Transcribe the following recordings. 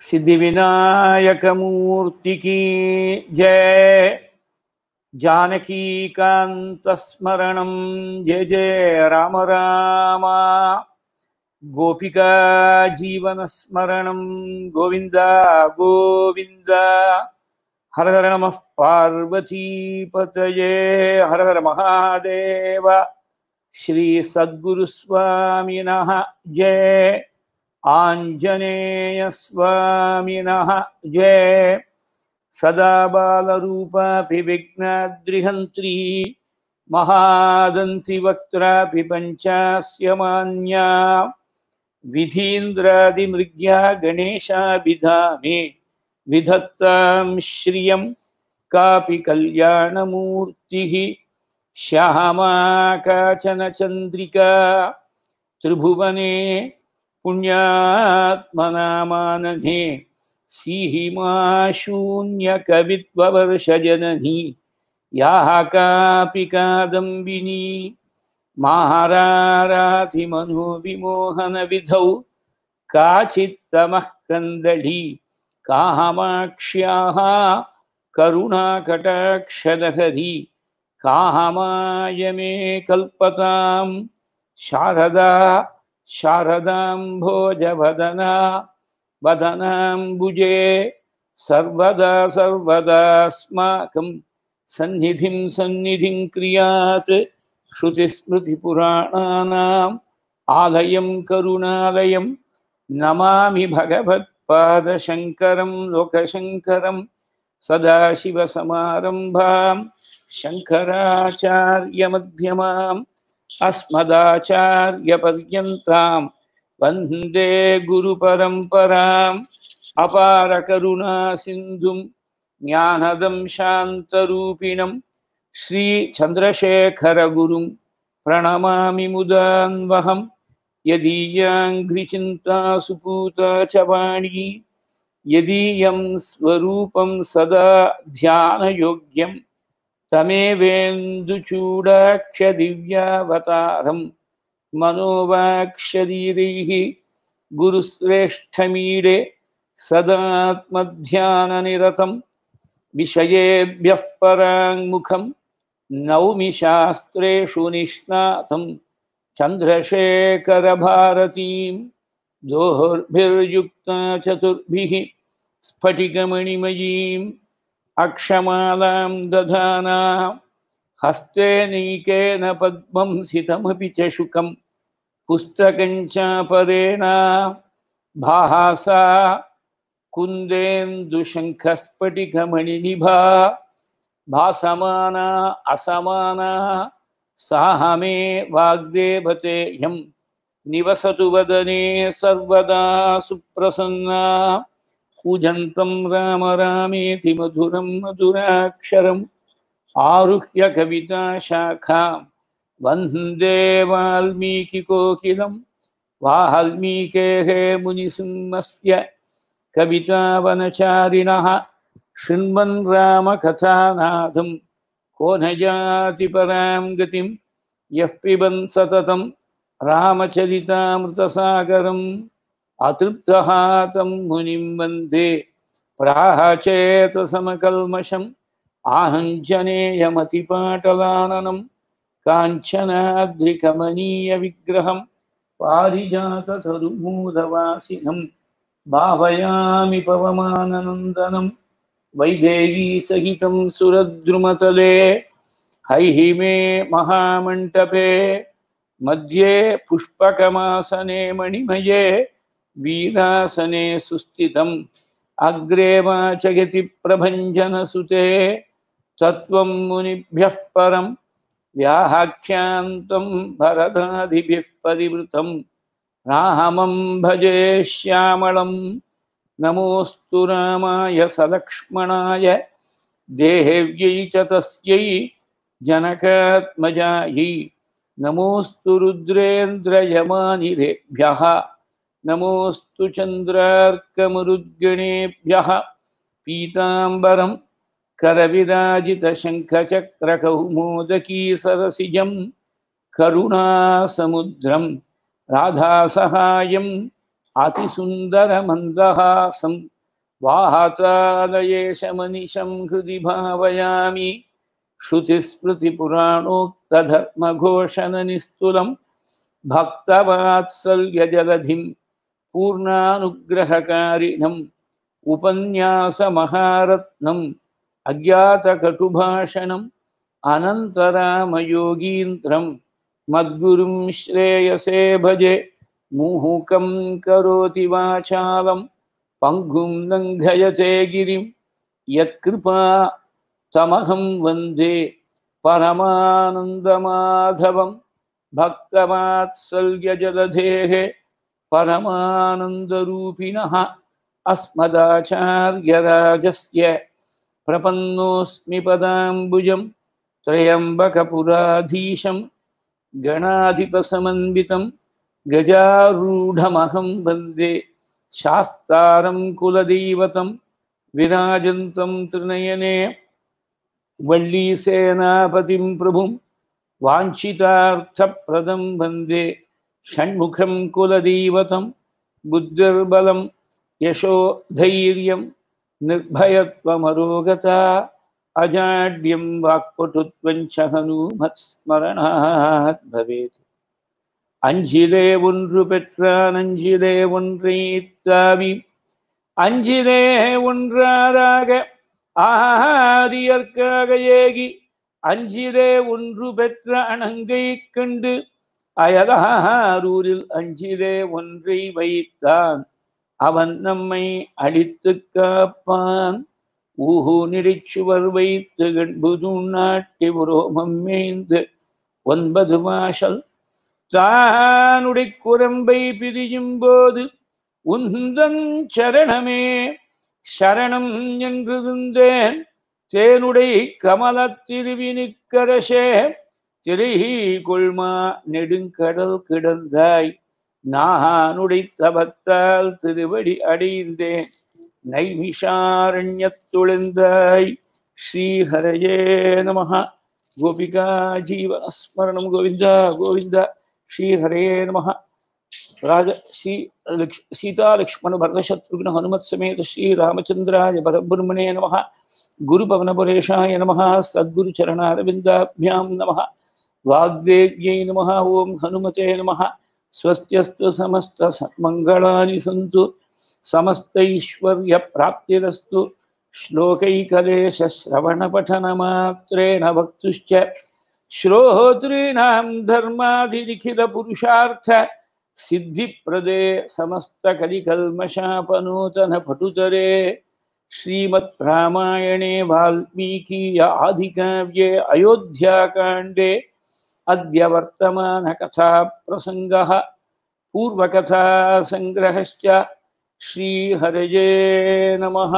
सिद्धिविनायकमूर्तिकी जय जानकीकान्तस्मरणं जय जय राम राम गोपिका जीवनस्मरणं गोविन्द गोविन्द हर हर नमः पार्वतीपतये हर हर महादेव श्रीसद्गुरुस्वामिनः जय आञ्जनेयस्वामिनः जय सदा बालरूपापि विघ्नाद्रिहन्त्री महादन्तिवक्त्रापि पञ्चास्य मान्या विधीन्द्रादिमृग्या गणेशाभिधाने विधत्तां श्रियं कापि कल्याणमूर्तिः श्यामा काचन चन्द्रिका त्रिभुवने पुण्यात्मनामानने सीहिमा शून्यकवित्ववर्षजननी याः कापि कादम्बिनी माहारारातिमनोविमोहनविधौ काचित्तमः कन्दली कामाक्ष्याः करुणाकटाक्षलहरी कामाय मे कल्पतां शारदा शारदाम्भोजवदना वदनाम्बुजे सर्वदा सर्वदास्माकं सन्निधिं सन्निधिं क्रियात् श्रुतिस्मृतिपुराणानाम् आलयं करुणालयं नमामि भगवत्पादशङ्करं लोकशङ्करं सदाशिवसमारम्भां शङ्कराचार्यमध्यमाम् अस्मदाचार्यपर्यन्तां वन्दे गुरुपरम्पराम् अपारकरुणासिन्धुं ज्ञानदं शान्तरूपिणं श्रीचन्द्रशेखरगुरुं प्रणमामि मुदान्वहं यदीयाङ्घ्रिचिन्ता सुपूता च वाणी यदीयं स्वरूपं सदा ध्यानयोग्यं तमेवेन्दुचूडाक्षदिव्यावतारं मनोवाक्शरीरैः गुरुश्रेष्ठमीडे सदात्मध्याननिरतं विषयेभ्यः पराङ्मुखं नौमि शास्त्रेषु निष्णातं चन्द्रशेखरभारतीं दोर्भिर्युक्ता चतुर्भिः स्फटिकमणिमयीम् अक्षमालां दधाना हस्ते नैकेन पद्मं सितमपि च शुकं पुस्तकं चापरेण भासा कुन्देन्दुशङ्खस्फटिकमणिनिभा भासमाना असमाना साह मे वाग्देवतेयं निवसतु वदने सर्वदा सुप्रसन्ना पूजन्तं राम रामेति मधुरं मधुराक्षरम् आरुह्य कविताशाखां वन्दे वाल्मीकिकोकिलं वाल्मीकेः मुनिसिंहस्य कवितावनचारिणः शृण्वन् रामकथानाथं को न याति परां गतिं यः पिबन् सततं रामचरितामृतसागरम् अतृप्तः तं मुनिं वन्दे प्राहचेतसमकल्मषम् आहञ्जनेयमतिपाटलाननं काञ्चनाद्रिकमनीयविग्रहं पारिजाततरुमूलवासिनं भावयामि पवमाननन्दनं वैदेहीसहितं सुरद्रुमतले हैहिमे महामण्टपे मध्ये पुष्पकमासने मणिमये वीरासने सुस्थितम् अग्रे वाचयति प्रभञ्जनसुते तत्त्वं मुनिभ्यः परं व्याहाख्यान्तं भरतादिभिः परिवृतं रामं भजे श्यामलं नमोऽस्तु रामाय सलक्ष्मणाय देहेव्यै च तस्यै जनकात्मजायै नमोऽस्तु रुद्रेन्द्रयमानिरेभ्यः नमोऽस्तु चन्द्रार्कमरुद्गणेभ्यः पीताम्बरं करविराजितशङ्खचक्रकौमोदकीसरसिजं करुणासमुद्रं राधासहायं अतिसुन्दरमन्दहासं वातालयेशमनिशं हृदि भावयामि श्रुतिस्मृतिपुराणोक्तधर्मघोषणनिस्तुलं भक्तवात्सल्यजलधिं पूर्णानुग्रहकारिणम् उपन्यासमहारत्नम् अज्ञातकटुभाषणम् अनन्तरामयोगीन्द्रं मद्गुरुं श्रेयसे भजे मुहुकं करोति वाचालं पङ्गुं लङ्घयते गिरिं यत्कृपा तमहं वन्दे परमानन्दमाधवं भक्तवात्सल्यजलधेः परमानन्दरूपिणः अस्मदाचार्यराजस्य प्रपन्नोऽस्मि पदाम्बुजं त्र्यम्बकपुराधीशं गणाधिपसमन्वितं गजारूढमहं वन्दे शास्तारं कुलदैवतं विराजन्तं त्रिनयने वल्लीसेनापतिं प्रभुं वाञ्छितार्थप्रदं वन्दे षण्मुखं कुलदैवतं बुद्धिर्बलं यशो धैर्यं निर्भयत्वमरोगता अजाड्यं वाक्पटुत्वञ्च हनूमत्स्मरणात् भवेत् அஞ்சிலே ஒன்று பெற்றான் அஞ்சிலே ஒன்றை தாவி அஞ்சிலே ஒன்றாராக ஆதியற்காக ஏகி அஞ்சிலே ஒன்று பெற்ற அணங்கை கண்டு அயலாரூரில் அஞ்சிலே ஒன்றை வைத்தான் அவன் நம்மை அடித்து காப்பான் ஊஹு நிடிச்சுவர் வைத்து கண்புது நாட்டி உரோமம் மேய்ந்து ஒன்பது வாசல் தானுடை குரம்பை பிரியும் போது உந்தன் சரணமே சரணம் என்றிருந்தேன் தேனுடை கமல திருவினுக்கரசே திரை கொள்மா நெடுங்கடல் கிடந்தாய் நானுடை தபத்தால் திருவடி அடைந்தேன் நைமிஷாரண்யத்துழந்தாய் ஸ்ரீஹரயே நமஹ கோபிகா ஜீவனஸ்மரணம் கோவிந்தா கோவிந்தா ஸ்ரீஹரயே நமஹ ராஜ ஸ்ரீ லக்ஷ் சீதா லக்ஷ்மண பரதசத்ருഘ്ന ஹனுமத் சமேத ஸ்ரீ ராமச்சந்திராய பரபிரம்மணே நமஹ குரு பவனபுரேஷாய நமஹ சத்குரு சரணாரவிந்தாபியாம் நமஹ வாக்தேவ்யை நமஹ ஓம் ஹனுமதே நமஹ स्वस्त्यस्तु समस्तमङ्गलानि सन्तु समस्तैश्वर्यप्राप्तिरस्तु श्लोकैकलेशश्रवणपठनमात्रेण वक्तुश्च श्रोतॄणां धर्माधिलिखितपुरुषार्थ सिद्धिप्रदे समस्तकलिकल्मषापनूतनपटुतरे श्रीमद् रामायणे वाल्मीकीय आदिकाव्ये अयोध्याकाण्डे अद्य वर्तमानकथाप्रसङ्गः पूर्वकथासङ्ग्रहश्च श्रीहरये नमः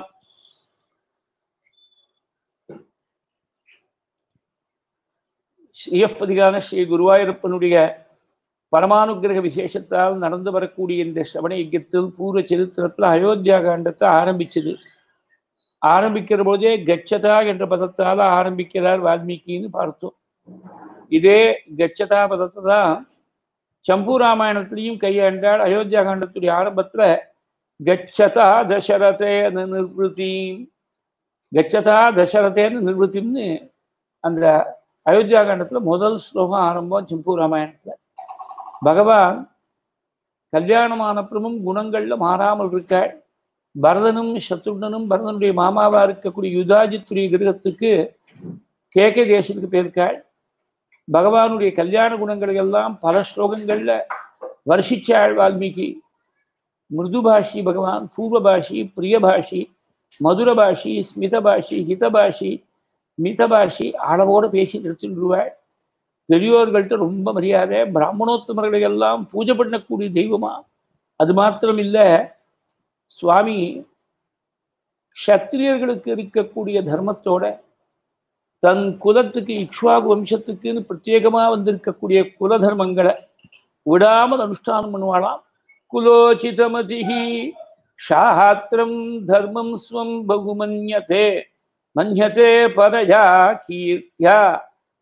ஸ்ரீயப்பதிகான ஸ்ரீ குருவாயூரப்பனுடைய பரமானுகிரக விசேஷத்தால் நடந்து வரக்கூடிய இந்த சிரவண யஜ்யத்தில் பூர்வ சரித்திரத்தில் அயோத்தியா காண்டத்தை ஆரம்பிச்சது ஆரம்பிக்கிற போதே கச்சதா என்ற பதத்தால் ஆரம்பிக்கிறார் வால்மீகின்னு பார்த்தோம் இதே கச்சதா பதத்தை தான் சம்பு ராமாயணத்திலையும் கையாண்டாள் அயோத்தியா காண்டத்துடைய ஆரம்பத்துல கச்சதா தசரதேன நிர்வൃத்தி கச்சதா தசரதேன நிர்வൃத்தின்னு அந்த அயோத்தியா காண்டத்துல முதல் ஸ்லோகம் ஆரம்பம் சம்பு ராமாயணத்துல பகவான் கல்யாணமானப்புறமும் குணங்கள்ல மாறாமல் இருக்காள் பரதனும் சத்ருடனும் பரதனுடைய மாமாவா இருக்கக்கூடிய யுதாஜித்துரிய கிரகத்துக்கு கேகே தேசத்துக்கு போயிருக்காள் பகவானுடைய கல்யாண குணங்களை எல்லாம் பல ஸ்லோகங்கள்ல வருஷிச்சாள் வால்மீகி மிருதுபாஷி பகவான் பூர்வபாஷி பிரியபாஷி மதுரபாஷி ஸ்மிதபாஷி ஹிதபாஷி மிதபாஷி அளவோடு பேசி நிறுத்தின்றுவாள் பெரியோர்கள்ட்ட ரொம்ப மரியாதை பிராமணோத்தமர்களை எல்லாம் பூஜை பண்ணக்கூடிய தெய்வமா அது மாத்திரம் இல்லை சுவாமி க்ஷத்திரியர்களுக்கு இருக்கக்கூடிய தர்மத்தோட தன் குலத்துக்கு இக்ஷ்வாகு வம்சத்துக்குன்னு பிரத்யேகமா வந்திருக்கக்கூடிய குல தர்மங்களை விடாமல் அனுஷ்டானம் பண்ணுவாளாம் குலோச்சிதமதிஹி ஷாஹாத்திரம் தர்மம் ஸ்வம் பகுமன்யதே மன்யதே பரயா கீர்த்தியா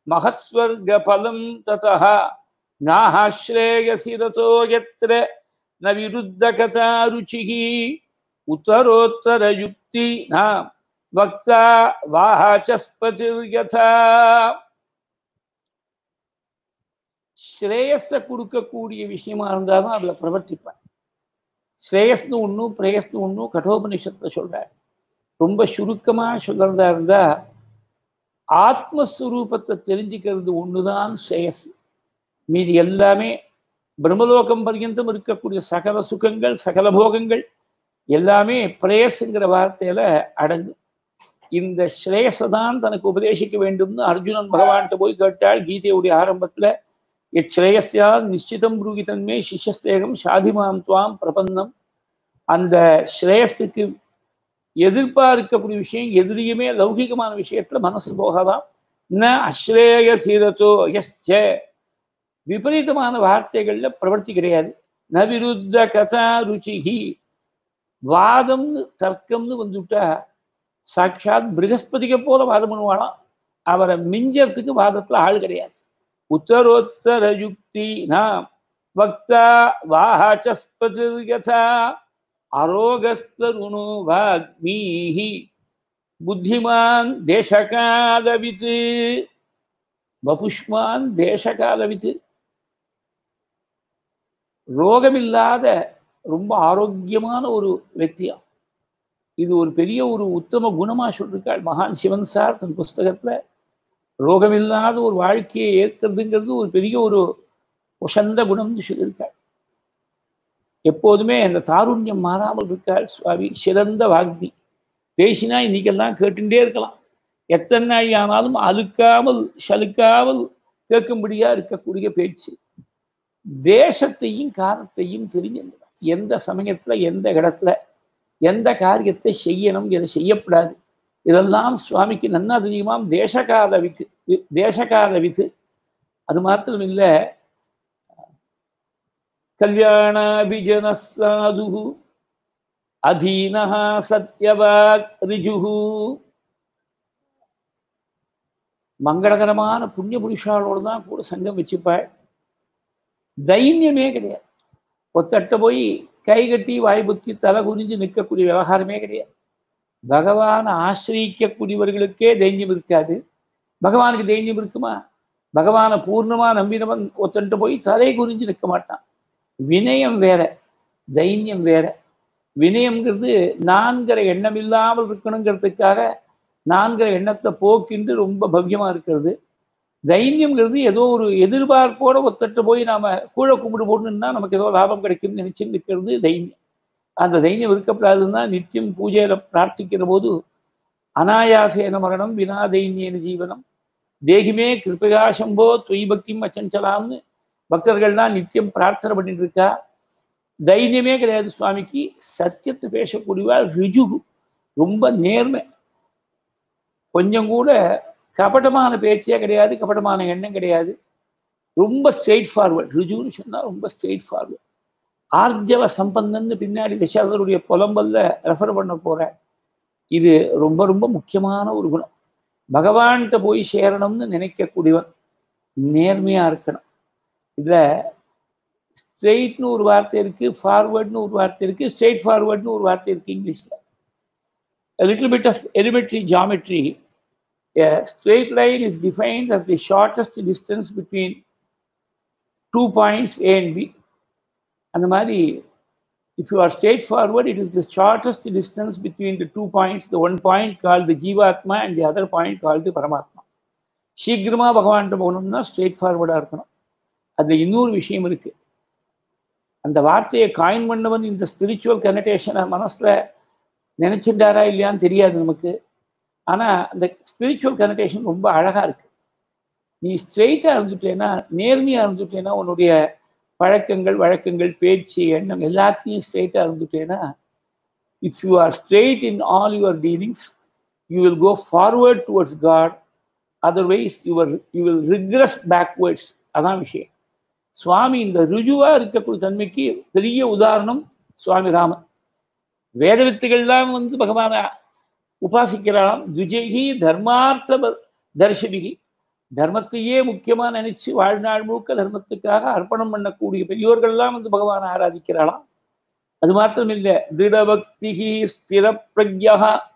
மகத்ஸ்வர்க பலம் ததா நாஹாஸ்ரேயசி ரதோ யத்ர ந விருத்த கதா ருச்சிகி உத்தரோத்தர யுக்தி நாம் வக்தா வாச்சஸ்பதிர் யதா ஸ்ரேயஸ கொடுக்கக்கூடிய விஷயமா இருந்தாலும் அதுல பிரவர்த்திப்பேன் ஸ்ரேயஸ்னு ஒன்றும் பிரேயஸ்னு ஒன்றும் கட்டோபனிஷத்தை சொல்ற ரொம்ப சுருக்கமா சொல்றதா இருந்தா ஆத்மஸ்வரூபத்தை தெரிஞ்சுக்கிறது ஒண்ணுதான் ஸ்ரேயஸ் மீதி எல்லாமே பிரம்மலோகம் பர்யந்தம் இருக்கக்கூடிய சகல சுகங்கள் சகல போகங்கள் எல்லாமே பிரேயஸுங்கிற வார்த்தையில அடங்கும் இந்த ஸ்ரேயஸை தான் தனக்கு உபதேசிக்க வேண்டும்னு அர்ஜுனன் பகவான்கிட்ட போய் கேட்டாள் கீதையுடைய ஆரம்பத்துல எச்ரேயஸ்யா நிச்சிதம் புரூகிதன்மே சிஷ்யஸ்தேகம் சாதிமாம் துவாம் பிரபந்தம் அந்த ஸ்ரேயஸுக்கு எதிர்பார்க்கக்கூடிய விஷயம் எதிரியுமே லௌகிகமான விஷயத்துல மனசு போகாதான் ந அஸ்ரேயசீரத்தோ எஸ்ச விபரீதமான வார்த்தைகள்ல பிரவர்த்தி கிடையாது ந விருத்த கதா ருச்சிகி வாதம்னு தர்க்கம்னு வந்துவிட்டா சாட்சாத் பிருகஸ்பதிக்கு போல வாதம் பண்ணுவாளாம் அவரை மிஞ்சறதுக்கு வாதத்துல ஆள் கிடையாது உத்தரோத்தர யுக்தி நாம் வக்தா வாச்சஸ்பதிர் யதா அரோகஸ்தருணு வாக்மீஹி புத்திமான் தேசகாலவித் வபுஷ்மான் தேசகாலவித் ரோகமில்லாத ரொம்ப ஆரோக்கியமான ஒரு వ్యక్தியா இது ஒரு பெரிய ஒரு உத்தம குணமா சொல்லிருக்காள் மகான் சிவன் சார் தன் புஸ்தகத்துல ரோகமில்லாத ஒரு வாழ்க்கையை ஏற்கிறதுங்கிறது ஒரு பெரிய ஒரு உசந்த குணம்னு சொல்லியிருக்காள் எப்போதுமே அந்த தாருண்யம் மாறாமல் இருக்காள் சுவாமி சிறந்த வாக்தி பேசினா இன்னைக்கெல்லாம் கேட்டுட்டே இருக்கலாம் எத்தனை நாள் ஆனாலும் அழுக்காமல் சலுக்காமல் கேட்கும்படியா இருக்கக்கூடிய பேச்சு தேசத்தையும் காலத்தையும் தெரிஞ்சிருந்தா எந்த சமயத்துல எந்த இடத்துல எந்த காரியத்தை செய்யணும் எதை செய்யப்படாது இதெல்லாம் சுவாமிக்கு நன்னா தெரியுமாம் தேசகால வித்து தேசகால வித்து அது மாத்திரம் இல்லை கல்யாணாபிஜன சாது அதீனா சத்யவாக் ரிஜுகு மங்களகரமான புண்ணிய புருஷாலோடு தான் கூட சங்கம் வச்சுப்பாள் தைரியமே கிடையாது ஒத்தட்ட போய் கை கட்டி வாய்புத்தி தலை குனிஞ்சு நிற்கக்கூடிய விவகாரமே கிடையாது பகவானை ஆசிரியிக்கக்கூடியவர்களுக்கே தைரியம் இருக்காது பகவானுக்கு தைரியம் இருக்குமா பகவானை பூர்ணமா நம்பினவன் ஒத்தன்ட்டு போய் தலை குறிஞ்சு நிற்க மாட்டான் வினயம் வேற தைரியம் வேற வினயம்ங்கிறது நான்கிற எண்ணம் இல்லாமல் இருக்கணுங்கிறதுக்காக நான்கிற எண்ணத்தை போக்கின்று ரொம்ப பவ்யமா இருக்கிறது தைரியம்ங்கிறது ஏதோ ஒரு எதிர்பார்ப்போட ஒத்தட்டு போய் நாம கூழ கும்பிடு போடணும்னா நமக்கு ஏதோ லாபம் கிடைக்கும்னு நினைச்சு நிற்கிறது தைரியம் அந்த தைரியம் இருக்கப்படாதுன்னா நித்தியம் பூஜையில பிரார்த்திக்கிற போது அனாயாசேன மரணம் வினா தைன்யேன ஜீவனம் தேகிமே கிருப்பகா சம்போ தொய் பக்தியும் அச்சஞ்சலாம்னு பக்தர்கள்லாம் நித்தியம் பிரார்த்தனை பண்ணிட்டு இருக்கா தைரியமே கிடையாது சுவாமிக்கு சத்தியத்தை பேசக்கூடியவா ரிஜுகு ரொம்ப நேர்மை கொஞ்சம் கூட கபடமான பேச்சே கிடையாது கபடமான எண்ணம் கிடையாது ரொம்ப ஸ்ட்ரெயிட் ஃபார்வர்ட் ரிஜுன்னு சொன்னால் ரொம்ப ஸ்ட்ரெயிட் ஃபார்வர்ட் ஆர்ஜவ சம்பந்தன்னு பின்னாடி விஷாலருடைய புலம்பல்ல ரெஃபர் பண்ண போறேன் இது ரொம்ப ரொம்ப முக்கியமான ஒரு குணம் பகவான்கிட்ட போய் சேரணும்னு நினைக்கக்கூடியவன் நேர்மையா இருக்கணும் இதுல ஸ்ட்ரெயிட்னு ஒரு வார்த்தை இருக்கு ஃபார்வர்ட்னு ஒரு வார்த்தை இருக்கு ஸ்ட்ரெயிட் ஃபார்வர்ட்னு ஒரு வார்த்தை இருக்கு இங்கிலீஷ்ல little bit of elementary geometry A straight line is defined as the shortest distance between two points A and B. அந்த மாதிரி if you are straightforward, it is the shortest distance between the two points, the one point called the Jivatma and the other point called the Paramatma. சீக்கிரமா பகவான்கிட்ட போகணும்னா straight ஃபார்வர்டாக இருக்கணும் அதில் இன்னொரு விஷயம் இருக்கு அந்த வார்த்தையை காயின் பண்ணவன் இந்த ஸ்பிரிச்சுவல் கனெக்டேஷனை மனசில் நினைச்சிட்டாரா இல்லையான்னு தெரியாது நமக்கு ஆனால் அந்த ஸ்பிரிச்சுவல் கனெக்டேஷன் ரொம்ப அழகாக இருக்கு நீ ஸ்ட்ரெயிட்டாக இருந்துட்டேன்னா நேர்மையாக இருந்துட்டேன்னா உன்னுடைய பழக்கங்கள் வழக்கங்கள் பேச்சு எண்ணம் எல்லாத்தையும் ஸ்ட்ரெயிட்டாக இருந்துட்டேன்னா if you are straight in all your dealings you will go forward towards God otherwise your you will regress backwards அதான் விஷயம் சுவாமி இந்த ருஜுவாக இருக்கக்கூடிய தன்மைக்கு பெரிய உதாரணம் சுவாமி ராமன் வேத வித்துகள்லாம் வந்து பகவான உபாசிக்கிறாளாம் துஜகி தர்மார்த்த தர்ஷபிகி தர்மத்தையே முக்கியமா நினைச்சு வாழ்நாள் முழுக்க தர்மத்துக்காக அர்ப்பணம் பண்ணக்கூடிய பெரியோர்கள்லாம் வந்து பகவானை ஆராதிக்கிறாளாம் அது மாத்திரம் இல்லை திருடபக்தி ஸ்திர பிரக்யா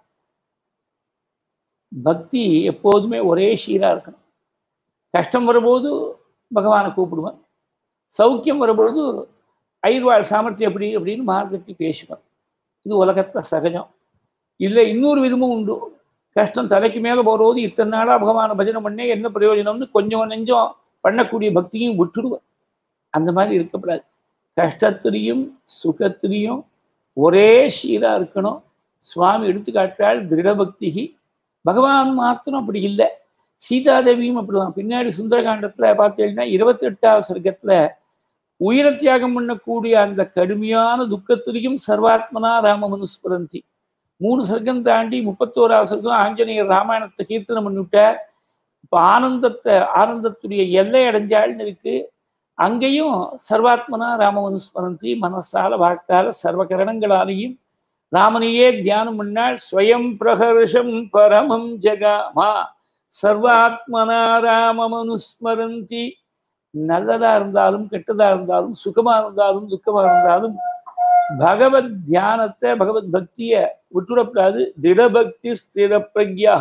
பக்தி எப்போதுமே ஒரே சீரா இருக்கணும் கஷ்டம் வரும்போது பகவானை கூப்பிடுவான் சௌக்கியம் வரும்பொழுது ஐர்வாழ் சாமர்த்தியம் எப்படி அப்படின்னு மார்கட்டி பேசுவான் இது உலகத்துல சகஜம் இல்லை இன்னொரு விதமும் உண்டு கஷ்டம் தலைக்கு மேலே போகிறது இத்தனை நாளாக பகவானை பஜனை பண்ணே என்ன பிரயோஜனம்னு கொஞ்சம் நெஞ்சம் பண்ணக்கூடிய பக்தியும் விட்டுடுவேன் அந்த மாதிரி இருக்கக்கூடாது கஷ்டத்திலையும் சுகத்திலையும் ஒரே சீராக இருக்கணும் சுவாமி எடுத்துக்காட்டால் திருடபக்தி பகவான் மாத்திரம் அப்படி இல்லை சீதாதேவியும் அப்படிதான் பின்னாடி சுந்தரகாண்டத்தில் பார்த்தீங்கன்னா இருபத்தெட்டாவது சர்க்கத்தில் உயிரை தியாகம் பண்ணக்கூடிய அந்த கடுமையான துக்கத்திலையும் சர்வாத்மனா ராமமனுஸ்மரந்தி மூணு சர்க்கம் தாண்டி முப்பத்தோராவது சர்க்கம் ஆஞ்சநேயர் ராமாயணத்தை கீர்த்தனம் பண்ணிவிட்டார் இப்போ ஆனந்தத்தை ஆனந்தத்துடைய எல்லை அடைஞ்சாள்னு இருக்கு அங்கேயும் சர்வாத்மனா ராமமனுஸ்மரந்தி மனசால வாக்கால சர்வகரணங்களாலேயும் ராமனையே தியானம் பண்ணால் ஸ்வயம் பிரகர்ஷம் பரமம் ஜகாமா சர்வாத்மனா ராமமனுஸ்மரந்தி நல்லதா இருந்தாலும் கெட்டதா இருந்தாலும் சுகமா இருந்தாலும் துக்கமா இருந்தாலும் பகவத் தியானத்தை பகவத் பக்திய விட்டுடக்கூடாது திடபக்தி ஸ்திர பிரக்யா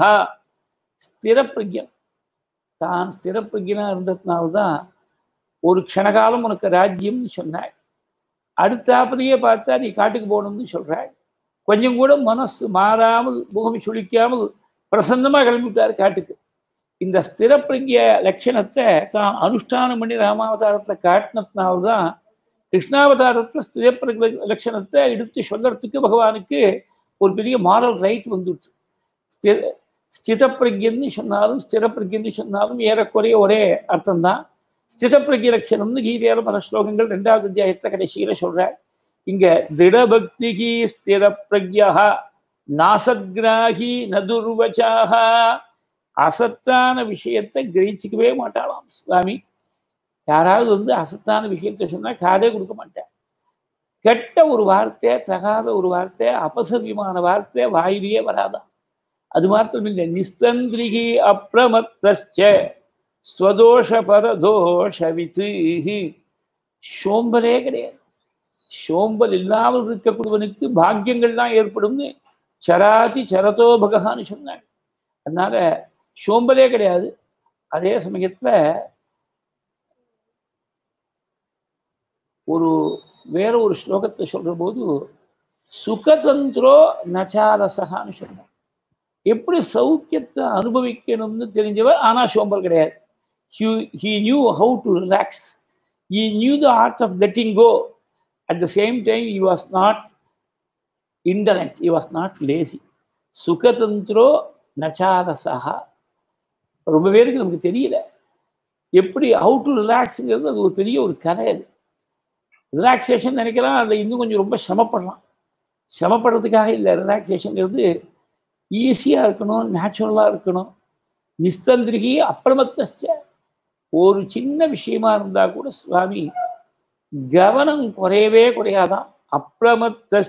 ஸ்திர பிரக்யம் தான் ஸ்திர பிரக்யனா இருந்ததுனால்தான் ஒரு க்ஷணகாலம் உனக்கு ராஜ்யம்னு சொன்னாய் அடுத்தாப்பதையே பார்த்தா நீ காட்டுக்கு போகணும்னு சொல்றாய் கொஞ்சம் கூட மனசு மாறாமல் முகம் சுழிக்காமல் பிரசன்னமாக கிளம்பிவிட்டார் காட்டுக்கு இந்த ஸ்திரப்பிரங்கிய லட்சணத்தை தான் அனுஷ்டானம் பண்ணி ராமாவதாரத்தில் காட்டினதுனால்தான் கிருஷ்ணாவதாரத்தில் ஸ்திரப்பிரக லட்சணத்தை எடுத்து சொல்றதுக்கு பகவானுக்கு ஒரு பெரிய மாரல் ரைட் வந்துடுச்சு ஸ்திர ஸ்திதப்பிரஜன்னு சொன்னாலும் ஸ்திரப்பிரஜன்னு சொன்னாலும் ஏறக்குறைய ஒரே அர்த்தம்தான் ஸ்திதப்பிரஜ லட்சணம்னு கீதையால பல ஸ்லோகங்கள் ரெண்டாவது அத்தியாயத்தில் கடைசியில சொல்றார் இங்க திடபக்திகி ஸ்திர பிரக்யா நாசக்ராகி நதுர்வச்சாக அசத்தான விஷயத்தை கிரகிச்சிக்கவே மாட்டாளாம் சுவாமி யாராவது வந்து அசத்தான விஷயத்தை சொன்னா காதே கொடுக்க மாட்டேன் கெட்ட ஒரு வார்த்தை தகாத ஒரு வார்த்தை அபசவியமான வார்த்தை வாயிலேயே வராதான் அது மாத்திரம் இல்லை நிஸ்தந்திரிகி அப்பிரமத்தச்ச ஸ்வதோஷ பரதோஷவித்து சோம்பலே கிடையாது சோம்பல் இல்லாமல் இருக்கக்கூடியவனுக்கு பாக்கியங்கள்லாம் ஏற்படும்னு சராதி சரதோ பகவான்னு சொன்னாங்க அதனால சோம்பலே கிடையாது அதே சமயத்துல ஒரு வேற ஒரு ஸ்லோகத்தை சொல்ற போது சுகதந்திரோ நச்சாரசகான்னு சொன்னார் எப்படி சௌக்கியத்தை அனுபவிக்கணும்னு தெரிஞ்சவர் ஆனா சோம்பல் கிடையாது he knew how to relax he knew the art of letting go at the same time he was not intellect he was not lazy சுகதந்திரோ நச்சாரசகா ரொம்ப பேருக்கு நமக்கு தெரியல எப்படி ஹவு டு ரிலாக்ஸுங்கிறது அது ஒரு பெரிய ஒரு கலை அது ரிலாக்ஸேஷன் நினைக்கலாம் அதை இன்னும் கொஞ்சம் ரொம்ப சிரமப்படலாம் சிரமப்படுறதுக்காக இல்லை ரிலாக்ஸேஷனுங்கிறது ஈஸியாக இருக்கணும் நேச்சுரலாக இருக்கணும் நிஸ்தந்திரிகி அப்பிரமத்த ஒரு சின்ன விஷயமா இருந்தால் கூட சுவாமி கவனம் குறையவே குறையாதான் அப்பிரமத்த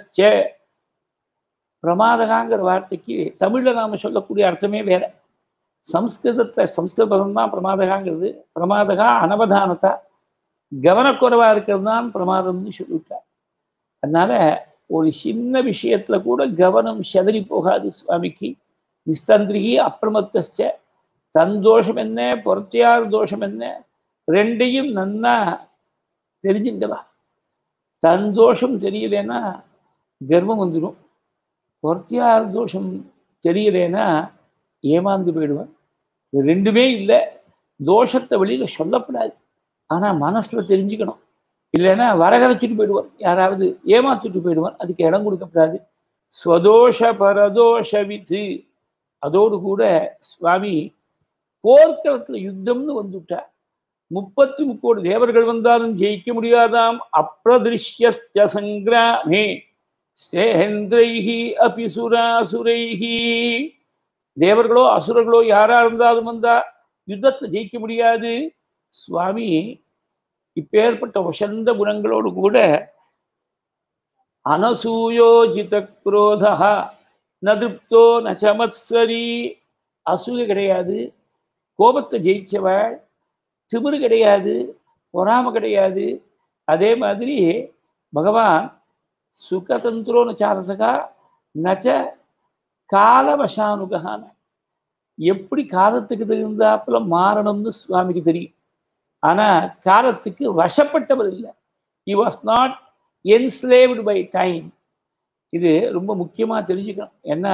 பிரமாதகாங்கிற வார்த்தைக்கு தமிழில் நாம் சொல்லக்கூடிய அர்த்தமே வேற சம்ஸ்கிருதத்தை சம்ஸ்கிருத பதம் தான் பிரமாதகாங்கிறது பிரமாதகா அனவதானத்தா கவனக்குறைவாக இருக்கிறது தான் பிரமாதம்னு சொல்லிவிட்டார் அதனால ஒரு சின்ன விஷயத்துல கூட கவனம் செதறி போகாது சுவாமிக்கு நிஸ்தந்திரிகி அப்பிரமத்த தந்தோஷம் என்ன பொறத்தியார் தோஷம் என்ன ரெண்டையும் நன்னா தெரிஞ்சுங்கவா தந்தோஷம் தெரியலன்னா கர்வம் வந்துடும் பொறத்தியார் தோஷம் தெரியலேன்னா ஏமாந்து போயிடுவேன் இது ரெண்டுமே இல்லை தோஷத்தை வெளியில சொல்லப்படாது ஆனா மனசுல தெரிஞ்சுக்கணும் இல்லைன்னா வரகரைச்சிட்டு போயிடுவான் யாராவது ஏமாத்திட்டு போயிடுவான் அதுக்கு இடம் கொடுக்கப்படாது ஸ்வதோஷ பரதோஷ வித்து அதோடு கூட சுவாமி போர்க்களத்துல யுத்தம்னு வந்துவிட்டார் முப்பத்தி முக்கோடி தேவர்கள் வந்தாலும் ஜெயிக்க முடியாதாம் அப்பிரதிருஷ்ய சங்கிராமே சேந்திரைஹி அபிசுராசுரைஹி தேவர்களோ அசுரர்களோ யாரா இருந்தாலும் வந்தா யுத்தத்தை ஜெயிக்க முடியாது சுவாமி இப்பேற்பட்ட வசந்த குணங்களோடு கூட அனசூயோஜித குரோதா நதிருப்தோ நச்சமத்சரி அசூய கிடையாது கோபத்தை ஜெயிச்சவள் திமிரு கிடையாது பொறாம கிடையாது அதே மாதிரி பகவான் சுகதந்திரோன்னு சாரசகா நச்ச காலவசானுகான எப்படி காலத்துக்கு தகுந்தாப்புல மாறணும்னு சுவாமிக்கு தெரியும் ஆனா காலத்துக்கு வசப்பட்டவர் இல்லை he was not enslaved by time இது ரொம்ப முக்கியமா தெரிஞ்சுக்கணும் ஏன்னா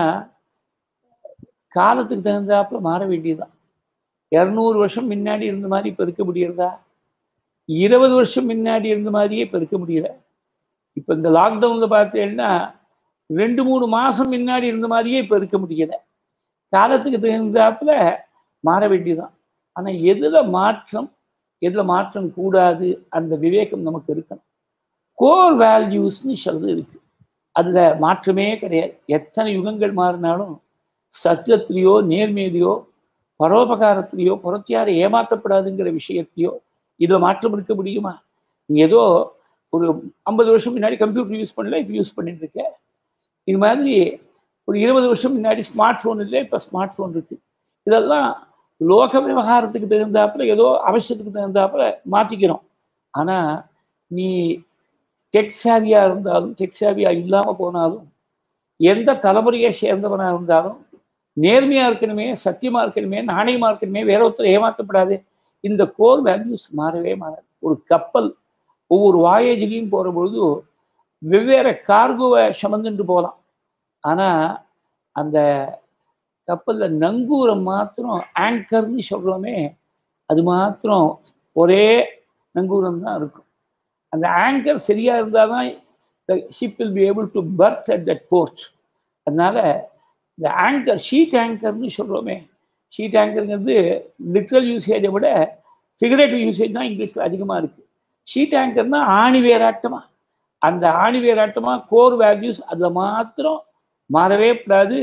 காலத்துக்கு தகுந்தாப்புல மாற வேண்டியதுதான் இரநூறு வருஷம் முன்னாடி இருந்த மாதிரி இப்போ இருக்க முடியறதா இருபது வருஷம் முன்னாடி இருந்த மாதிரியே இப்போ இருக்க முடியல இப்போ இந்த லாக்டவுனில் பார்த்தீங்கன்னா ரெண்டு மூணு மாதம் முன்னாடி இருந்த மாதிரியே இப்போ இருக்க முடியல காலத்துக்கு தகுந்தாப்புல மாற வேண்டியதுதான் ஆனால் எதில் மாற்றம் எதில் மாற்றம் கூடாது அந்த விவேகம் நமக்கு இருக்கணும் கோர் வேல்யூஸ்னு சொல்றது இருக்கு அதில் மாற்றமே கிடையாது எத்தனை யுகங்கள் மாறினாலும் சத்தியத்திலேயோ நேர்மையிலையோ பரோபகாரத்திலேயோ புறத்தியாரை ஏமாற்றப்படாதுங்கிற விஷயத்தையோ இதில் மாற்றம் இருக்க முடியுமா நீ ஏதோ ஒரு ஐம்பது வருஷம் முன்னாடி கம்ப்யூட்டர் யூஸ் பண்ணல இப்போ யூஸ் பண்ணிட்டு இருக்க இது மாதிரி ஒரு இருபது வருஷம் முன்னாடி ஸ்மார்ட் ஃபோன் இல்லை இப்போ ஸ்மார்ட் ஃபோன் இருக்கு இதெல்லாம் லோக விவகாரத்துக்கு தகுந்தாப்புல ஏதோ அவசியத்துக்கு தகுந்தாப்புல மாற்றிக்கிறோம் ஆனால் நீ டெக்ஸாவியா இருந்தாலும் டெக்ஸாவியா இல்லாமல் போனாலும் எந்த தலைமுறையை சேர்ந்தவனாக இருந்தாலும் நேர்மையா இருக்கணுமே சத்தியமா இருக்கணுமே நாணயமா இருக்கணுமே வேற ஒருத்தர் ஏமாற்றப்படாது இந்த கோர் வேல்யூஸ் மாறவே மாறாது ஒரு கப்பல் ஒவ்வொரு வாயேஜ்லையும் போகிற பொழுது வெவ்வேறு கார்கோவை சுமந்துட்டு போகலாம் ஆனால் அந்த கப்பலில் நங்கூரம் மாத்திரம் ஆங்கர்னு சொல்கிறோமே அது மாத்திரம் ஒரே நங்கூரம் தான் இருக்கும் அந்த ஆங்கர் சரியாக இருந்தால் தான் the ship will be able to berth at that port அதனால இந்த ஆங்கர் ஷீட் ஆங்கர்னு சொல்கிறோமே ஷீட் ஆங்கருங்கிறது லிட்ரல் யூசேஜை விட ஃபிகரேட்டிவ் யூசேஜ் தான் இங்கிலீஷில் அதிகமாக இருக்குது ஷீட் ஆங்கர்னா ஆணி வேராட்டமா அந்த ஆணி வேராட்டமா கோர் வேல்யூஸ் அதில் மாத்திரம் மாறவே கூடாது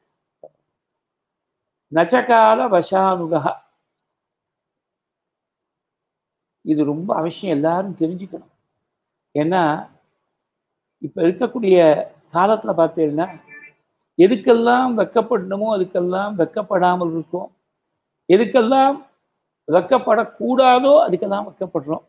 நச்சகால வசானுகா இது ரொம்ப அவசியம் எல்லாரும் தெரிஞ்சுக்கணும் ஏன்னா இப்போ இருக்கக்கூடிய காலத்தில் பார்த்தீங்கன்னா எதுக்கெல்லாம் வெக்கப்படணுமோ அதுக்கெல்லாம் வெக்கப்படாமல் இருக்கும் எதுக்கெல்லாம் வெக்கப்படக்கூடாதோ அதுக்கெல்லாம் வெக்கப்படுறோம்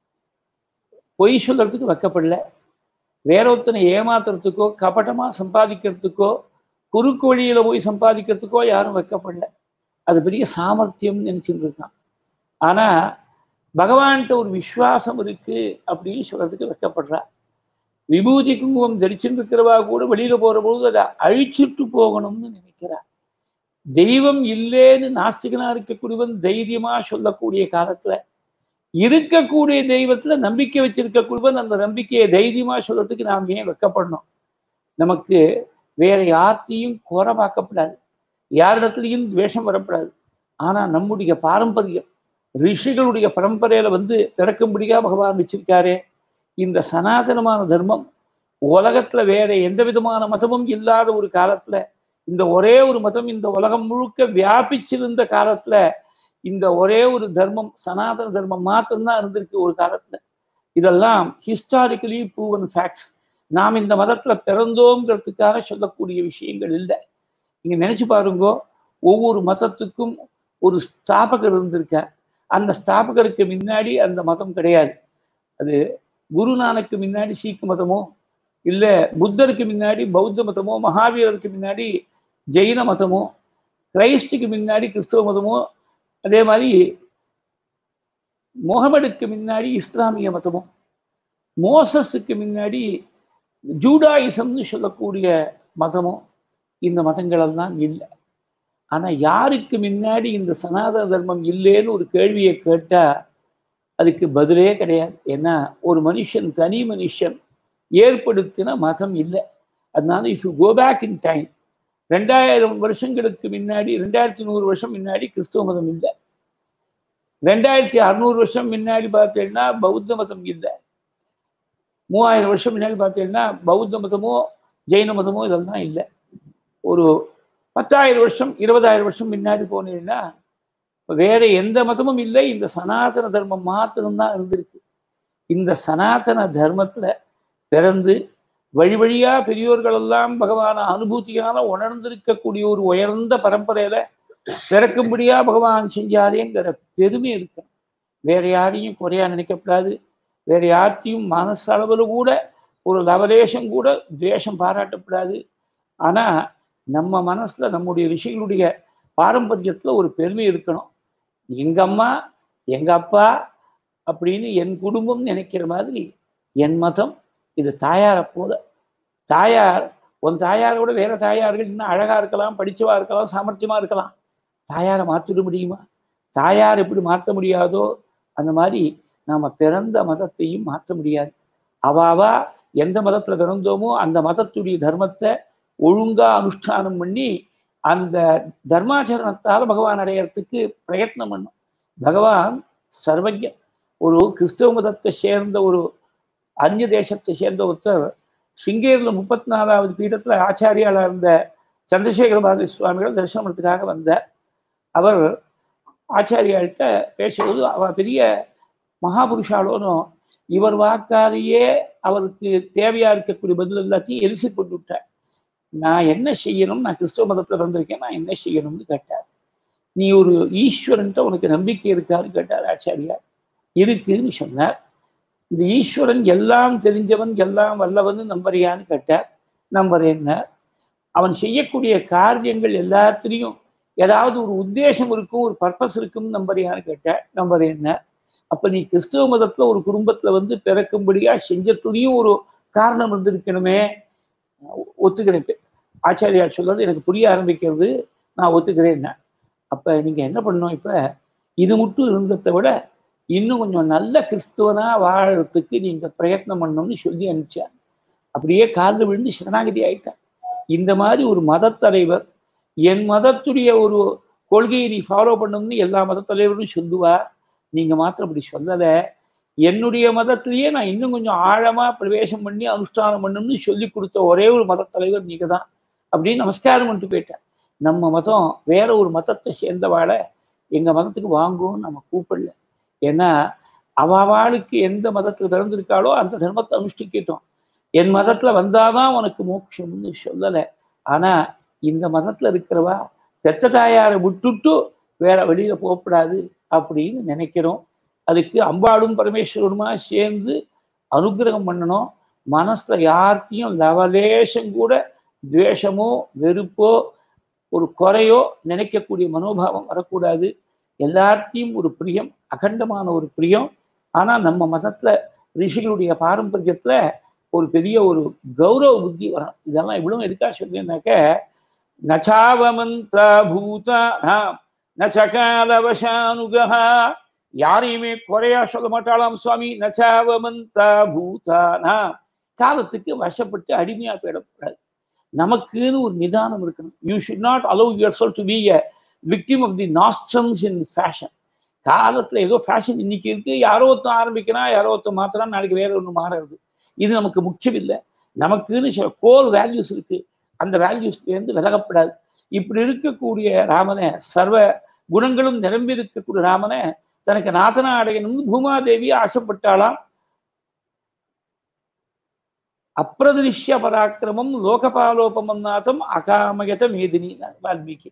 பொய் சொல்றதுக்கு வெக்கப்படல வேற ஒருத்தனை ஏமாத்துறதுக்கோ கபட்டமாக சம்பாதிக்கிறதுக்கோ குறுக்கு வழியில் போய் சம்பாதிக்கிறதுக்கோ யாரும் வெக்கப்படல அது பெரிய சாமர்த்தியம்னு நினச்சிட்டு இருக்கான் ஆனால் பகவான்கிட்ட ஒரு விஸ்வாசம் இருக்கு அப்படின்னு சொல்றதுக்கு வெக்கப்படுறா விபூதி குங்குமம் தரிச்சுட்டு இருக்கிறவா கூட வெளியில போற பொழுது அதை அழிச்சிட்டு போகணும்னு நினைக்கிறா தெய்வம் இல்லேன்னு நாஸ்திகனா இருக்கக்கூடியவன் தைரியமா சொல்லக்கூடிய காலத்துல இருக்கக்கூடிய தெய்வத்துல நம்பிக்கை வச்சிருக்கக்கூடியவன் அந்த நம்பிக்கையை தைரியமா சொல்றதுக்கு நாம் ஏன் வெக்கப்படணும் நமக்கு வேற யார்த்தையும் குறை பார்க்கப்படாது யாரிடத்துலையும் துவேஷம் வரப்படாது ஆனா நம்முடைய பாரம்பரியம் ரிஷிகளுடைய பரம்பரையில வந்து பிறக்கும்படியா பகவான் வச்சிருக்காரே இந்த சனாதனமான தர்மம் உலகத்துல வேற எந்த விதமான மதமும் இல்லாத ஒரு காலத்துல இந்த ஒரே ஒரு மதம் இந்த உலகம் முழுக்க வியாபிச்சிருந்த காலத்துல இந்த ஒரே ஒரு தர்மம் சனாதன தர்மம் மாத்திரம்தான் இருந்திருக்கு ஒரு காலத்துல இதெல்லாம் ஹிஸ்டாரிக்கலி ப்ரூவன் ஃபேக்ட்ஸ் நாம் இந்த மதத்துல பிறந்தோங்கிறதுக்காக சொல்லக்கூடிய விஷயங்கள் இல்லை நீங்க நினைச்சு பாருங்கோ ஒவ்வொரு மதத்துக்கும் ஒரு ஸ்தாபகர் இருந்திருக்கார் அந்த ஸ்தாபகருக்கு முன்னாடி அந்த மதம் கிடையாது அது குருநானக்கு முன்னாடி சீக்கு மதமோ இல்லை புத்தருக்கு முன்னாடி பௌத்த மதமோ மகாவீரருக்கு முன்னாடி ஜெயின மதமோ கிரைஸ்டுக்கு முன்னாடி கிறிஸ்தவ மதமோ அதே மாதிரி முகமதுக்கு முன்னாடி இஸ்லாமிய மதமோ மோசஸுக்கு முன்னாடி ஜூடாயிசம்னு சொல்லக்கூடிய மதமோ இந்த மதங்களெல்லாம் இல்லை ஆனால் யாருக்கு முன்னாடி இந்த சனாதன தர்மம் இல்லைன்னு ஒரு கேள்வியை கேட்டால் அதுக்கு பதிலே கிடையாது ஏன்னா ஒரு மனுஷன் தனி மனுஷன் ஏற்படுத்தின மதம் இல்லை அதனால if you go back in time ரெண்டாயிரம் வருஷங்களுக்கு முன்னாடி ரெண்டாயிரத்தி நூறு வருஷம் முன்னாடி கிறிஸ்துவ மதம் இல்லை ரெண்டாயிரத்தி அறுநூறு வருஷம் முன்னாடி பார்த்தீங்கன்னா பௌத்த மதம் இல்லை மூவாயிரம் வருஷம் முன்னாடி பார்த்தீங்கன்னா பௌத்த மதமோ ஜெயின மதமோ இதெல்லாம் இல்லை ஒரு பத்தாயிரம் வருஷம் இருபதாயிரம் வருஷம் முன்னாடி போனீங்கன்னா வேற எந்த மதமும் இல்லை இந்த சனாதன தர்மம் மாத்திரம்தான் இருந்திருக்கு இந்த சனாதன தர்மத்துல பிறந்து வழி வழியா பெரியோர்கள் எல்லாம் பகவான அனுபூதியால உணர்ந்திருக்கக்கூடிய ஒரு உயர்ந்த பரம்பரையில பிறக்கும்படியா பகவான் செஞ்சாரேங்கிற பெருமை இருக்கணும் வேற யாரையும் குறையா நினைக்கக்கூடாது வேற யார்த்தையும் மனசளவில் கூட ஒரு லவலேஷம் கூட துவேஷம் பாராட்டக்கூடாது ஆனா நம்ம மனசுல நம்முடைய ரிஷிகளுடைய பாரம்பரியத்துல ஒரு பெருமை இருக்கணும் எங்க அம்மா எங்க அப்பா அப்படின்னு என் குடும்பம் நினைக்கிற மாதிரி என் மதம் இது தாயாரை போல தாயார் உன் தாயாரை விட வேற தாயார்கள் இன்னும் அழகா இருக்கலாம் படிச்சவா இருக்கலாம் சாமர்த்தியமா இருக்கலாம் தாயாரை மாற்றிட முடியுமா தாயார் எப்படி மாற்ற முடியாதோ அந்த மாதிரி நாம பிறந்த மதத்தையும் மாற்ற முடியாது அவாவா எந்த மதத்துல பிறந்தோமோ அந்த மதத்துடைய தர்மத்தை ஒழுங்கா அனுஷ்டானம் பண்ணி அந்த தர்மாச்சரணத்தால் பகவான் அடையறதுக்கு பிரயத்னம் பண்ணும் பகவான் சர்வஜன் ஒரு கிறிஸ்தவ மதத்தை சேர்ந்த ஒரு அந்நிய தேசத்தை சேர்ந்த ஒருத்தர் சிங்கேரியில் முப்பத்தி நாலாவது பீடத்துல ஆச்சாரியாளா இருந்த சந்திரசேகர பாரதி சுவாமிகள் தரிசனம் பண்ணுறதுக்காக வந்தார் அவர் ஆச்சாரியாள்கிட்ட பேசும்போது அவ பெரிய மகாபுருஷாலோனும் இவர் வாக்காலேயே அவருக்கு தேவையா இருக்கக்கூடிய பதில் எல்லாத்தையும் எரிசி போட்டு விட்டார் நான் என்ன செய்யணும் நான் கிறிஸ்தவ மதத்துல வந்திருக்கேன் நான் என்ன செய்யணும்னு கேட்டார் நீ ஒரு ஈஸ்வரன்ட்ட உனக்கு நம்பிக்கை இருக்கான்னு கேட்டார் ஆச்சாரியார் இருக்குன்னு சொன்னார் இந்த ஈஸ்வரன் எல்லாம் தெரிஞ்சவன் எல்லாம் வல்லவன் நம்புறியான்னு கேட்டார் நம்புறேன்னா அவன் செய்யக்கூடிய காரியங்கள் எல்லாத்துலேயும் ஏதாவது ஒரு உத்தேசம் இருக்கும் ஒரு பர்பஸ் இருக்கும்னு நம்புறியான்னு கேட்டார் நம்புறேன்னா அப்ப நீ கிறிஸ்தவ மதத்துல ஒரு குடும்பத்துல வந்து பிறக்கும்படியா செஞ்சத்துலையும் ஒரு காரணம் இருந்திருக்கணுமே ஒத்துக்கிறேன் ஆச்சாரியார் சொல்றது எனக்கு புரிய ஆரம்பிக்கிறது நான் ஒத்துக்கிறேன்னா அப்ப நீங்க என்ன பண்ணணும் இப்ப இது மட்டும் இருந்ததை விட இன்னும் கொஞ்சம் நல்ல கிறிஸ்துவனா வாழறதுக்கு நீங்க பிரயத்னம் பண்ணணும்னு சொல்லி அனுப்பிச்சார் அப்படியே காலில் விழுந்து சரணாகதி ஆயிட்டார் இந்த மாதிரி ஒரு மதத்தலைவர் என் மதத்துடைய ஒரு கொள்கையை நீ ஃபாலோ பண்ணணும்னு எல்லா மதத்தலைவரும் சொல்லுவா நீங்க மாத்திரம் அப்படி சொல்லலை என்னுடைய மதத்திலேயே நான் இன்னும் கொஞ்சம் ஆழமா பிரவேசம் பண்ணி அனுஷ்டானம் பண்ணணும்னு சொல்லி கொடுத்த ஒரே ஒரு மதத்தலைவர் நீங்க தான் அப்படின்னு நமஸ்காரம் பண்ணிட்டு போயிட்டேன் நம்ம மதம் வேற ஒரு மதத்தை சேர்ந்தவாளை எங்க மதத்துக்கு வாங்குவோம்னு நம்ம கூப்பிடல ஏன்னா அவளுக்கு எந்த மதத்துல பிறந்திருக்காளோ அந்த தர்மத்தை அனுஷ்டிக்கட்டும் என் மதத்துல வந்தாதான் உனக்கு மோட்சம்னு சொல்லலை ஆனா இந்த மதத்துல இருக்கிறவா பெத்த தாயாரை விட்டுட்டு வேற வெளியில போகக்கூடாது அப்படின்னு நினைக்கிறோம் அதுக்கு அம்பாளும் பரமேஸ்வரனுமா சேர்ந்து அனுகிரகம் பண்ணணும் மனசுல யார்கிட்டையும் லவலேஷம் கூட துவேஷமோ வெறுப்போ ஒரு குறையோ நினைக்கக்கூடிய மனோபாவம் வரக்கூடாது எல்லாத்தையும் ஒரு பிரியம் அகண்டமான ஒரு பிரியம் ஆனா நம்ம மதத்துல ரிஷிகளுடைய பாரம்பரியத்துல ஒரு பெரிய ஒரு கௌரவ புத்தி வரும் இதெல்லாம் இவ்வளவு எதுக்காக சொல்லியிருந்தாக்க நச்சாவமந்த பூதா நச்சகாலவசானுகா யாரையுமே குறையா சொல்ல மாட்டாளாம் சுவாமி நச்சாவமந்த பூதானா காலத்துக்கு வசப்பட்டு அடிமையா போயிடக்கூடாது நமக்குன்னு ஒரு நிதானம் இருக்கணும் you should not allow your soul to be a victim of the nostrums in fashion காலத்துல ஏதோ ஃபேஷன் இன்னைக்கு இருக்கு யாரோ ஒருத்தன் ஆரம்பிக்கிறான் யாரோ ஒருத்தன் மாத்திரம் நாளைக்கு வேற ஒன்று மாறுறது இது நமக்கு முக்கியம் இல்லை நமக்குன்னு சில கோல் வேல்யூஸ் இருக்கு அந்த வேல்யூஸ்லேருந்து விலகப்படாது இப்படி இருக்கக்கூடிய ராமனை சர்வ குணங்களும் நிரம்பி இருக்கக்கூடிய ராமனை தனக்கு நாதனா அடையணும்னு பூமாதேவி ஆசைப்பட்டாலாம் அப்பிரதிருஷ்ய பராக்கிரமம் லோகபாலோபமம் நாதம் அகாமயத மேதினி வால்மீகி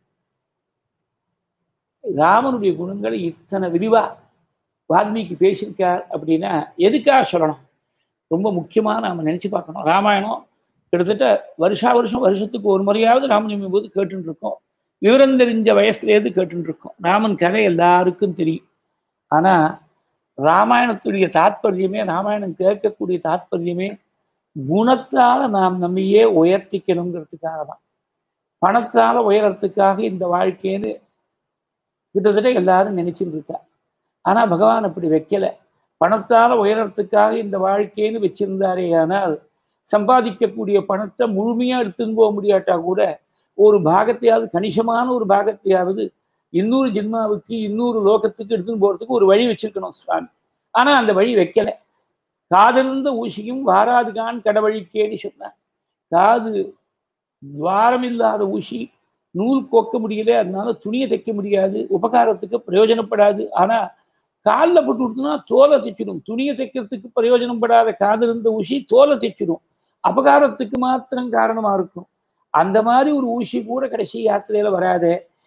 ராமனுடைய குணங்களை இத்தனை விரிவா வால்மீகி பேசியிருக்கார் அப்படின்னா எதுக்காக சொல்லணும் ரொம்ப முக்கியமாக நாம் நினச்சி பார்க்கணும் ராமாயணம் கிட்டத்தட்ட வருஷா வருஷம் வருஷத்துக்கு ஒரு முறையாவது ராமநவமி போது கேட்டுன்னு இருக்கோம் விவரம் தெரிஞ்ச வயசுலேருந்து கேட்டுன்னு இருக்கோம் ராமன் கதை எல்லாருக்கும் தெரியும் ஆனால் ராமாயணத்துடைய தாத்பரியமே ராமாயணம் கேட்கக்கூடிய தாத்பரியமே குணத்தால் நாம் நம்மையே உயர்த்திக்கணுங்கிறதுக்காக தான் பணத்தால் உயரத்துக்காக இந்த வாழ்க்கைன்னு கிட்டத்தட்ட எல்லாரும் நினைச்சுட்டு இருக்கா ஆனால் பகவான் அப்படி வைக்கல பணத்தால் உயரத்துக்காக இந்த வாழ்க்கைன்னு வச்சிருந்தாரே ஆனால் சம்பாதிக்கக்கூடிய பணத்தை முழுமையாக எடுத்துன்னு போக முடியாட்டா கூட ஒரு பாகத்தையாவது கணிசமான ஒரு பாகத்தையாவது இன்னொரு ஜென்மாவுக்கு இன்னொரு லோகத்துக்கு எடுத்துன்னு போகிறதுக்கு ஒரு வழி வச்சிருக்கணும் சுவாமி ஆனால் அந்த வழி வைக்கல காதிருந்த ஊசியும் வாராதுகான் கடவழிக்கேன்னு சொன்னார் காது துவாரம் இல்லாத ஊசி நூல் கோக்க முடியல அதனால துணியை தைக்க முடியாது உபகாரத்துக்கு பிரயோஜனப்படாது ஆனா காலில் போட்டு விட்டுனா தோலை தைச்சிடும் துணியை தைக்கிறதுக்கு பிரயோஜனப்படாத காது இருந்த ஊசி தோலை தைச்சிடும் அபகாரத்துக்கு மாத்திரம் காரணமா இருக்கும் அந்த மாதிரி ஒரு ஊசி கூட கடைசி யாத்திரையில வராது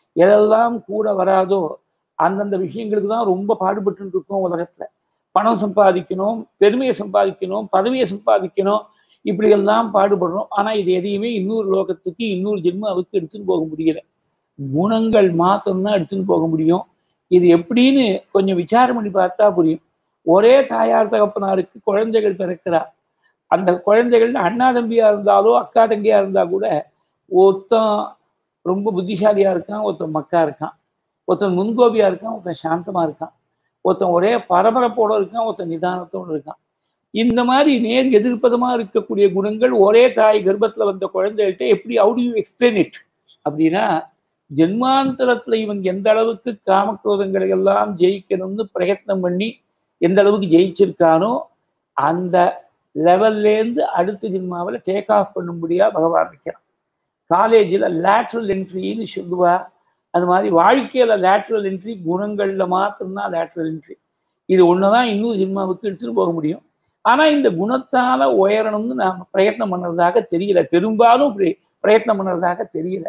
எதெல்லாம் கூட வராதோ அந்தந்த விஷயங்களுக்கு தான் ரொம்ப பாடுபட்டு இருக்கோம் உலகத்துல பணம் சம்பாதிக்கணும் பெருமையை சம்பாதிக்கணும் பதவியை சம்பாதிக்கணும் இப்படி எல்லாம் பாடுபடுறோம் ஆனா இது எதையுமே இன்னொரு லோகத்துக்கு இன்னொரு ஜென்மாவுக்கு எடுத்துன்னு போக முடியல குணங்கள் மாத்திரம்தான் எடுத்துன்னு போக முடியும் இது எப்படின்னு கொஞ்சம் விசாரம் பண்ணி பார்த்தா புரியும் ஒரே தாயார் தகப்பனாருக்கு குழந்தைகள் பிறக்கிறா அந்த குழந்தைகள் அண்ணா தம்பியா இருந்தாலோ அக்கா தங்கியா இருந்தா கூட ஒருத்தன் ரொம்ப புத்திசாலியா இருக்கான் ஒருத்தன் மக்கா இருக்கான் ஒருத்தன் முன்கோபியா இருக்கான் ஒருத்தன் சாந்தமா இருக்கான் ஒருத்தன் ஒரே பரபரப்போட இருக்கான் ஒருத்தன் நிதானத்தோடு இருக்கான் இந்த மாதிரி நேர் எதிர்ப்பதமா இருக்கக்கூடிய குணங்கள் ஒரே தாய் கர்ப்பத்துல வந்த குழந்தைகிட்ட எப்படி ஹவு யூ எக்ஸ்பிளைன் இட் அப்படின்னா ஜென்மாந்தரத்துல இவன் எந்த அளவுக்கு காமக்ரோதங்களை எல்லாம் ஜெயிக்கணும்னு பிரயத்னம் பண்ணி எந்த அளவுக்கு ஜெயிச்சிருக்கானோ அந்த லெவல்லேருந்து அடுத்த ஜென்மாவில் டேக் ஆஃப் பண்ணும்படியா பகவான் வைக்கிறான் காலேஜில் லேட்ரல் என்ட்ரின்னு சொல்லுவா அது மாதிரி வாழ்க்கையில லேட்ரல் என்ட்ரி குணங்கள்ல மாத்திரம்தான் லேட்ரல் என்ட்ரி இது ஒண்ணுதான் இன்னும் ஜென்மாவுக்கு எடுத்துட்டு போக முடியும் ஆனா இந்த குணத்தால உயரணும்னு நாம் பிரயத்னம் பண்ணுறதாக தெரியல பெரும்பாலும் இப்படி பிரயத்னம் பண்ணுறதாக தெரியல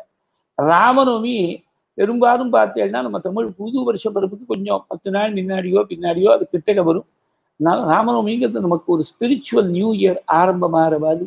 ராமநவமி பெரும்பாலும் பார்த்தேன்னா நம்ம தமிழ் புது வருஷ பிறப்புக்கு கொஞ்சம் பத்து நாள் முன்னாடியோ பின்னாடியோ அது கிட்டக்க வரும் அதனால ராமநவமிங்கிறது நமக்கு ஒரு ஸ்பிரிச்சுவல் நியூ இயர் ஆரம்பமாகிற மாதிரி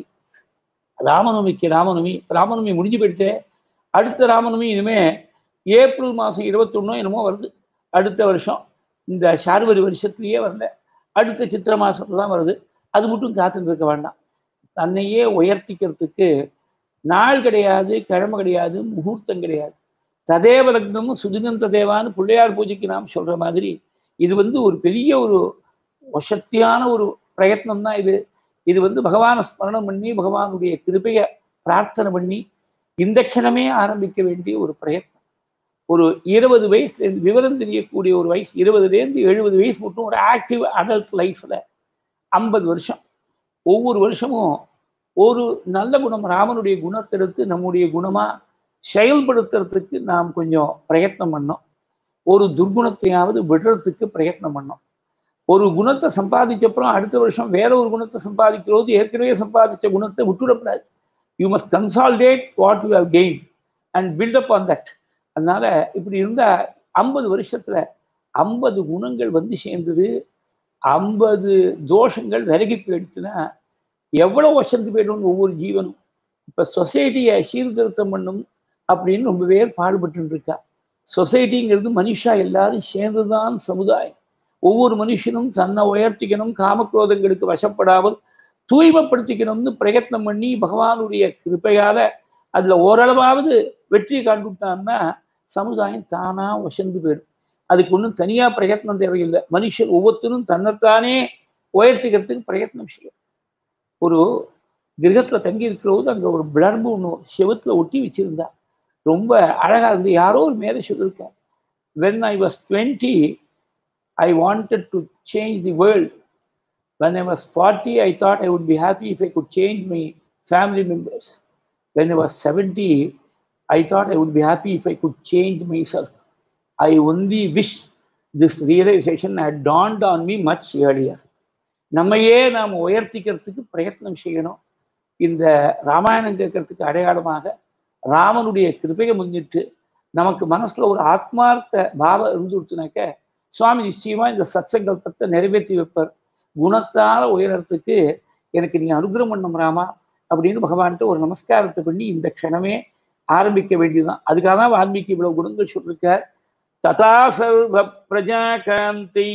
ராமநவமிக்கு ராமநவமி ராமநவமி முடிஞ்சு போயிடுச்சே அடுத்த ராமநவமி இனிமே ஏப்ரல் மாதம் இருபத்தொன்னோ என்னமோ வருது அடுத்த வருஷம் இந்த சார்வரி வருஷத்துலேயே வரல அடுத்த சித்திர மாசத்துல தான் வருது அது மட்டும் காத்துட்டு இருக்க வேண்டாம் தன்னையே உயர்த்திக்கிறதுக்கு நாள் கிடையாது கிழமை கிடையாது முகூர்த்தம் கிடையாது ததேவ லக்னமும் சுதினந்த தேவான்னு பிள்ளையார் பூஜைக்கு நாம் சொல்ற மாதிரி இது வந்து ஒரு பெரிய ஒரு வசத்தியான ஒரு பிரயத்னம் தான் இது இது வந்து பகவானை ஸ்மரணம் பண்ணி பகவானுடைய கிருபையை பிரார்த்தனை பண்ணி இந்த க்ஷணமே ஆரம்பிக்க வேண்டிய ஒரு பிரயத்னம் ஒரு இருபது வயசுலேருந்து விவரம் தெரியக்கூடிய ஒரு வயசு இருபதுலேருந்து எழுபது வயசு மட்டும் ஒரு ஆக்டிவ் அடல்ட் லைஃப்பில் ஐம்பது வருஷம் ஒவ்வொரு வருஷமும் ஒரு நல்ல குணம் ராமனுடைய குணத்தை எடுத்து நம்முடைய குணமாக செயல்படுத்துறதுக்கு நாம் கொஞ்சம் பிரயத்னம் பண்ணோம் ஒரு துர்குணத்தையாவது விடுறதுக்கு பிரயத்னம் பண்ணோம் ஒரு குணத்தை சம்பாதிச்சப்புறம் அடுத்த வருஷம் வேற ஒரு குணத்தை சம்பாதிக்கிறது ஏற்கனவே சம்பாதிச்ச குணத்தை விட்டுவிடக்கூடாது you must consolidate what you have gain and build up on that அதனால இப்படி இருந்தால் ஐம்பது வருஷத்துல ஐம்பது குணங்கள் வந்து சேர்ந்தது ஐம்பது தோஷங்கள் விலகி போயிடுச்சுன்னா எவ்வளோ வசந்து போயிடும் ஒவ்வொரு ஜீவனும் இப்போ சொசைட்டியை சீர்திருத்தம் பண்ணும் அப்படின்னு ரொம்ப பேர் பாடுபட்டு இருக்கா சொசைட்டிங்கிறது மனுஷா எல்லாரும் சேர்ந்துதான் சமுதாயம் ஒவ்வொரு மனுஷனும் தன்னை உயர்த்திக்கணும் காமக்ரோதங்களுக்கு வசப்படாமல் தூய்மைப்படுத்திக்கணும்னு பிரயத்னம் பண்ணி பகவானுடைய கிருப்பையால அதுல ஓரளவாவது வெற்றி காண்பிட்டான்னா சமுதாயம் தானா வசந்து போயிடும் அதுக்கு ஒன்றும் தனியா பிரயத்னம் தேவையில்லை மனுஷன் ஒவ்வொருத்தரும் தன்னைத்தானே உயர்த்திக்கிறதுக்கு பிரயத்னம் செய்யும் ஒரு கிரகத்துல தங்கி இருக்கிறபோது அங்க ஒரு பிளர்பு ஒன்று செவத்துல ஒட்டி வச்சிருந்தா ரொம்ப அழகா இருந்து யாரோ ஒரு மேலே சொல்லியிருக்கேன் when I was twenty I wanted to change the world when I was forty I thought I would be happy if I could change my family members when I was seventy I thought I would be happy if I could change myself I only wish this realisation had dawned on me much earlier நம்மையே நாம் உயர்த்திக்கிறதுக்கு பிரயத்னம் செய்யணும் இந்த ராமாயணம் கேட்கறதுக்கு அடையாளமாக ராமனுடைய கிருபையை முன்னிட்டு நமக்கு மனசுல ஒரு ஆத்மார்த்த பாவம் இருந்துருச்சுனாக்க சுவாமி நிச்சயமா இந்த சத்சங்கல்பத்தை நிறைவேற்றி வைப்பார் குணத்தால உயரத்துக்கு எனக்கு நீ அனுகிரகம் பண்ணும் ராமா அப்படின்னு பகவான்கிட்ட ஒரு நமஸ்காரத்தை பண்ணி இந்த க்ஷணமே ஆரம்பிக்க வேண்டியதுதான் அதுக்காக தான் வால்மீகி இவ்வளவு குணங்கள் சொல்லிருக்கார் ததா சர்வ பிரஜா காந்தி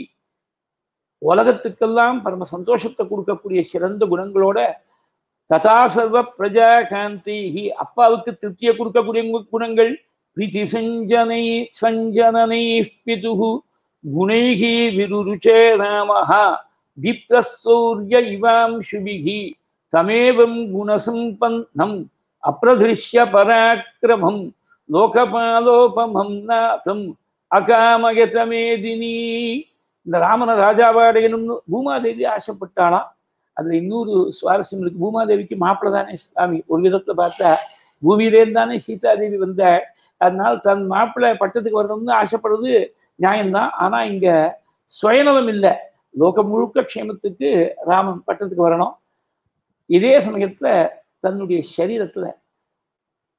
உலகத்துக்கெல்லாம் பரம சந்தோஷத்தை கொடுக்கக்கூடிய சிறந்த குணங்களோட ததா சர்வ பிரஜா காந்தி அப்பாவுக்கு திருப்தியை கொடுக்கக்கூடிய குணங்கள் பிரீத்தி சஞ்சனை சஞ்சனனை பிதுகு குணைகி விருருச்சே ராமஹா தீப்த சௌரிய இவாம் சுபிகி தமேவம் குணசம்பன்னம் அப்பிரதிருஷ்ய பராக்கிரமம் லோகபாலோபமம் நாதம் அகாமயதமேதினி இந்த ராமன ராஜாவாடையணும்னு பூமாதேவி ஆசைப்பட்டாளாம் அதுல இன்னொரு சுவாரஸ்யம் இருக்கு பூமாதேவிக்கு மாப்பிள்ள தானே சாமி ஒரு விதத்துல பார்த்தா பூமியிலேருந்து தானே சீதாதேவி வந்த அதனால தன் மாப்பிள்ளை பட்டத்துக்கு வரணும்னு ஆசைப்படுறது நியாயம்தான் ஆனா இங்க சுயநலம் இல்லை லோகம் முழுக்க க்ஷேமத்துக்கு ராமன் பட்டத்துக்கு வரணும் இதே சமயத்துல தன்னுடைய சரீரத்துல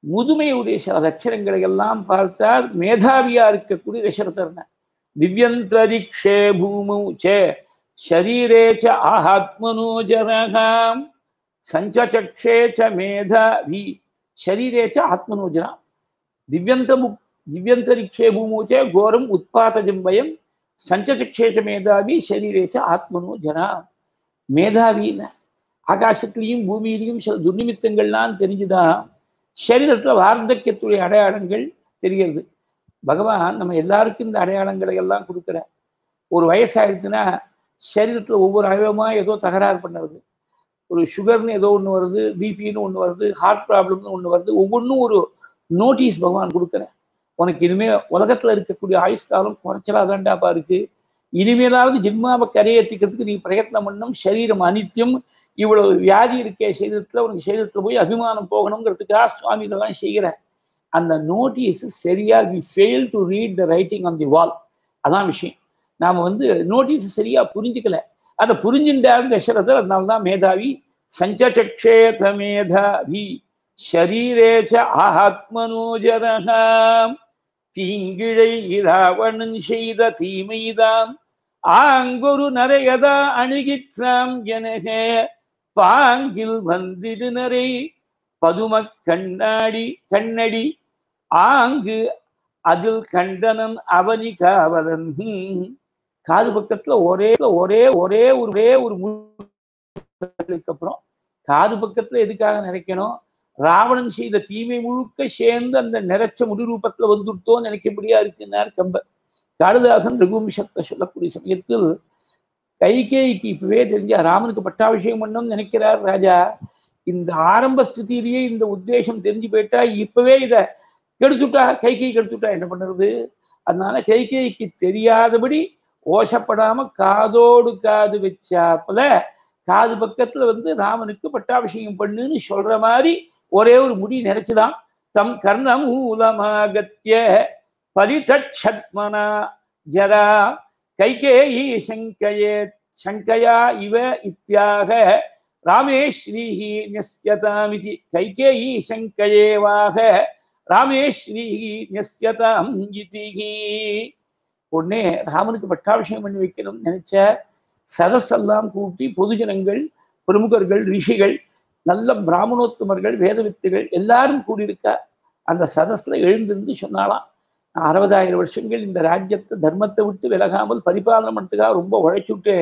முதுமையுடைய சில லட்சணங்களை எல்லாம் பார்த்தால் மேதாவியா இருக்கக்கூடிய தசரதர்ன திவ்யந்தரிக்ஷே பூமு சே ஷரீரே ச ஆத்மனோஜரகாம் சஞ்சச்சக்ஷே ச மேதாவி ஷரீரே ச ஆத்மனோஜனா திவ்யந்த திவ்யந்தரிக்ஷே பூமு சே கோரம் உத்பாதஜம் வயம் சஞ்சச்சக்ஷே ச மேதாவி ஷரீரே ச ஆத்மனோஜனா மேதாவின்னு ஆகாசத்திலையும் பூமியிலையும் சில துர்நிமித்தங்கள்லாம் தெரிஞ்சுதான் சரீரத்தில் வார்த்தக்கியத்துடைய அடையாளங்கள் தெரிகிறது பகவான் நம்ம எல்லாருக்கும் இந்த அடையாளங்களை எல்லாம் கொடுக்குற ஒரு வயசாயிடுச்சுன்னா சரீரத்தில் ஒவ்வொரு அவயவமாக ஏதோ தகராறு பண்ணுறது ஒரு சுகர்னு ஏதோ ஒன்று வருது பிபின்னு ஒன்று வருது ஹார்ட் ப்ராப்ளம்னு ஒன்று வருது ஒவ்வொன்றும் ஒரு நோட்டீஸ் பகவான் கொடுக்குறேன் உனக்கு இனிமேல் உலகத்தில் இருக்கக்கூடிய ஆயுஷ்காலம் குறைச்சலாக தாண்டாப்பா இருக்குது இனிமேலாவது ஜென்மாவை கரையேற்றிக்கிறதுக்கு நீ பிரயத்னம் பண்ணும் சரீரம் அனித்தியம் இவ்வளவு வியாதி இருக்கே சரீரத்தில் உனக்கு சரீரத்தில் போய் அபிமானம் போகணுங்கிறதுக்காக சுவாமி இதெல்லாம் செய்கிற அந்த நோட்டீஸ் சரியா we fail to read the writing on the wall அதான் விஷயம் நாம் வந்து நோட்டீஸ் சரியா புரிஞ்சுக்கல அதை புரிஞ்சுட்டாரு தசரதர் அதனால தான் மேதாவி சஞ்சச்சக்ஷேத மேதாவி ஷரீரேச்ச ஆத்மனோஜரகாம் தீங்கிழை இராவணன் செய்த தீமைதான் ஆங்கொரு நரையதா அணுகிற்றாம் எனக பாங்கில் வந்திடு நரை பதும கண்ணாடி கண்ணடி ஆங்கு அதில் கண்டனன் அவனி காவலன் காது பக்கத்துல ஒரே ஒரே ஒரே ஒரு ஒரே ஒரு அப்புறம் காது பக்கத்துல எதுக்காக நிறைக்கணும் ராவணன் செய்த தீமை முழுக்க சேர்ந்து அந்த நிறைச்ச முடிரூபத்துல வந்துட்டோம் நினைக்கபடியா இருக்குன்னார் கம்பர் காளிதாசன் ரகுவம்சத்தை சொல்லக்கூடிய சமயத்தில் கைகேயிக்கு இப்பவே தெரிஞ்ச ராமனுக்கு பட்டாபிஷேகம் பண்ணணும்னு நினைக்கிறார் ராஜா இந்த ஆரம்ப ஸ்திதியிலேயே இந்த உத்தேசம் தெரிஞ்சு போயிட்டா இப்பவே இதை கெடுத்துட்டா கைகை கெடுத்துட்டா என்ன பண்ணுறது அதனால கைகேயிக்கு தெரியாதபடி ஓசப்படாம காதோடு காது வச்சாப்புல காது பக்கத்துல வந்து ராமனுக்கு பட்டாபிஷேகம் பண்ணுன்னு சொல்ற மாதிரி ஒரே ஒரு முடி நிறைச்சுதான் தம் கர்ணமூலமாகத்திய பலிதட்சத்மனா ஜரா கைகேயி சங்கயே சங்கயா இவ இத்தியாக ராமேஸ்ரீஹி நியஸ்யதாமிதி கைகேயி சங்கயேவாக ராமேஸ்ரீஹி நியஸ்யதாம் இதிஹி உடனே ராமனுக்கு பட்டாபிஷேகம் பண்ணி வைக்கணும்னு நினைச்ச சரஸெல்லாம் கூட்டி பொதுஜனங்கள் பிரமுகர்கள் ரிஷிகள் நல்ல பிராமணோத்தமர்கள் வேதவித்துகள் எல்லாரும் கூடியிருக்கா அந்த சதஸ்ல எழுந்திருந்து சொன்னாலாம் நான் அறுபதாயிரம் வருஷங்கள் இந்த ராஜ்யத்தை தர்மத்தை விட்டு விலகாமல் பரிபாலனம் பண்ணுறதுக்காக ரொம்ப உழைச்சுட்டு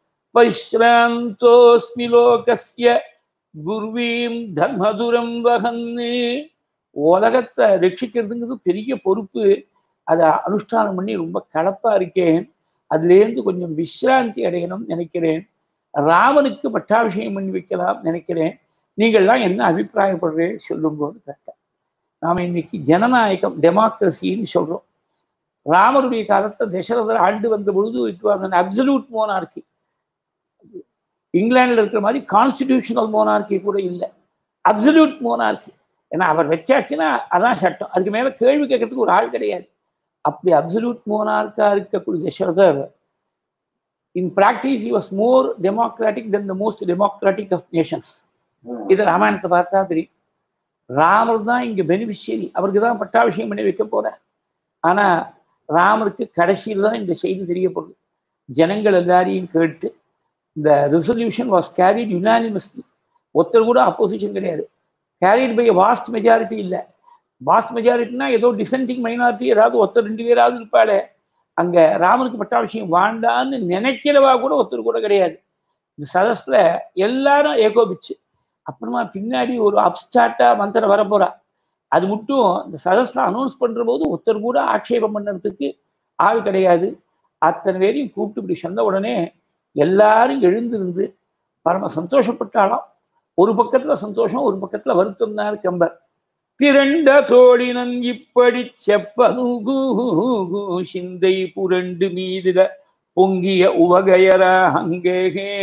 பைஸ்ராந்தோஸ்மி லோகஸ்ய குர்வீம் தர்மதுரம் வகன்னு உலகத்தை ரட்சிக்கிறதுங்கிறது பெரிய பொறுப்பு அதை அனுஷ்டானம் பண்ணி ரொம்ப கலப்பா இருக்கேன் அதுலேருந்து கொஞ்சம் விஸ்ராந்தி அடையணும்னு நினைக்கிறேன் ராமனுக்கு பட்டாபிஷேகம் பண்ணி வைக்கலாம் நினைக்கிறேன் நீங்கள்லாம் என்ன அபிப்பிராயப்படுறேன் சொல்லுங்கன்னு கேட்டேன் நாம் இன்னைக்கு ஜனநாயகம் டெமோக்ரஸின்னு சொல்கிறோம் ராமருடைய காலத்தை தசரதர் ஆண்டு வந்த பொழுது it was an absolute monarchy இங்கிலாண்டில் இருக்கிற மாதிரி கான்ஸ்டிடியூஷனல் மோனார்கி கூட இல்லை அப்சல்யூட் மோனார்கி ஏன்னா அவர் வச்சாச்சுன்னா அதான் சட்டம் அதுக்கு மேலே கேள்வி கேட்கறதுக்கு ஒரு ஆள் கிடையாது அப்படி அப்சல்யூட் மோனார்க்கா இருக்கக்கூடிய தசரதர் in practice he was more democratic then the most democratic of nations இது ராமாயணத்தை பார்த்தா தெரியும் ராமர் தான் இங்கே பெனிஃபிஷியரி அவருக்கு தான் பட்டாபிஷேகம் பண்ணி வைக்க போகிறார் ஆனால் ராமருக்கு கடைசியில் தான் இந்த செய்தி தெரியப்படுது ஜனங்கள் எல்லாரையும் கேட்டு இந்த ரெசல்யூஷன் வாஸ் கேரிட் யுனானிமஸ்லி ஒருத்தர் கூட அப்போசிஷன் கிடையாது கேரிட் பை வாஸ்ட் மெஜாரிட்டி இல்லை வாஸ்ட் மெஜாரிட்டினா ஏதோ டிசென்டிங் மைனாரிட்டி ஏதாவது ஒருத்தர் ரெண்டு பேராவது இருப்பாளே அங்கே ராமனுக்கு பட்டாபிஷேகம் வாண்டான்னு நினைக்கிறவா கூட ஒருத்தர் கூட கிடையாது இந்த சதஸில் எல்லாரும் ஏகோபிச்சு அப்புறமா பின்னாடி ஒரு அப்ஸ்டார்ட்டா மந்திரம் வரப்போறா அது மட்டும் இந்த சதஸ்ல அனௌன்ஸ் பண்ற போது ஒருத்தர் கூட ஆட்சேபம் பண்ணுறதுக்கு ஆள் கிடையாது அத்தனை பேரையும் கூப்பிட்டு இப்படி சொன்ன உடனே எல்லாரும் எழுந்திருந்து பரம சந்தோஷப்பட்டாலும் ஒரு பக்கத்துல சந்தோஷம் ஒரு பக்கத்துல வருத்தம் தான் கம்பர் திரண்ட தோழினன் இப்படி செப்பனுகு சிந்தை புரண்டு மீதிட பொங்கிய உவகையரா அங்கே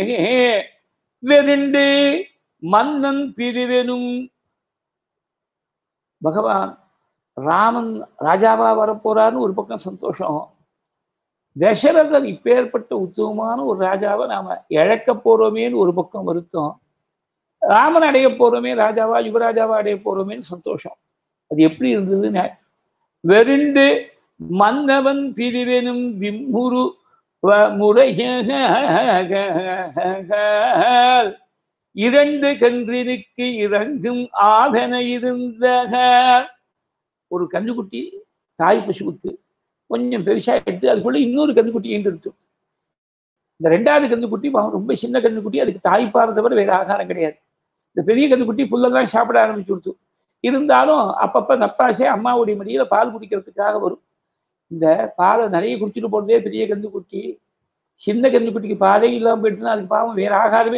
வெருண்டு மன்னன் பிரிவெனும் பகவான் ராமன் ராஜாவா வரப்போறான்னு ஒரு பக்கம் சந்தோஷம் தசரதன் இப்பேற்பட்ட உத்தமமான ஒரு ராஜாவை நாம இழக்க போறோமேன்னு ஒரு பக்கம் வருத்தம் ராமன் அடைய போறோமே ராஜாவா யுவராஜாவா அடைய போறோமேன்னு சந்தோஷம் அது எப்படி இருந்ததுன்னு வெறிண்டு மன்னவன் பிரிவெனும் விம்முரு முறையால் இரண்டு கன்றினுக்கு இறங்கும் ஆவென இருந்த ஒரு கன்றுக்குட்டி தாய் பசுவுக்கு கொஞ்சம் பெருசா எடுத்து அதுக்குள்ள இன்னொரு கன்றுக்குட்டி ஈண்டெடுத்து இந்த ரெண்டாவது கன்றுக்குட்டி பாவம் ரொம்ப சின்ன கன்றுக்குட்டி அதுக்கு தாய்ப்பாறை தவிர வேற ஆகாரம் கிடையாது இந்த பெரிய கன்றுக்குட்டி புல்லெல்லாம் சாப்பிட ஆரம்பிச்சு கொடுத்து இருந்தாலும் அப்பப்ப நப்பாசே அம்மாவுடைய மடியில பால் குடிக்கிறதுக்காக வரும் இந்த பாலை நிறைய குடிச்சிட்டு போனதே பெரிய கன்றுக்குட்டி சின்ன கன்றுக்குட்டிக்கு பாலே இல்லாம போயிட்டுனா அதுக்கு பாவம் வேற ஆகாரமே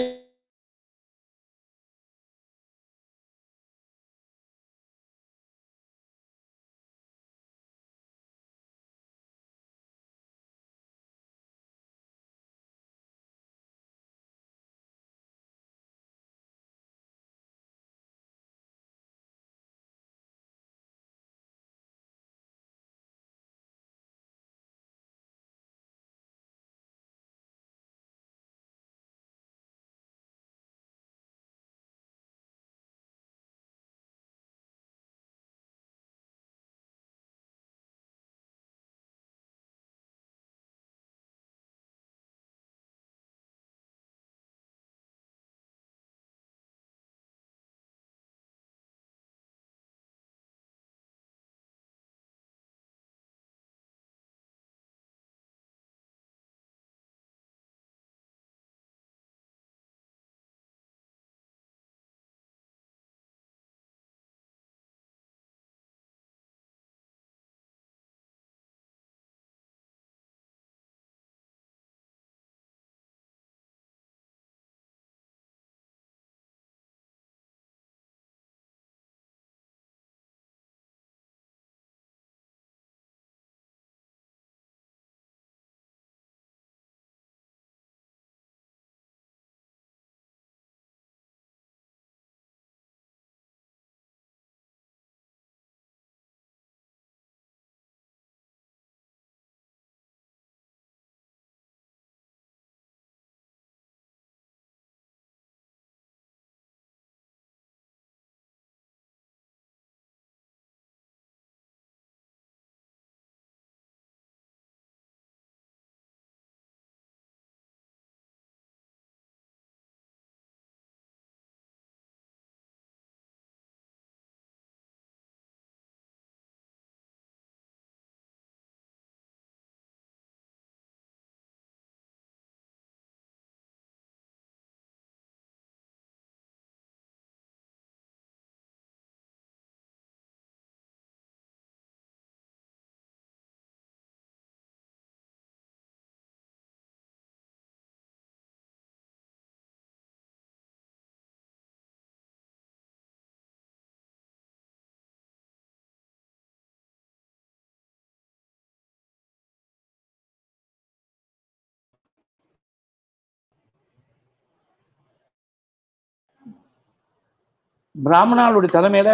பிராமணாளுடைய தலைமையில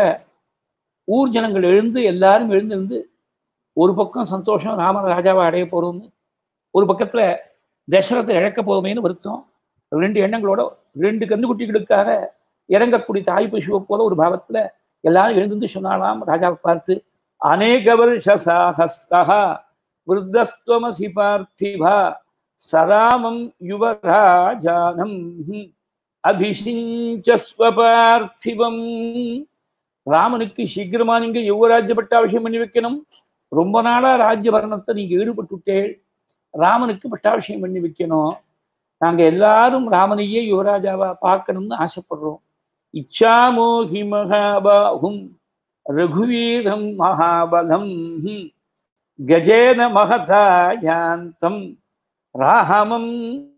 ஊர் ஜனங்கள் எழுந்து எல்லாரும் எழுந்திருந்து ஒரு பக்கம் சந்தோஷம் ராம ராஜாவை அடைய போறோம்னு ஒரு பக்கத்துல தசரத்தை இழக்க போவோமேன்னு வருத்தம் ரெண்டு எண்ணங்களோட ரெண்டு கன்றுக்குட்டிகளுக்காக இறங்கக்கூடிய தாய் பசுவை போல ஒரு பாவத்துல எல்லாரும் எழுந்து சொன்னாலாம் ராஜாவை பார்த்து அநேக வருஷசாகஸ்தா விருத்தஸ்துவமசி பார்த்திபா சராமம் யுவராஜானம் அபிஷிஞ்சஸ்வ பார்த்திபம் ராமனுக்கு சீக்கிரமா நீங்க யுவராஜ்ய பட்டாபிஷேகம் பண்ணி வைக்கணும் ரொம்ப நாளா ராஜ்ய பரணத்தை நீங்க ஈடுபட்டுட்டேள் ராமனுக்கு பட்டாபிஷேகம் பண்ணி வைக்கணும் நாங்க எல்லாரும் ராமனையே யுவராஜாவா பார்க்கணும்னு ஆசைப்படுறோம் இச்சாமோகி மகாபாகும் ரகுவீரம் மகாபலம் கஜேன மகதா யாந்தம் ராமம்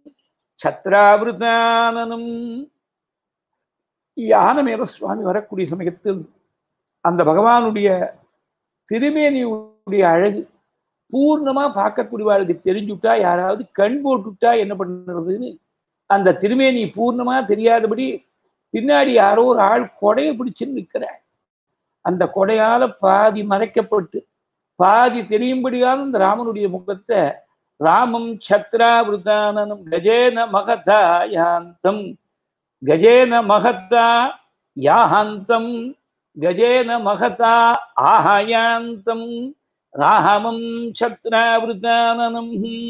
சத்ராவிருதானனம் யானமேத சுவாமி வரக்கூடிய சமயத்தில் அந்த பகவானுடைய திருமேனியுடைய அழகு பூர்ணமா பார்க்கக்கூடியவாளுக்கு தெரிஞ்சுட்டா யாராவது கண் போட்டுட்டா என்ன பண்ணுறதுன்னு அந்த திருமேனி பூர்ணமா தெரியாதபடி பின்னாடி யாரோ ஒரு ஆள் கொடையை பிடிச்சுன்னு நிற்கிறாள் அந்த கொடையால பாதி மறைக்கப்பட்டு பாதி தெரியும்படியான இந்த ராமனுடைய முகத்தை ராமம் சத்ராவிருதானனம் கஜேன மகதா யாந்தம் கஜேன மகத்தா யாஹாந்தம் கஜேன மகதா ஆஹயாந்தம் ராமம் சத்ராவிருதானனம்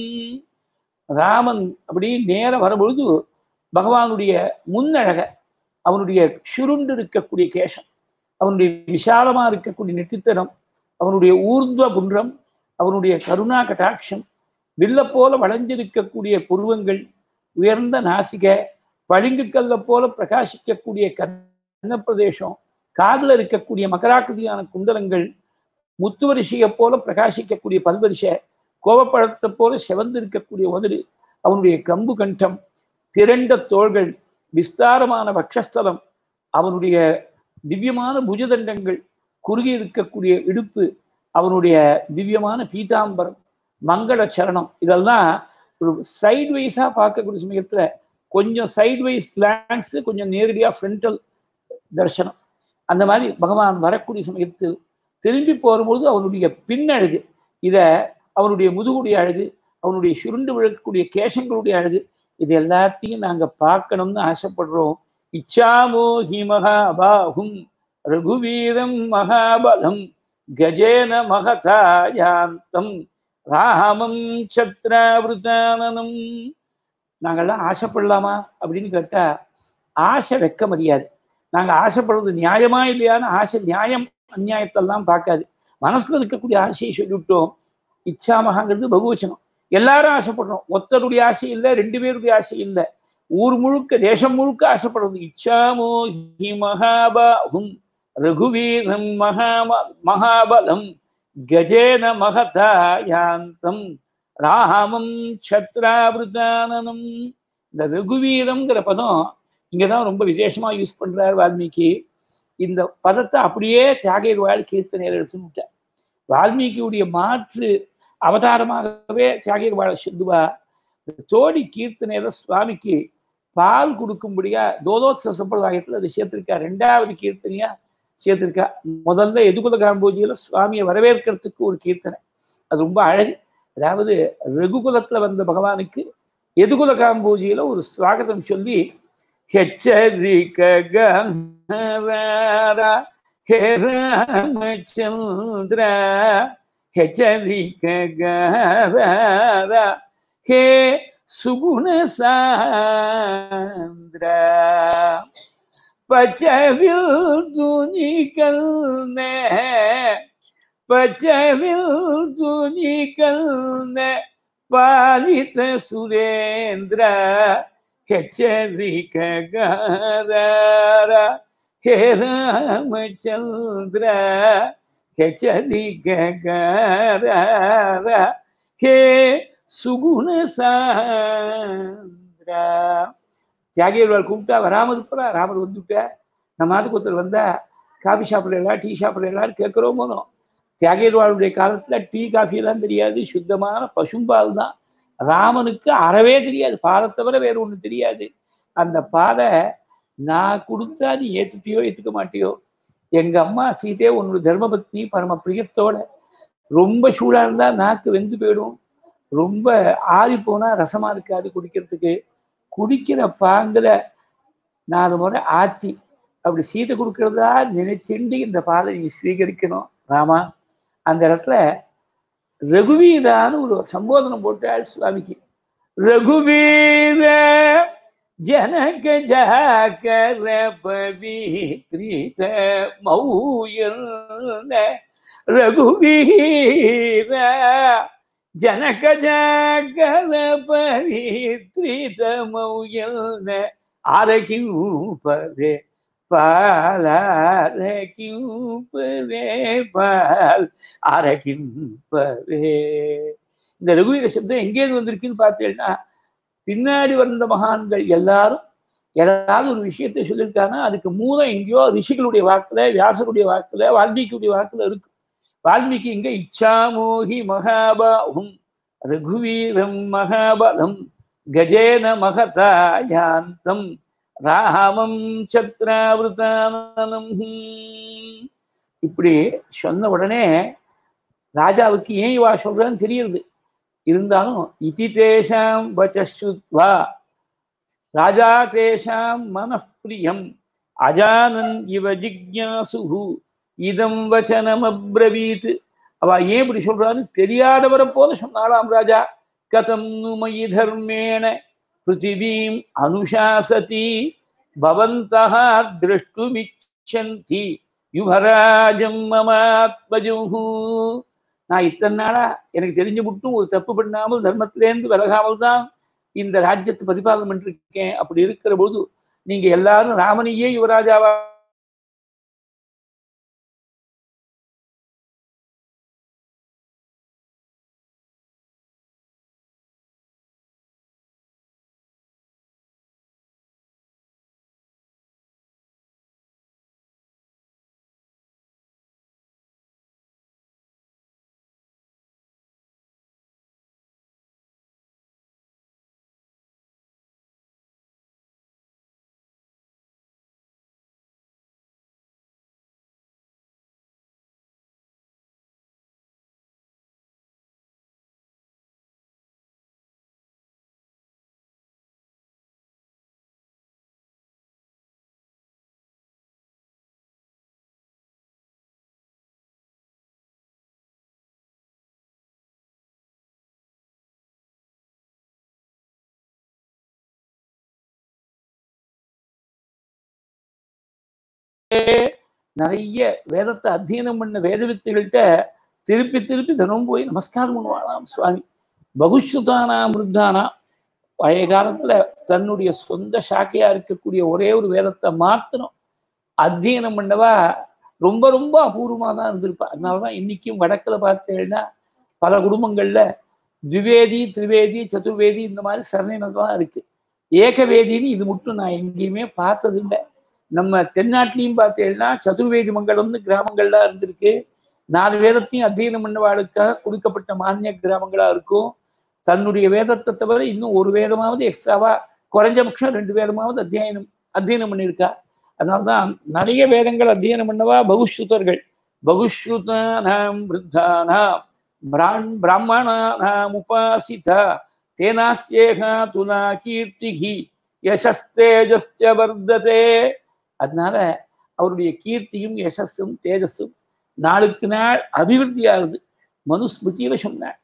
ராமன் அப்படி நேரம் வரும்பொழுது பகவானுடைய முன்னழக அவனுடைய சுருண்டு இருக்கக்கூடிய கேசம் அவனுடைய விசாலமா இருக்கக்கூடிய நெற்றித்தனம் அவனுடைய ஊர்துவ புன்றம் அவனுடைய கருணா கட்டாட்சம் வில்ல போல வளைஞ்சிருக்கக்கூடிய புருவங்கள் உயர்ந்த நாசிக பளிங்கு கல்ல போல பிரகாசிக்கக்கூடிய கர்ண பிரதேசம் காதுல இருக்கக்கூடிய மகராக்கிருதியான குண்டலங்கள் முத்துவரிசையை போல பிரகாசிக்கக்கூடிய பல்வரிசை கோவப்பழத்தை போல செவந்து இருக்கக்கூடிய உதடு அவனுடைய கம்பு கண்டம் திரண்ட தோள்கள் விஸ்தாரமான வக்ஷஸ்தலம் அவனுடைய திவ்யமான புஜதண்டங்கள் குறுகி இருக்கக்கூடிய இடுப்பு அவனுடைய திவ்யமான பீதாம்பரம் மங்கள சரணம் இதெல்லாம் ஒரு சைட் வைஸாக பார்க்கக்கூடிய சமயத்தில் கொஞ்சம் சைட் வைஸ் கிளான்ஸு கொஞ்சம் நேரடியாக ஃப்ரண்டல் தர்சனம் அந்த மாதிரி பகவான் வரக்கூடிய சமயத்தில் திரும்பி போகும்போது அவனுடைய பின்னழகு இதை அவனுடைய முதுகுடைய அழகு அவனுடைய சுருண்டு விழக்கூடிய கேசங்களுடைய அழகு இது எல்லாத்தையும் நாங்கள் பார்க்கணும்னு ஆசைப்படுறோம் இச்சாமோ ஹி மகாபாகும் ரகுவீரம் மகாபலம் கஜேன மகதாயாந்தம் ராமம் சத்ராவிருதானனம் நாங்கள்லாம் ஆசைப்படலாமா அப்படின்னு கேட்டா ஆசை வெக்க முடியாது நாங்கள் ஆசைப்படுறது நியாயமா இல்லையான்னு ஆசை நியாயம் அந்நியாயத்தெல்லாம் பார்க்காது மனசுல இருக்கக்கூடிய ஆசையை சொல்லிவிட்டோம் இச்சாமகாங்கிறது பகுவச்சனம் எல்லாரும் ஆசைப்படுறோம் ஒருத்தருடைய ஆசை இல்லை ரெண்டு பேருடைய ஆசை இல்லை ஊர் முழுக்க தேசம் முழுக்க ஆசைப்படுறது இச்சாமோ ஹி மகாபாகும் ரகுவீரம் மகாப மகாபலம் கஜேன மகதா யாந்தம் ராமம் சத்ராபிருதானனம் இந்த ரகுவீரம்ங்கிற பதம் இங்கதான் ரொம்ப விசேஷமா யூஸ் பண்றார் வால்மீகி இந்த பதத்தை அப்படியே தியாகைவாள் கீர்த்தனையில் எடுத்துன்னு விட்டார் வால்மீகியுடைய மாற்று அவதாரமாகவே தியாகைவாளை சொல்லுவா தோடி கீர்த்தனையில சுவாமிக்கு பால் கொடுக்கும்படியா தோலோத்சவ சம்பிரதாயத்தில் அதை சேர்த்திருக்கா ரெண்டாவது கீர்த்தனையா சேர்த்திருக்கா முதல்ல எதுகுல காம்போஜியில சுவாமியை வரவேற்கிறதுக்கு ஒரு கீர்த்தனை அது ரொம்ப அழகு அதாவது ரகுகுலத்துல வந்த பகவானுக்கு எதுகுல காம்போஜியில ஒரு ஸ்வாகதம் சொல்லி ஹெச்சரிக்க கரா ஹே ராமச்சந்திர ஹெச்சரிக்க கரா ஹே சுகுண சாந்திர பச்சவில் துணிகள் பச்சவில் துணிகள் பாலித சுரேந்திர ஹெச்சரிக்க கர ஹே ராமச்சந்திர ஹெச்சரிக்க கர ஹே சுகுண சாந்திரா தியாகியர்கள் கூப்பிட்டா வராமல் இருப்பா ராமர் வந்துவிட்டா நம்ம அதுக்கு ஒருத்தர் வந்தா காஃபி சாப்பிடலாம் டீ சாப்பிடலாம் கேட்குறோம் போனோம் தியாகியர்வாளுடைய காலத்துல டீ காஃபி எல்லாம் தெரியாது சுத்தமான பசும்பால் தான் ராமனுக்கு அறவே தெரியாது பாலை தவிர வேற ஒண்ணு தெரியாது அந்த பாலை நான் கொடுத்தா நீ ஏத்துப்பியோ ஏத்துக்க மாட்டியோ எங்க அம்மா சீதே உன்னோட தர்மபத்னி பரம பிரியத்தோட ரொம்ப சூடா இருந்தா நாக்கு வெந்து போயிடும் ரொம்ப ஆறி போனா ரசமா இருக்காது குடிக்கிறதுக்கு குடிக்கிற பாங்குல நாலு முறை ஆத்தி அப்படி சீதை கொடுக்கறதா நினைச்சுண்டு இந்த பாலை நீ ஸ்வீகரிக்கணும் ராமா அந்த இடத்துல ரகுவீரான்னு ஒரு சம்போதனம் போட்டாள் சுவாமிக்கு ரகுவீர ஜனக ஜாக்கர பவித்ரித மௌயந்த ரகுவீர ஜனக ஜாக்கர பவித்ரித மௌயந்த ஆரகியூபரே பாலரகியூபரே பால் அரகிம்பரே இந்த ரகுவீர சப்தம் எங்கேருந்து வந்திருக்குன்னு பார்த்தீங்கன்னா பின்னாடி வந்த மகான்கள் எல்லாரும் ஏதாவது ஒரு விஷயத்தை சொல்லியிருக்காங்கன்னா அதுக்கு மூலம் எங்கேயோ ரிஷிகளுடைய வாக்குல வியாசருடைய வாக்குல வால்மீகியுடைய வாக்குல இருக்கு வால்மீகி இங்க இச்சாமோகி மகாபாகும் ரகுவீரம் மகாபலம் கஜேன மகதா யாந்தம் ராமம் சத்ராவிருதானம் இப்படி சொன்ன உடனே ராஜாவுக்கு ஏன் இவா சொல்றான்னு தெரியுது இருந்தாலும் இதி தேஷாம் வச்சுத்வா ராஜா தேஷாம் மனப்பிரியம் அஜானன் இவ ஜிக்யாசு இதம் வச்சனம் அப்ரவீத் அவ ஏன் இப்படி சொல்றான்னு தெரியாதவரை போல சொன்னாலாம் ராஜா கதம் நுமயி தர்மேண பிருத்திவீம் அனுசாசதி பவந்தः திரஷ்டுமிச்சந்தி யுவராஜம் மமாத்மஜுஹு நான் இத்தனை நாளா எனக்கு தெரிஞ்சு மட்டும் ஒரு தப்பு பண்ணாமல் தர்மத்திலேருந்து விலகாமல் தான் இந்த ராஜ்யத்தை பரிபாலனம் பண்ணிருக்கேன் அப்படி இருக்கிற போது நீங்க எல்லாரும் ராமனையே யுவராஜாவா நிறைய வேதத்தை அத்தியனம் பண்ண வேத வித்துகள்கிட்ட திருப்பி திருப்பி தினமும் போய் நமஸ்காரம் பண்ணுவாளாம் சுவாமி பகுஸ்ருதானா மிருத்தானா பழைய காலத்துல தன்னுடைய சொந்த சாக்கையா இருக்கக்கூடிய ஒரே ஒரு வேதத்தை மாத்திரம் அத்தியனம் பண்ணவா ரொம்ப ரொம்ப அபூர்வமா தான் இருந்திருப்பா அதனாலதான் இன்னைக்கும் வடக்குல பார்த்தேன்னா பல குடும்பங்கள்ல திவேதி திரிவேதி சதுர்வேதி இந்த மாதிரி சரணினம் தான் இருக்கு ஏகவேதின்னு இது மட்டும் நான் எங்கேயுமே பார்த்தது இல்லை நம்ம தென்னாட்டிலையும் பார்த்தேன்னா சதுர்வேதி மங்கலம்னு கிராமங்கள்லாம் இருந்திருக்கு நாலு வேதத்தையும் அத்தியனம் பண்ணவாளுக்காக கொடுக்கப்பட்ட மானிய கிராமங்களா இருக்கும் தன்னுடைய வேதத்தை தவிர இன்னும் ஒரு வேதமாவது எக்ஸ்ட்ராவா குறைஞ்சபட்சம் ரெண்டு வேதமாவது அத்தியாயனம் அத்தியனம் பண்ணியிருக்கா அதனால்தான் நிறைய வேதங்கள் அத்தியனம் பண்ணவா பகுஸ்ருதர்கள் பகுஸ்ருதானாம் விருத்தானாம் பிராண் பிராமணானாம் உபாசிதா தேனாஸ்யேகா துலா கீர்த்திகி யசஸ்தேஜஸ்ய வர்ததே அதனால அவருடைய கீர்த்தியும் யசஸும் தேஜஸும் நாளுக்கு நாள் அபிவிருத்தியாகுது மனுஸ்மிருதியில சொன்னார்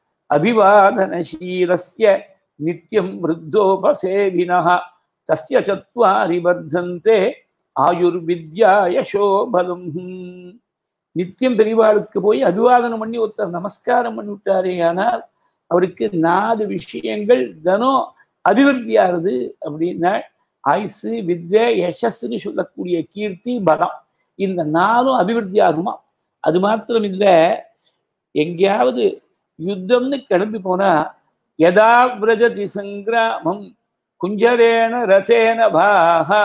அபிவாதனசீலஸ்ய நித்தியம் விருத்தோபசேவினா தஸ்ய சத்வாரி வர்த்தந்தே ஆயுர்வித்யா யசோபலம் நித்தியம் பெரியவாளுக்கு போய் அபிவாதனம் பண்ணி ஒருத்தர் நமஸ்காரம் பண்ணி விட்டாரே ஆனால் அவருக்கு நாலு விஷயங்கள் தினம் அபிவிருத்தியாகுது அப்படின்னா ஆயுசு வித்யா யசஸ்ன்னு சொல்லக்கூடிய கீர்த்தி பலம் இந்த நாளும் அபிவிருத்தி ஆகுமா அது மாத்திரம் இல்லை எங்கேயாவது யுத்தம்னு கிளம்பி போனா யதா விரஜதி சங்கிராமம் குஞ்சரேன ரதேன பாஹா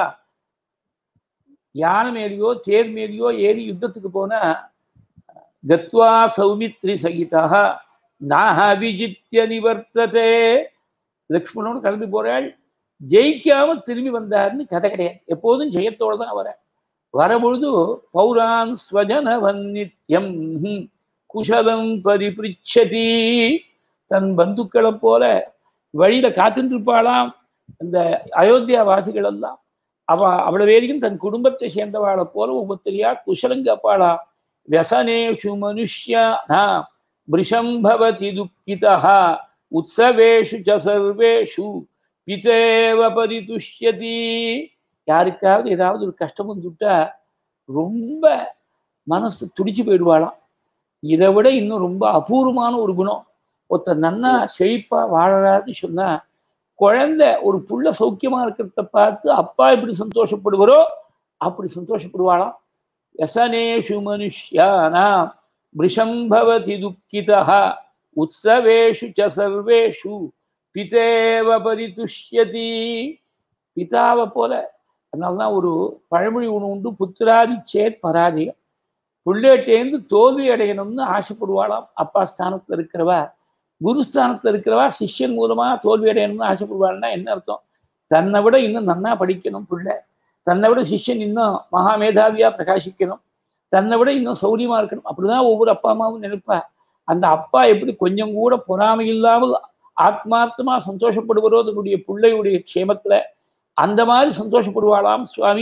யானை மேலேயோ தேர் மேலேயோ ஏறி யுத்தத்துக்கு போனா கத்வா சௌமித்ரி சகிதா நாஹபிஜித்ய நிவர்த்ததே லக்ஷ்மணோடு கிளம்பி போறாள் ஜெயிக்காம திரும்பி வந்தாருன்னு கதை கிடையாது எப்போதும் ஜெயத்தோட தான் வர வரபொழுது பௌரான் ஸ்வஜனவன் நித்யம் குஷலம் பரிபிரிச்சதி தன் பந்துக்களை போல வழியில காத்துட்டு இருப்பாளாம் இந்த அயோத்தியா வாசிகள் எல்லாம் அவ அவ்வளவு வேதிக்கும் தன் குடும்பத்தை சேர்ந்தவாளை போல ஒவ்வொருத்தரையா குஷலம் கேப்பாளாம் व्यसनेषु मनुष्याणां वृषं भवति दुःखितः உற்சவேஷு ச சர்வேஷு பிதேவ பரிதுஷ்யதி யாருக்காவது ஏதாவது ஒரு கஷ்டம் வந்துட்டா ரொம்ப மனசு துடிச்சு போயிடுவாளாம் இதை விட இன்னும் ரொம்ப அபூர்வமான ஒரு குணம் ஒருத்தர் நன்னா செழிப்பா வாழறாருன்னு சொன்னா குழந்தை ஒரு புள்ள சௌக்கியமா இருக்கிறத பார்த்து அப்பா எப்படி சந்தோஷப்படுவாரோ அப்படி சந்தோஷப்படுவாளாம் व्यसनेषु मनुष्याणां वृषं भवति दुःखितः उत्सवेषु च सर्वेषु பிதேவ பரிதுஷ்யதி பிதாவை போல அதனாலதான் ஒரு பழமொழி ஒன்று உண்டு புத்திராதி சேத் பராஜயம் புள்ளேட்டேந்து தோல்வி அடையணும்னு ஆசைப்படுவாளாம் அப்பா ஸ்தானத்துல இருக்கிறவா குருஸ்தானத்துல இருக்கிறவா சிஷ்யன் மூலமா தோல்வி அடையணும்னு ஆசைப்படுவாள்னா என்ன அர்த்தம் தன்னை விட இன்னும் நன்னா படிக்கணும் பிள்ளை தன்னை விட சிஷ்யன் இன்னும் மகா மேதாவியா பிரகாசிக்கணும் தன்னை விட இன்னும் சௌரியமா இருக்கணும் அப்படிதான் ஒவ்வொரு அப்பா அம்மாவும் நினைப்பா அந்த அப்பா எப்படி கொஞ்சம் கூட பொறாமை இல்லாமல் ஆத்மார்த்தமா சந்தோஷப்படுவரோ தன்னுடைய பிள்ளையுடைய க்ஷேமத்துல அந்த மாதிரி சந்தோஷப்படுவாளாம் சுவாமி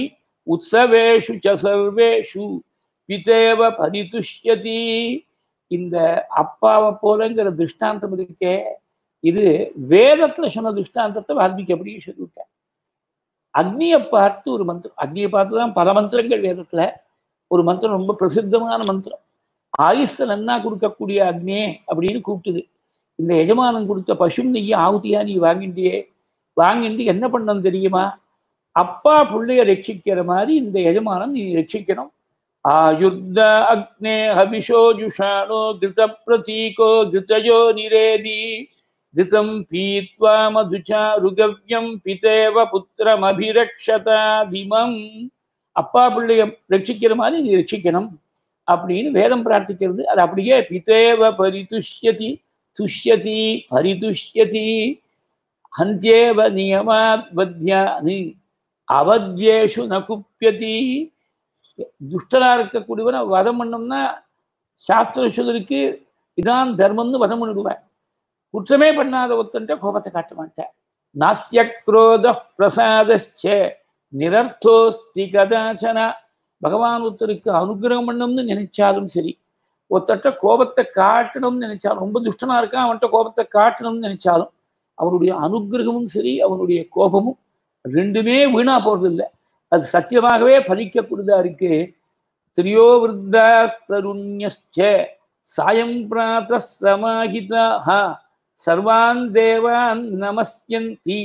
உற்சவேஷு ச சர்வேஷு பிதேவ பரிதுஷ்யதி இந்த அப்பாவை போலங்கிற திருஷ்டாந்தம் இருக்கே இது வேதத்துல சொன்ன திருஷ்டாந்தத்தை வால்மீகி அப்படியே சொல்லிவிட்டார் அக்னியை பார்த்து ஒரு மந்திரம் அக்னியை பார்த்து தான் பல மந்திரங்கள் வேதத்துல ஒரு மந்திரம் ரொம்ப பிரசித்தமான மந்திரம் ஆயுச நன்னா கொடுக்கக்கூடிய அக்னியே அப்படின்னு கூப்பிட்டுது இந்த எஜமானன் கொடுத்த பசும் நெய்யை ஆகுதியா நீ வாங்கிண்டியே வாங்கிட்டு என்ன பண்ணணும் தெரியுமா அப்பா பிள்ளைய ரட்சிக்கிற மாதிரி இந்த எஜமானன் நீ ரட்சிக்கணும் ஆயுர்த அக்னே ஹபிஷோ ஜுஷானோ கிருத பிரதீகோ கிருத்தயோ நிரேதி கிருதம் பீத்வா மதுச்சா ருகவ்யம் பிதேவ புத்திரமபிரக்ஷதா திமம் அப்பா பிள்ளைய ரட்சிக்கிற மாதிரி நீ ரட்சிக்கணும் அப்படின்னு வேதம் பிரார்த்திக்கிறது அது அப்படியே பிதேவ பரிதுஷ்யதி துஷ்யதி பரிதுஷ்யதி ஹந்தியேவ நியமாத் வத்யானி அவத்யேஷு ந குப்பியதி துஷ்டரா இருக்கக்கூடியவனை வதம் பண்ணோம்னா சாஸ்திர சொல்லிருக்கு இதான் தர்மம்னு வதம் பண்ணிடுவேன் குற்றமே பண்ணாத ஒருத்தன்ட்ட கோபத்தை காட்ட மாட்டேன் நாஸ்ய குரோத பிரசாதச்ச நிரர்த்தோஸ்தி கதாச்சன பகவான் ஒருத்தருக்கு அனுகிரகம் பண்ணணும்னு நினைச்சாலும் சரி ஒருத்தட்ட கோபத்தை காட்டணும்னு நினைச்சாலும் ரொம்ப துஷ்டனா இருக்கான் அவன்கிட்ட கோபத்தை காட்டணும்னு நினைச்சாலும் அவனுடைய அனுகிரகமும் சரி அவனுடைய கோபமும் ரெண்டுமே வீணா போறது இல்லை அது சத்தியமாகவே பலிக்கக்கூடியதா இருக்கு திரியோ விருத்தாஸ்தருண்யச்ச சாயம் பிராத்த சமாஹிதா சர்வான் தேவான் நமஸ்யந்தி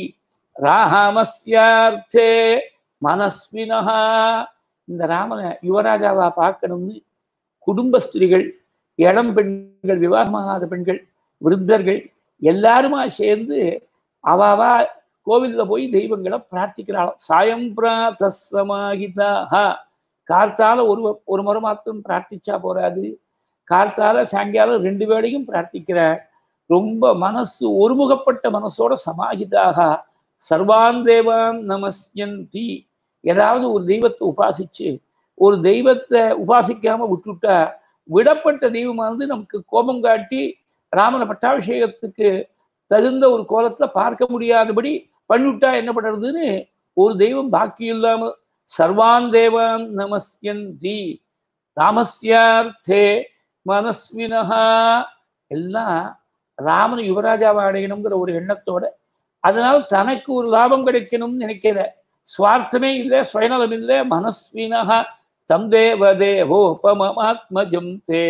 ராமஸ்யார்த்தே மனஸ்வினஹா இந்த ராமனை யுவராஜாவா பார்க்கணும்னு குடும்ப ஸ்திரிகள் இளம் பெண்கள் விவாகமாகாத பெண்கள் விருத்தர்கள் எல்லாருமா சேர்ந்து அவாவா கோவில்ல போய் தெய்வங்களை பிரார்த்திக்கிறாளாம் சாயம் பிராத்தசமாகிதா கார்த்தால ஒரு ஒரு முறை மாத்திரம் பிரார்த்திச்சா போறாது கார்த்தால சாயங்காலம் ரெண்டு வேளையும் பிரார்த்திக்கிறாள் ரொம்ப மனசு ஒருமுகப்பட்ட மனசோட சமாகிதாக சர்வான் தேவான் நமஸ்யந்தி ஏதாவது ஒரு தெய்வத்தை உபாசிச்சு ஒரு தெய்வத்தை உபாசிக்காம விட்டுட்டா விடப்பட்ட தெய்வமானது நமக்கு கோபம் காட்டி ராமன பட்டாபிஷேகத்துக்கு தகுந்த ஒரு கோலத்துல பார்க்க முடியாதபடி பண்ணிவிட்டா என்ன பண்றதுன்னு ஒரு தெய்வம் பாக்கி இல்லாம சர்வான் தேவான் நமஸ்யந்தி ராமஸ்யார்த்தே மனஸ்வினஹா எல்லாம் ராமன் யுவராஜாவை அடையணுங்கிற ஒரு எண்ணத்தோட அதனால தனக்கு ஒரு லாபம் கிடைக்கணும்னு நினைக்கிற சுவார்த்தமே இல்லை சுயநலம் இல்லை மனஸ்வினஹா தம் தேவ தேவோபமாத்மஜம் தே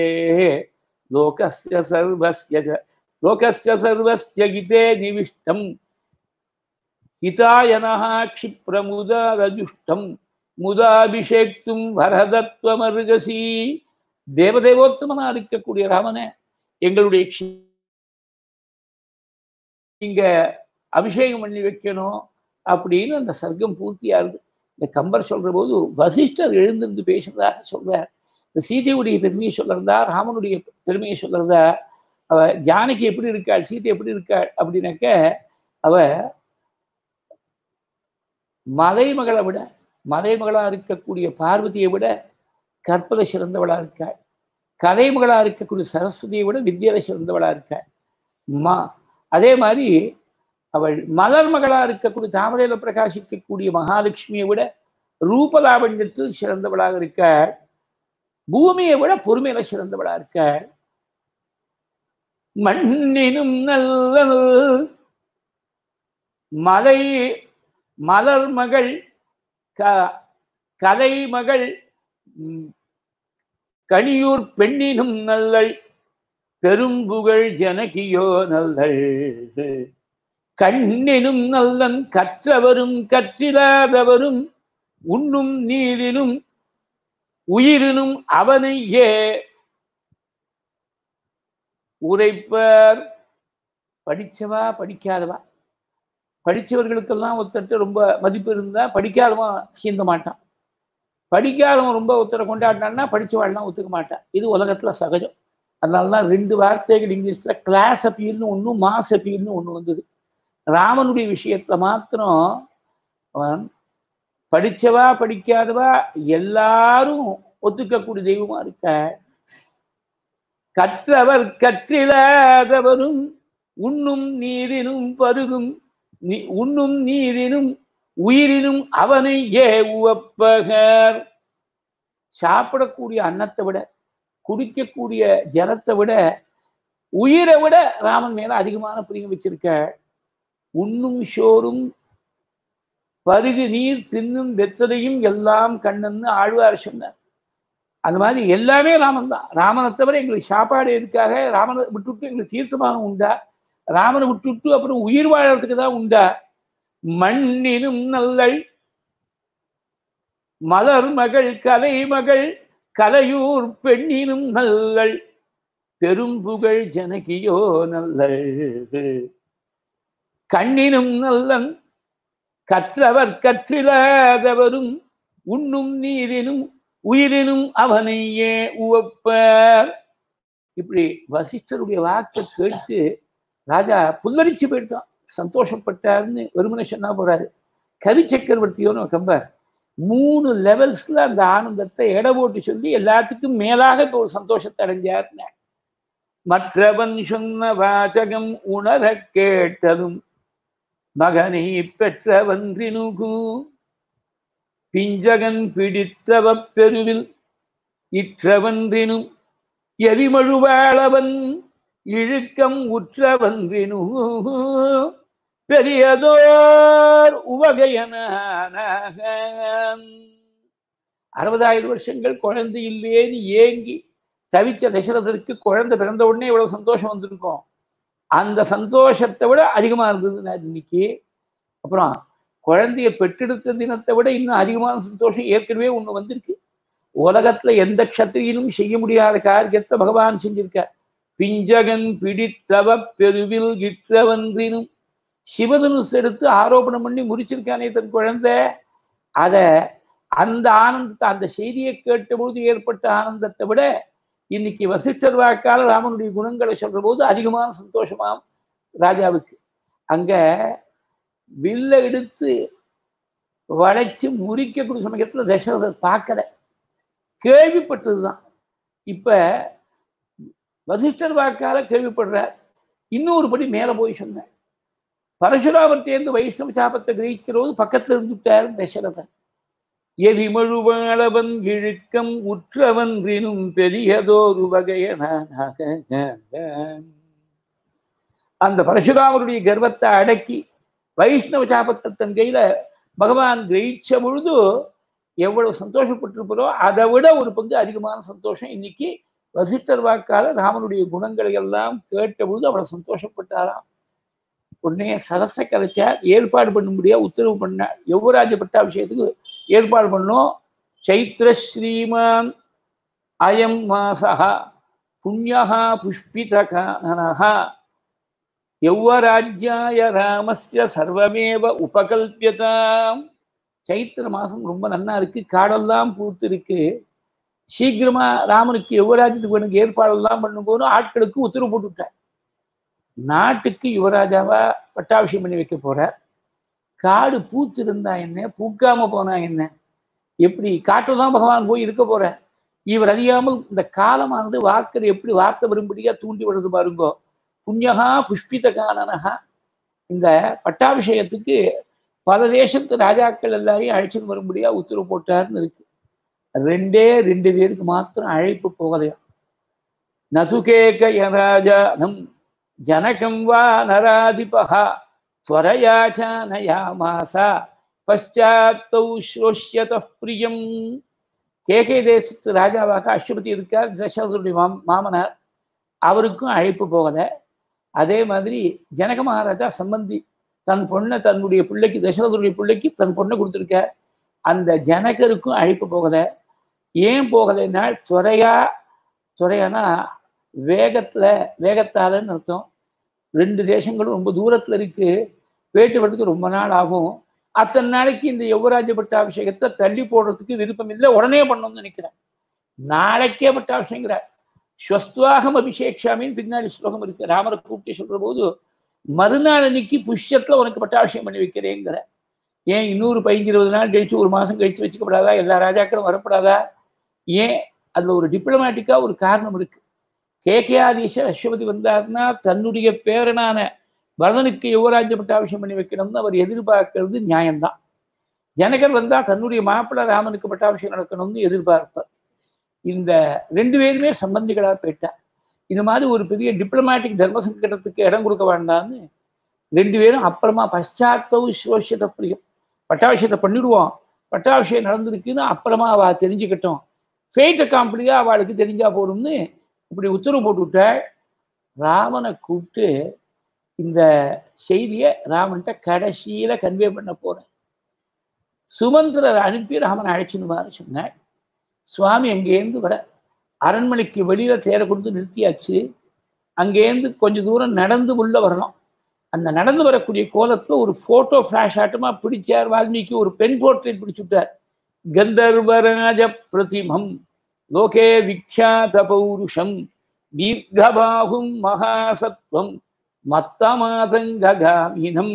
லோகஸ்ய சர்வஸ்ய லோகஸ்ய சர்வஸ்ய கிதே நிவிஷ்டம் ஹிதாயனः क्षिप्रमुदारजुष्टं முதாபிஷேக்தும் வரதத்வமருகசி தேவதேவோத்தமனா இருக்கக்கூடிய ராமனே எங்களுடைய நீங்க அபிஷேகம் பண்ணி வைக்கணும் அப்படின்னு அந்த சர்க்கம் பூர்த்தியாகுது இந்த கம்பர் சொல்ற போது வசிஷ்டர் எழுந்திருந்து பேசுறதாக சொல்றார் இந்த சீதையுடைய பெருமையை சொல்றதா ராமனுடைய பெருமையை சொல்றதா அவ ஜானகி எப்படி இருக்காள் சீதை எப்படி இருக்காள் அப்படின்னாக்க அவ மலைமகளை விட மலைமகளா இருக்கக்கூடிய பார்வதியை விட கற்பனை சிறந்தவளா இருக்காள் கலைமகளா இருக்கக்கூடிய சரஸ்வதியை விட வித்யால சிறந்தவளா இருக்காள் மா அதே மாதிரி அவள் மலர் மகளா இருக்கக்கூடிய தாமரையில பிரகாசிக்கக்கூடிய மகாலட்சுமியை விட ரூபலாவண்யத்தில் சிறந்தவளாக இருக்காள் பூமியை விட பொறுமையில சிறந்தவளா இருக்காள் மண்ணினும் நல்ல மலை மலர் மகள் க கலை மகள் கனியூர் பெண்ணினும் நல்லள் பெரும்புகழ் ஜனகியோ நல்லள் கண்ணினும் நல்லன் கற்றவரும் கற்றிலாதவரும் உண்ணும் நீரினும் உயிரினும் அவனையே உரைப்பர் படிச்சவா படிக்காதவா படித்தவர்களுக்கெல்லாம் ஒருத்தர்கிட்ட ரொம்ப மதிப்பு இருந்தால் படிக்காதவன் சீந்த மாட்டான் படிக்காதவன் ரொம்ப ஒருத்தரை கொண்டாடினான்னா படித்தவாள்லாம் ஒத்துக்க மாட்டான் இது உலகத்தில் சகஜம் அதனால தான் ரெண்டு வார்த்தைகள் இங்கிலீஷில் கிளாஸ் அப்பீல்னு ஒன்று மாஸ் அப்பீல்னு ஒன்று வந்தது ராமனுடைய விஷயத்துல மாத்திரம் அவன் படித்தவா படிக்காதவா எல்லாரும் ஒத்துக்கக்கூடிய தெய்வமா இருக்க கற்றவர் கற்றிலாதவரும் உண்ணும் நீரினும் பருகும் நீ உண்ணும் நீரினும் உயிரினும் அவனை ஏ உவப்பகர் சாப்பிடக்கூடிய அன்னத்தை விட குடிக்கக்கூடிய ஜலத்தை விட உயிரை விட ராமன் மேல அதிகமான பிரியம் வச்சிருக்க உண்ணும் சோறும் பருகு நீர் தின்னும் வெத்ததையும் எல்லாம் கண்ணன்னு ஆழ்வார் சொன்னார் அந்த மாதிரி எல்லாமே ராமன் தான் ராமனை தவிர எங்களுக்கு சாப்பாடு எதுக்காக ராமனை விட்டுவிட்டு எங்களுக்கு தீர்த்தமானம் உண்டா ராமனை விட்டுவிட்டு அப்புறம் உயிர் வாழறதுக்கு தான் உண்டா மண்ணினும் நல்லள் மலர் மகள் கலை மகள் கலையூர் பெண்ணினும் நல்லள் பெரும் புகழ் ஜனகியோ நல்லள் கண்ணினும் நல்லன் கற்றவர் கற்றிலாதவரும் உண்ணும் நீரினும் உயிரினும் அவனையே உவப்பார் இப்படி வசிஷ்டருடைய வாக்கை கேட்டு ராஜா புல்லரிச்சு போயிட்டான் சந்தோஷப்பட்டார்னு வெறுமனை சொன்னா போறாரு கவி சக்கரவர்த்தியோன்னு கம்பர் மூணு லெவல்ஸ்ல அந்த ஆனந்தத்தை எடை போட்டு சொல்லி எல்லாத்துக்கும் மேலாக இப்போ ஒரு சந்தோஷத்தை அடைஞ்சார்ன மற்றவன் சொன்ன வாசகம் உணர கேட்டதும் மகனை பெற்றவன்றினுகு பிஞ்சகன் பிடித்தவ பெருவில் இற்றவன்றினும் எரிமழுவாளவன் இழுக்கம் உற்றவன்றினு பெரியதோர் உவகையன அறுபதாயிரம் வருஷங்கள் குழந்தை இல்லையேன்னு ஏங்கி தவிச்ச தசரதற்கு குழந்தை பிறந்த உடனே இவ்வளவு சந்தோஷம் வந்திருக்கும் அந்த சந்தோஷத்தை விட அதிகமா இருந்தது நான் இன்னைக்கு அப்புறம் குழந்தைய பெற்றெடுத்த தினத்தை விட இன்னும் அதிகமான சந்தோஷம் ஏற்கனவே ஒண்ணு வந்திருக்கு உலகத்துல எந்த க்ஷத்திரியிலும் செய்ய முடியாத காரியத்தை பகவான் செஞ்சிருக்கார் பிஞ்சகன் பிடித்தவ பெருவில் இற்றவன்றினும் சிவதனுஸ் எடுத்து ஆரோபணம் பண்ணி முறிச்சிருக்கானே தன் குழந்தை அத அந்த ஆனந்தத்தை அந்த செய்தியை கேட்டபோது ஏற்பட்ட ஆனந்தத்தை விட இன்னைக்கு வசிஷ்டர் வாக்கால ராமனுடைய குணங்களை சொல்ற போது அதிகமான சந்தோஷமாம் ராஜாவுக்கு அங்க வில்ல எடுத்து வளைச்சு முறிக்கக்கூடிய சமயத்துல தசரதர் பார்க்கல கேள்விப்பட்டதுதான் இப்ப வசிஷ்டர் வாக்கால கேள்விப்படுறார் இன்னொரு படி மேல போய் சொன்னேன் பரசுராமர்த்தேர்ந்து வைஷ்ணவ சாபத்தை கிரகிக்கிற போது பக்கத்துல இருந்துட்டார் தசரதன் எரிமழுவாளவன் இழுக்கம் உற்றவன்றினும் பெரியதோரு வகையனாக அந்த பரசுராமருடைய கர்வத்தை அடக்கி வைஷ்ணவ சாபத்தை தன் கையில பகவான் கிரகிச்ச பொழுது எவ்வளவு சந்தோஷப்பட்டிருப்பதோ அதை விட ஒரு பங்கு அதிகமான சந்தோஷம் இன்னைக்கு வசிஷ்டர் வாக்கால ராமனுடைய குணங்களை எல்லாம் கேட்ட பொழுது அவ்வளவு சந்தோஷப்பட்டாராம் உடனே சரச கதைச்சார் ஏற்பாடு பண்ண முடியாது உத்தரவு பண்ண யுவராஜ பட்டாபிஷேகத்துக்கு ஏற்பாடு பண்ணோம் சைத்திர ஸ்ரீமான் அயம் மாசா புண்ணியா புஷ்பிதகானஹா யௌவராஜ்யாய ராமஸ்ய சர்வமேவ உபகல்பியதாம் சைத்திர மாசம் ரொம்ப நன்னா இருக்கு காடெல்லாம் பூத்து இருக்கு சீக்கிரமா ராமனுக்கு யுவராஜ்யத்துக்கு வேணுங்க ஏற்பாடெல்லாம் பண்ணும்போது ஆட்களுக்கு உத்தரவு போட்டுவிட்டார் நாட்டுக்கு யுவராஜாவா பட்டாபிஷேகம் பண்ணி வைக்க போறார் காடு பூத்து இருந்தா என்ன பூக்காம போனா என்ன எப்படி காட்டில் தான் பகவான் போய் இருக்க போற இவர் அறியாமல் இந்த காலமானது வாக்கர் எப்படி வார்த்தை வரும்படியா தூண்டி விடுறது பாருங்கோ புண்ணியகா புஷ்பித காலனகா இந்த பட்டாபிஷேகத்துக்கு பல தேசத்து ராஜாக்கள் எல்லாரையும் அழைச்சிட்டு வரும்படியா உத்தரவு போட்டார்னு இருக்கு ரெண்டே ரெண்டு பேருக்கு மாத்திரம் அழைப்பு போகலையா நதுகேக யராஜானம் ஜனகம் வா நராதிபகா त्वरयाचानयामासा பశ్చాத்தௌ ஸ்ரோஷ்யத பிரியம் கேகே தேசத்து ராஜாவாக அஸ்வபதி இருக்கார் தசரதனுடைய மாம் மாமனார் அவருக்கும் அழைப்பு போகலை அதே மாதிரி ஜனக மகாராஜா சம்பந்தி தன் பொண்ணை தன்னுடைய பிள்ளைக்கு தசரதனுடைய பிள்ளைக்கு தன் பொண்ணை கொடுத்துருக்கார் அந்த ஜனகருக்கும் அழைப்பு போகலை ஏன் போகலைன்னா துறையா துறையானா வேகத்துல வேகத்தாலன்னு அர்த்தம் ரெண்டு தேசங்களும் ரொம்ப தூரத்துல இருக்கு போயிட்டு வர்றதுக்கு ரொம்ப நாள் ஆகும் அத்தனை நாளைக்கு இந்த யுவராஜ பட்டாபிஷேகத்தை தள்ளி போடுறதுக்கு விருப்பம் இல்லை உடனே பண்ணணும்னு நினைக்கிறேன் நாளைக்கே பட்டாபிஷேகங்கிறார் ஸ்வஸ்துவாகம் அபிஷேக்ஷாமின்னு பின்னாடி ஸ்லோகம் இருக்கு ராமரை கூப்பிட்டு சொல்ற போது மறுநாள் அன்னைக்கு புஷ்யத்துல உனக்கு பட்டாபிஷேகம் பண்ணி வைக்கிறேங்கிற ஏன் இன்னொரு பதினஞ்சு இருபது நாள் கழிச்சு ஒரு மாசம் கழிச்சு வச்சுக்கப்படாதா எல்லா ராஜாக்களும் வரப்படாதா ஏன் அதுல ஒரு டிப்ளமேட்டிக்கா ஒரு காரணம் இருக்கு கேகேஆதீஷர் அஸ்வபதி வந்தார்னா தன்னுடைய பேரனான பரதனுக்கு யுவராஜ்ய பட்டாபிஷேகம் பண்ணி வைக்கணும்னு அவர் எதிர்பார்க்கறது நியாயம்தான் ஜனகர் வந்தா தன்னுடைய மாப்பிள்ளை ராமனுக்கு பட்டாபிஷேகம் நடக்கணும்னு எதிர்பார்ப்பார் இந்த ரெண்டு பேருமே சம்பந்திகளா போயிட்டா இது மாதிரி ஒரு பெரிய டிப்ளமேட்டிக் தர்ம சங்கடத்துக்கு இடம் கொடுக்க வேண்டாம்னு ரெண்டு பேரும் அப்புறமா பశ్చాத்தவு சோஷியத பிரியம் பட்டாபிஷேகத்தை பண்ணிடுவோம் பட்டாபிஷேகம் நடந்திருக்குன்னு அப்புறமா அவ தெரிஞ்சுக்கட்டும் ஃபேட் அக்காம்பிளியா அவளுக்கு தெரிஞ்சா போதும்னு இப்படி உத்தரவு போட்டு விட்ட ராமனை கூப்பிட்டு இந்த செய்தியை ராமன்கிட்ட கடைசியில கன்வே பண்ண போறேன் சுமந்திரரை அனுப்பி ராமனை அழைச்சினுமான்னு சொன்னாள் சுவாமி அங்கேருந்து வர அரண்மனைக்கு வெளியில தேரை கொடுத்து நிறுத்தியாச்சு அங்கேருந்து கொஞ்ச தூரம் நடந்து உள்ள வரணும் அந்த நடந்து வரக்கூடிய கோலத்துல ஒரு போட்டோ ஃபிளாஷ் ஆட்டமா பிடிச்சார் வால்மீகி ஒரு பெண் போர்ட்ரேட் பிடிச்சு விட்டார் கந்தர்வராஜ பிரதிமம் லோகே விக்யாத பௌருஷம் தீர்க்கபாகும் மகாசத்வம் மத்தமாதங்ககாமினம்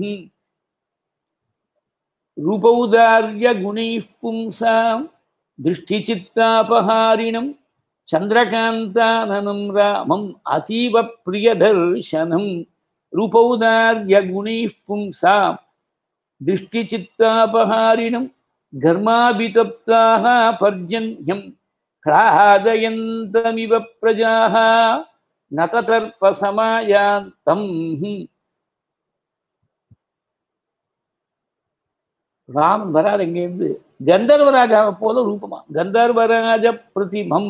ரூபௌதாரிய குணைः பும்சாம் திருஷ்டிச்சித்தாபஹாரிணம் சந்திரகாந்தானனம் ராமம் அதீவ பிரியதர்சனம் ரூபௌதாரிய குணைः பும்சாம் திருஷ்டிச்சித்தாபஹாரிணம் கர்மாபிதப்தாக பர்ஜன்யம் ஹ்லாதயந்தமிவ பிரஜாः நததர்பசமாயாந்தம் ராமன் வரார் எங்கேருந்து கந்தர்வராஜாவை போல ரூபமா கந்தர்வராஜ பிரதிமம்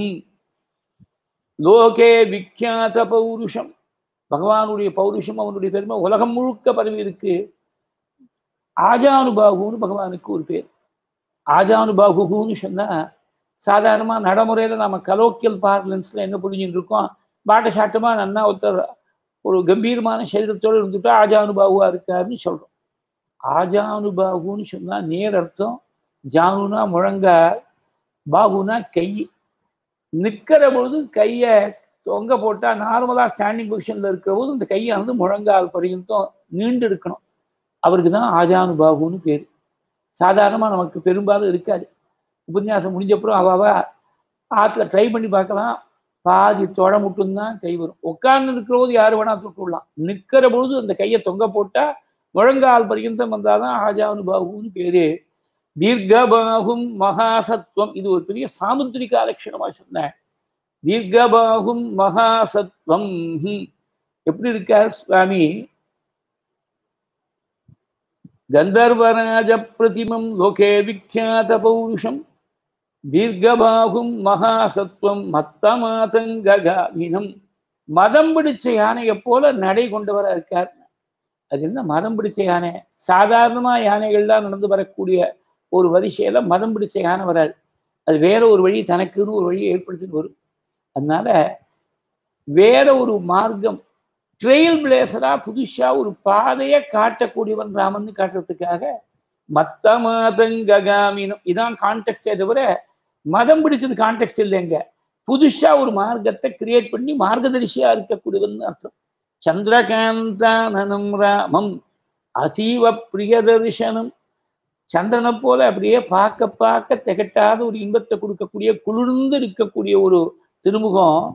லோகே விக்யாத பௌருஷம் பகவானுடைய பௌருஷம் அவனுடைய பெருமை உலகம் முழுக்க பரவி இருக்கு ஆஜானுபாகுன்னு பகவானுக்கு ஒரு பேர் ஆஜானுபாகுன்னு சொன்னா சாதாரணமா நடைமுறையில நம்ம கலோக்கியல் பார்லன்ஸ்ல என்ன புரிஞ்சுட்டு இருக்கோம் பாட்ட சாட்டமா நன்னா ஒருத்தர் ஒரு கம்பீரமான சரீரத்தோடு இருந்துட்டா ஆஜானுபாகுவா இருக்காருன்னு சொல்றோம் ஆஜானுபாகுன்னு சொன்னா நேர் அர்த்தம் ஜானுனா முழங்கால் பாகுனா கை நிற்கிற பொழுது கையை தொங்க போட்டா நார்மலா ஸ்டாண்டிங் பொசிஷன்ல இருக்கிற போது இந்த கையை வந்து முழங்கால் பர்யந்தம் நீண்டு இருக்கணும் அவருக்கு தான் ஆஜானுபாகுன்னு பேர் சாதாரணமா நமக்கு பெரும்பாலும் இருக்காது உபன்யாசம் முடிஞ்சப்புறம் அவாவா ஆற்றுல ட்ரை பண்ணி பார்க்கலாம் பாதி தொட மட்டும்தான் கை வரும் உட்கார்ந்து இருக்கிற போது யாரு வேணா தொட்டு விடலாம் நிற்கிற பொழுது அந்த கையை தொங்க போட்டா முழங்கால் பர்யந்தம் வந்தாதான் ஆஜானுபாகுன்னு பேரு தீர்க்கபாகும் மகாசத்வம் இது ஒரு பெரிய சாமுத்திரிக லட்சணமா சொன்னேன் தீர்க்கபாகும் மகாசத்வம் எப்படி இருக்கார் சுவாமி கந்தர்வராஜ பிரதிமம் லோகே விக்யாத பௌருஷம் தீர்க்கபாகும் மகாசத்வம் மத்தமாதங்ககாமினம் மதம் பிடிச்ச யானையை போல நடை கொண்டவரா இருக்கார் அது என்ன மதம் பிடிச்ச யானை சாதாரணமா யானைகள்லாம் நடந்து வரக்கூடிய ஒரு வரிசையில மதம் பிடிச்ச யானை வராது அது வேற ஒரு வழி தனக்குன்னு ஒரு வழியை ஏற்படுத்திட்டு வரும் அதனால வேற ஒரு மார்க்கம் ட்ரெயில் பிளேசரா புதுசா ஒரு பாதையை காட்டக்கூடியவன் ராமன் காட்டுறதுக்காக மத்த மாதங்ககாமினம் இதான் கான்டெக்டே தவிர மதம் பிடிச்சது கான்டெக்ட் இல்லைங்க புதுசா ஒரு மார்க்கத்தை கிரியேட் பண்ணி மார்க்கதரிசியா இருக்கக்கூடியவன் அர்த்தம் சந்திரகாந்தானனம் ராமம் அதீவ பிரியதர்சனம் சந்திரனை போல அப்படியே பார்க்க பார்க்க திகட்டாத ஒரு இன்பத்தை கொடுக்கக்கூடிய குளிர்ந்து இருக்கக்கூடிய ஒரு திருமுகம்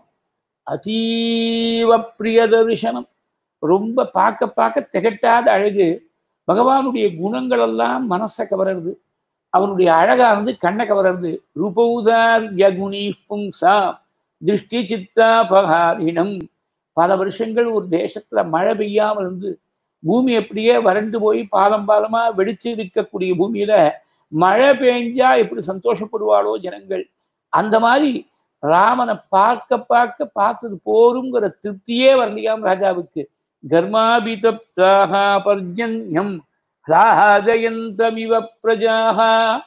அதீவ பிரியதர்சனம் ரொம்ப பார்க்க பார்க்க திகட்டாத அழகு பகவானுடைய குணங்கள் எல்லாம் மனசை கவரது அவனுடைய அழகானது கண்ணை கவரது ரூபௌதார் யகுணி பும்சா திருஷ்டி சித்தாபகாரினம் பல வருஷங்கள் ஒரு தேசத்துல மழை பெய்யாம இருந்து பூமி அப்படியே வறண்டு போய் பாலம் பாலமா வெடிச்சு இருக்கக்கூடிய பூமியில மழை பெஞ்சா எப்படி சந்தோஷப்படுவாளோ ஜனங்கள் அந்த மாதிரி ராமனை பார்க்க பார்க்க பார்த்தது போருங்கிற திருப்தியே வரலையாம் ராஜாவுக்கு கர்மாபிதப்தாக பர்ஜன்யம் ஹ்லாதயந்தமிவ பிரஜாக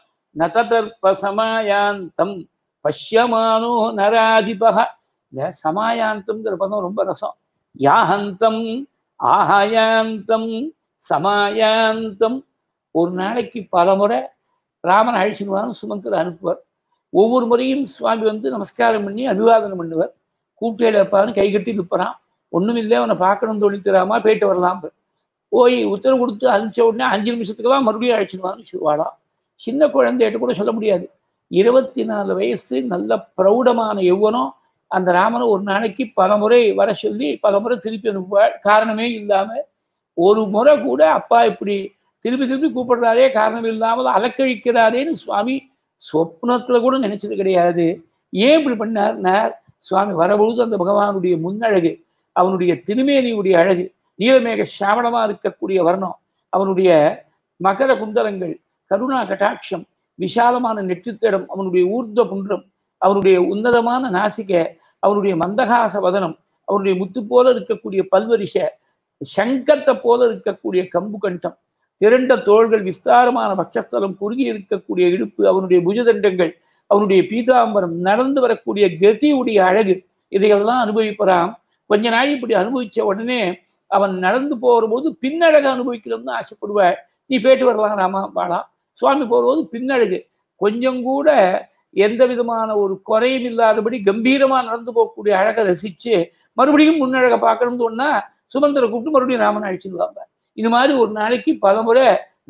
நததர்பசமாயாந்தம் பஷ்யமானோ நராதிபக இந்த சமாயாந்தம்ங்கிற பதம் ரொம்ப ரசம் யாஹந்தம் ஆஹயாந்தம் சமாயாந்தம் ஒரு நாளைக்கு பல முறை ராமன் அழிச்சிடுவார் சுமந்தர் அனுப்புவார் ஒவ்வொரு முறையும் சுவாமி வந்து நமஸ்காரம் பண்ணி அபிவாதனம் பண்ணுவார் கூப்பிட்டு வைப்பாருன்னு கை கட்டி நிற்கிறான் ஒன்றும் இல்லை அவனை பார்க்கணும் தோணித்தராமா போயிட்டு வரலாம் போய் உத்தரவு கொடுத்து அனுப்பிச்ச உடனே அஞ்சு நிமிஷத்துக்கெல்லாம் மறுபடியும் அழைச்சிடுவான்னு சொல்லுவாளாம் சின்ன குழந்தைகிட்ட கூட சொல்ல முடியாது இருபத்தி நாலு வயசு நல்ல பிரௌடமான எவ்வளோ அந்த ராமனை ஒரு நாளைக்கு பல முறை வர சொல்லி பல முறை திருப்பி அனுப்புவாள் காரணமே இல்லாம ஒரு முறை கூட அப்பா இப்படி திருப்பி திருப்பி கூப்பிடுறாரே காரணம் இல்லாமல் அலக்கழிக்கிறாரேன்னு சுவாமி சொப்னத்துல கூட நினைச்சது கிடையாது ஏன் இப்படி பண்ணார் சுவாமி வரபொழுது அந்த பகவானுடைய முன்னழகு அவனுடைய திருமேனியுடைய அழகு நீலமேக சாவணமா இருக்கக்கூடிய வர்ணம் அவனுடைய மகர குண்டலங்கள் கருணா கட்டாட்சம் விசாலமான நெற்றித்தடம் அவனுடைய ஊர்த புன்றம் அவனுடைய உன்னதமான நாசிக அவனுடைய மந்தகாச வதனம் அவனுடைய முத்து போல இருக்கக்கூடிய பல்வரிச சங்கத்தை போல இருக்கக்கூடிய கம்பு கண்டம் திரண்ட தோள்கள் விஸ்தாரமான பட்சஸ்தலம் குறுகி இருக்கக்கூடிய இடுப்பு அவனுடைய புஜதண்டங்கள் அவனுடைய பீதாம்பரம் நடந்து வரக்கூடிய கதியுடைய அழகு இதையெல்லாம் அனுபவிப்பறான் கொஞ்ச நாள் இப்படி அனுபவிச்ச உடனே அவன் நடந்து போகிற போது பின்னழகு அனுபவிக்கணும்னு ஆசைப்படுவாள் நீ போயிட்டு வரலாம் ராமா பாலா சுவாமி போகும்போது பின்னழகு கொஞ்சம் கூட எந்த விதமான ஒரு குறையும் இல்லாதபடி கம்பீரமா நடந்து போகக்கூடிய அழகை ரசிச்சு மறுபடியும் முன்னழகை பார்க்கணும்னு ஒன்னா சுமந்திர கூப்பிட்டு மறுபடியும் ராமன் அழிச்சிருவாங்க இது மாதிரி ஒரு நாளைக்கு பலமுறை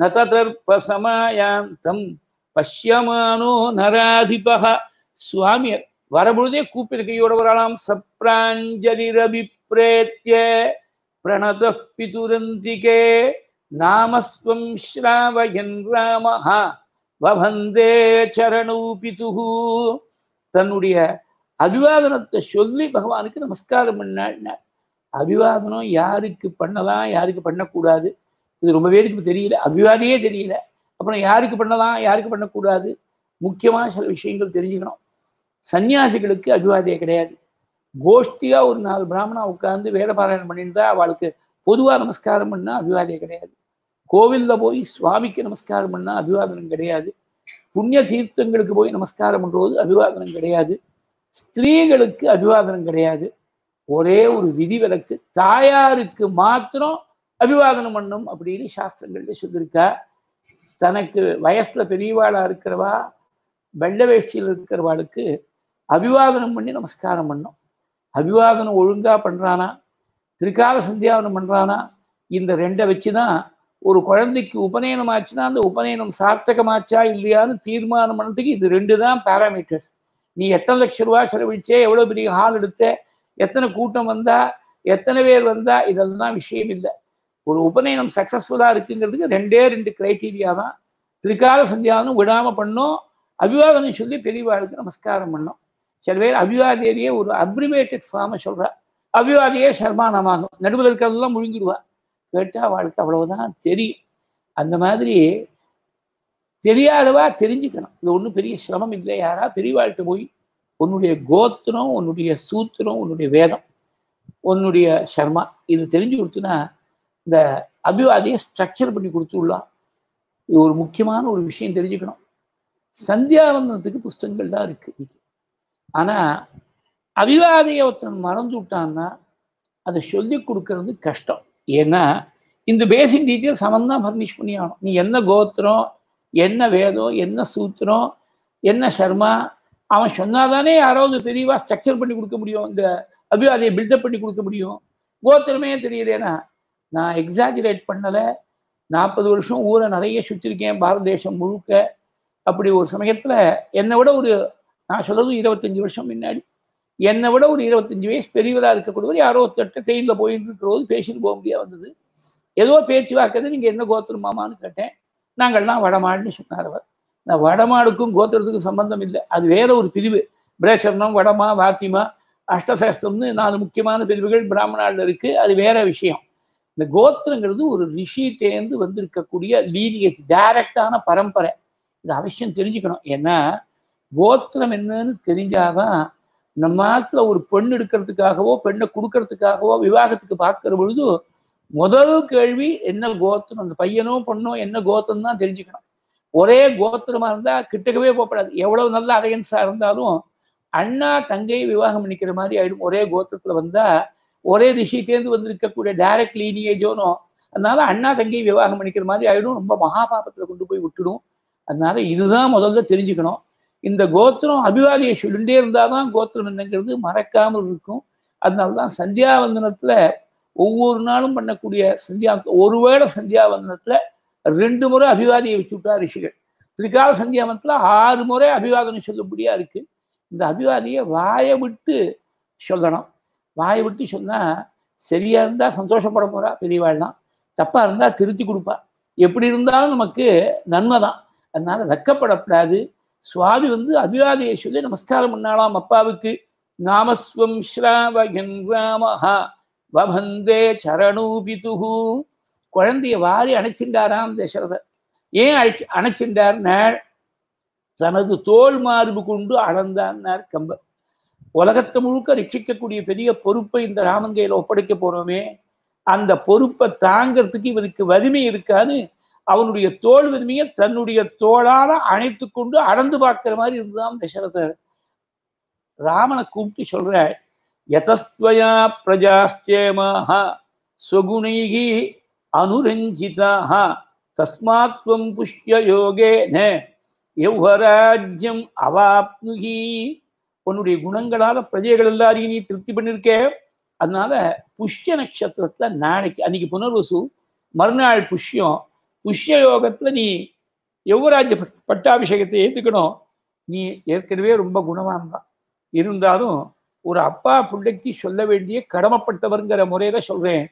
நததர்பசமாயாந்தம் பஷ்யமானோ நராதிபக சுவாமி வரபொழுதே கூப்பிடு கையோட வரலாம் சப்ராஞ்சலி ரவி பிரேத்திய பிரணத பிதுரந்திகே நாமஸ்வம் ஸ்ராவயன் ராமஹா வபந்தே சரணூ பிதுகு தன்னுடைய அபிவாதனத்தை சொல்லி பகவானுக்கு நமஸ்காரம் பண்ணாள் அபிவாதனம் யாருக்கு பண்ணலாம் யாருக்கு பண்ணக்கூடாது இது ரொம்ப பேருக்கு தெரியல அபிவாதியே தெரியல அப்புறம் யாருக்கு பண்ணலாம் யாருக்கு பண்ணக்கூடாது முக்கியமான சில விஷயங்கள் தெரிஞ்சுக்கணும் சன்னியாசிகளுக்கு அபிவாதியே கிடையாது கோஷ்டியா ஒரு நாலு பிராமணா உட்கார்ந்து வேத பாராயணம் பண்ணியிருந்தா அவளுக்கு பொதுவா நமஸ்காரம் பண்ணா அபிவாதியே கிடையாது கோவில்ல போய் சுவாமிக்கு நமஸ்காரம் பண்ணா அபிவாதனம் கிடையாது புண்ணிய தீர்த்தங்களுக்கு போய் நமஸ்காரம் பண்றது அபிவாதனம் கிடையாது ஸ்திரீகளுக்கு அபிவாதனம் கிடையாது ஒரே ஒரு விதிவிலக்கு தாயாருக்கு மாத்திரம் அபிவாதனம் பண்ணும் அப்படின்னு சாஸ்திரங்கள்ல சொல்லியிருக்கா தனக்கு வயசுல பெரியவாளா இருக்கிறவா வெள்ள வேஷ்டியில் இருக்கிறவாளுக்கு அபிவாதனம் பண்ணி நமஸ்காரம் பண்ணும் அபிவாதனம் ஒழுங்கா பண்றானா திரிகால சந்தியாவனம் பண்றானா இந்த ரெண்டை வச்சுதான் ஒரு குழந்தைக்கு உபநயனம் ஆச்சுன்னா அந்த உபநயனம் சார்த்தகமாச்சா இல்லையான்னு தீர்மானம் பண்ணதுக்கு இது ரெண்டு தான் பேராமீட்டர்ஸ் நீ எத்தனை லட்சம் ரூபா செலவழிச்சே எவ்வளோ பெரிய ஹால் எடுத்த எத்தனை கூட்டம் வந்தா எத்தனை பேர் வந்தா இதெல்லாம் விஷயம் இல்லை ஒரு உபநயனம் சக்சஸ்ஃபுல்லாக இருக்குங்கிறதுக்கு ரெண்டே ரெண்டு கிரைட்டீரியா தான் திரிகால சந்தியாவனம் விடாமல் பண்ணோம் அபிவாதனம் சொல்லி பெரியவாளுக்கு நமஸ்காரம் பண்ணோம் சில பேர் அபிவாதேரியே ஒரு அப்ரிவேட்டட் ஃபார்மை சொல்றா அபிவாதியே சர்மானமாகும் நடுவில் இருக்கிறதெல்லாம் முழுங்கிடுவா கேட்டால் அவளுக்கு அவ்வளவுதான் தெரியும் அந்த மாதிரி தெரியாதவா தெரிஞ்சுக்கணும் இது ஒன்றும் பெரிய சிரமம் இல்லை யாரா பெரியவாழ்கிட்ட போய் உன்னுடைய கோத்திரம் உன்னுடைய சூத்திரம் உன்னுடைய வேதம் உன்னுடைய சர்மா இது தெரிஞ்சு கொடுத்துனா இந்த அபிவாதியை ஸ்ட்ரக்சர் பண்ணி கொடுத்துடலாம் இது ஒரு முக்கியமான ஒரு விஷயம் தெரிஞ்சுக்கணும் சந்தியாவந்தனத்துக்கு புஸ்தகங்கள் தான் இருக்கு ஆனா அபிவாதியை ஒருத்தன் மறந்து விட்டான்னா அதை சொல்லி கொடுக்கறது கஷ்டம் ஏன்னா இந்த பேசிக் டீட்டெயில்ஸ் அவன் தான் ஃபர்னிஷ் பண்ணி ஆகணும் நீ என்ன கோத்திரம் என்ன வேதம் என்ன சூத்திரம் என்ன சர்மா அவன் சொன்னாதானே யாராவது பெரியவா ஸ்ட்ரக்சர் பண்ணி கொடுக்க முடியும் இந்த அபிவாதியை பில்டப் பண்ணி கொடுக்க முடியும் கோத்திரமே தெரியலேனா நான் எக்ஸாஜுரேட் பண்ணலை நாற்பது வருஷம் ஊரை நிறைய சுற்றிருக்கேன் பாரத தேசம் முழுக்க அப்படி ஒரு சமயத்தில் என்னை விட ஒரு நான் சொல்றது இருபத்தஞ்சி வருஷம் முன்னாடி என்னை விட ஒரு இருபத்தஞ்சி வயசு பெரியவராக இருக்கக்கூடியவர் யாரோ ஒருத்தட்ட ட்ரெயினில் போயிட்டு இருக்கிறபோது பேசிட்டு போக முடியாது வந்தது ஏதோ பேச்சு வாக்குறது நீங்கள் என்ன கோத்திரம் மாமான்னு கேட்டேன் நாங்கள்லாம் வடமாடுன்னு சொன்னார் அவர் இந்த வடமாடுக்கும் கோத்திரத்துக்கும் சம்பந்தம் இல்லை அது வேற ஒரு பிரிவு பிரேஷர்ணம் வடமா வாத்திமா அஷ்டசாஸ்திரம்னு நாலு முக்கியமான பிரிவுகள் பிராமணாவில் இருக்குது அது வேற விஷயம் இந்த கோத்திரங்கிறது ஒரு ரிஷிட்டேந்து வந்திருக்கக்கூடிய லீனியேஜ் டைரக்டான பரம்பரை இது அவசியம் தெரிஞ்சுக்கணும் ஏன்னா கோத்திரம் என்னன்னு தெரிஞ்சாதான் நம்ம நாட்டில் ஒரு பெண் எடுக்கிறதுக்காகவோ பெண்ணை கொடுக்கறதுக்காகவோ விவாகத்துக்கு பார்க்குற பொழுது முதல் கேள்வி என்ன கோத்திரம் அந்த பையனோ பொண்ணோ என்ன கோத்திரம் தான் தெரிஞ்சுக்கணும் ஒரே கோத்திரமா இருந்தா கிட்டக்கவே போகப்படாது எவ்வளவு நல்ல அலையன்ஸா இருந்தாலும் அண்ணா தங்கை விவாகம் பண்ணிக்கிற மாதிரி ஆயிடும் ஒரே கோத்திரத்துல வந்தா ஒரே ரிஷிட்டேந்து வந்திருக்கக்கூடிய டைரக்ட் லீனியேஜோனோ அதனால அண்ணா தங்கை விவாகம் பண்ணிக்கிற மாதிரி ஆயிடும் ரொம்ப மகாபாபத்துல கொண்டு போய் விட்டுடும் அதனால இதுதான் முதல்ல தெரிஞ்சுக்கணும் இந்த கோத்திரம் அபிவாதியை சொல்லிட்டே இருந்தாதான் கோத்திரம் என்னங்கிறது மறக்காமல் இருக்கும் அதனால தான் சந்தியாவந்தனத்துல ஒவ்வொரு நாளும் பண்ணக்கூடிய சந்தியா ஒருவேளை சந்தியாவந்தனத்துல ரெண்டு முறை அபிவாதியை வச்சு விட்டா ரிஷிகள் திரிகால சந்தியாவந்தத்துல ஆறு முறை அபிவாதனம் சொல்லும்படியா இருக்கு இந்த அபிவாதியை வாயை விட்டு சொல்லணும் வாயை விட்டு சொன்னா சரியா இருந்தா சந்தோஷப்பட போறா பெரியவாள்லாம் தப்பா இருந்தா திருத்தி கொடுப்பா எப்படி இருந்தாலும் நமக்கு நன்மை தான் அதனால வெக்கப்படக்கூடாது சுவாமி வந்து அபிவாதையை சொல்லி நமஸ்காரம் பண்ணாலாம் அப்பாவுக்கு நாமஸ்வம் ஸ்ராவகன் ராமஹா வபந்தே சரணூபிதுகு குழந்தைய வாரி அணைச்சிண்டாராம் தசரதர் ஏன் அழைச்சி அணைச்சிண்டார்னார் தனது தோல் மார்பு கொண்டு அளந்தான்னார் கம்பர் உலகத்தை முழுக்க ரட்சிக்கக்கூடிய பெரிய பொறுப்பை இந்த ராமன் கையில ஒப்படைக்க போறோமே அந்த பொறுப்பை தாங்கிறதுக்கு இவனுக்கு வலிமை இருக்கான்னு அவனுடைய தோல் வலிமையை தன்னுடைய தோளால அணைத்து கொண்டு அளந்து பார்க்கிற மாதிரி இருந்துதான் தசரதர் ராமனை கூப்பிட்டு சொல்ற யதஸ்துவயா பிரஜாஸ்தேமாக ஸ்வகுணைகி அனுரஞ்சிதாக தஸ்மாத்வம் புஷ்ய யோகேன யௌவராஜ்யம் அவாப்னுகி உன்னுடைய குணங்களால பிரஜைகள் எல்லாரையும் நீ திருப்தி பண்ணிருக்க அதனால புஷ்ய நட்சத்திரத்துல நாளைக்கு அன்னைக்கு புனர்வசு மறுநாள் புஷ்யம் புஷ்ய யோகத்துல நீ யுவராஜ்ய பட்டாபிஷேகத்தை ஏத்துக்கணும் நீ ஏற்கனவே ரொம்ப குணவான் தான் இருந்தாலும் ஒரு அப்பா பிள்ளைக்கு சொல்ல வேண்டிய கடமைப்பட்டவர்ங்கிற முறையில சொல்றேன்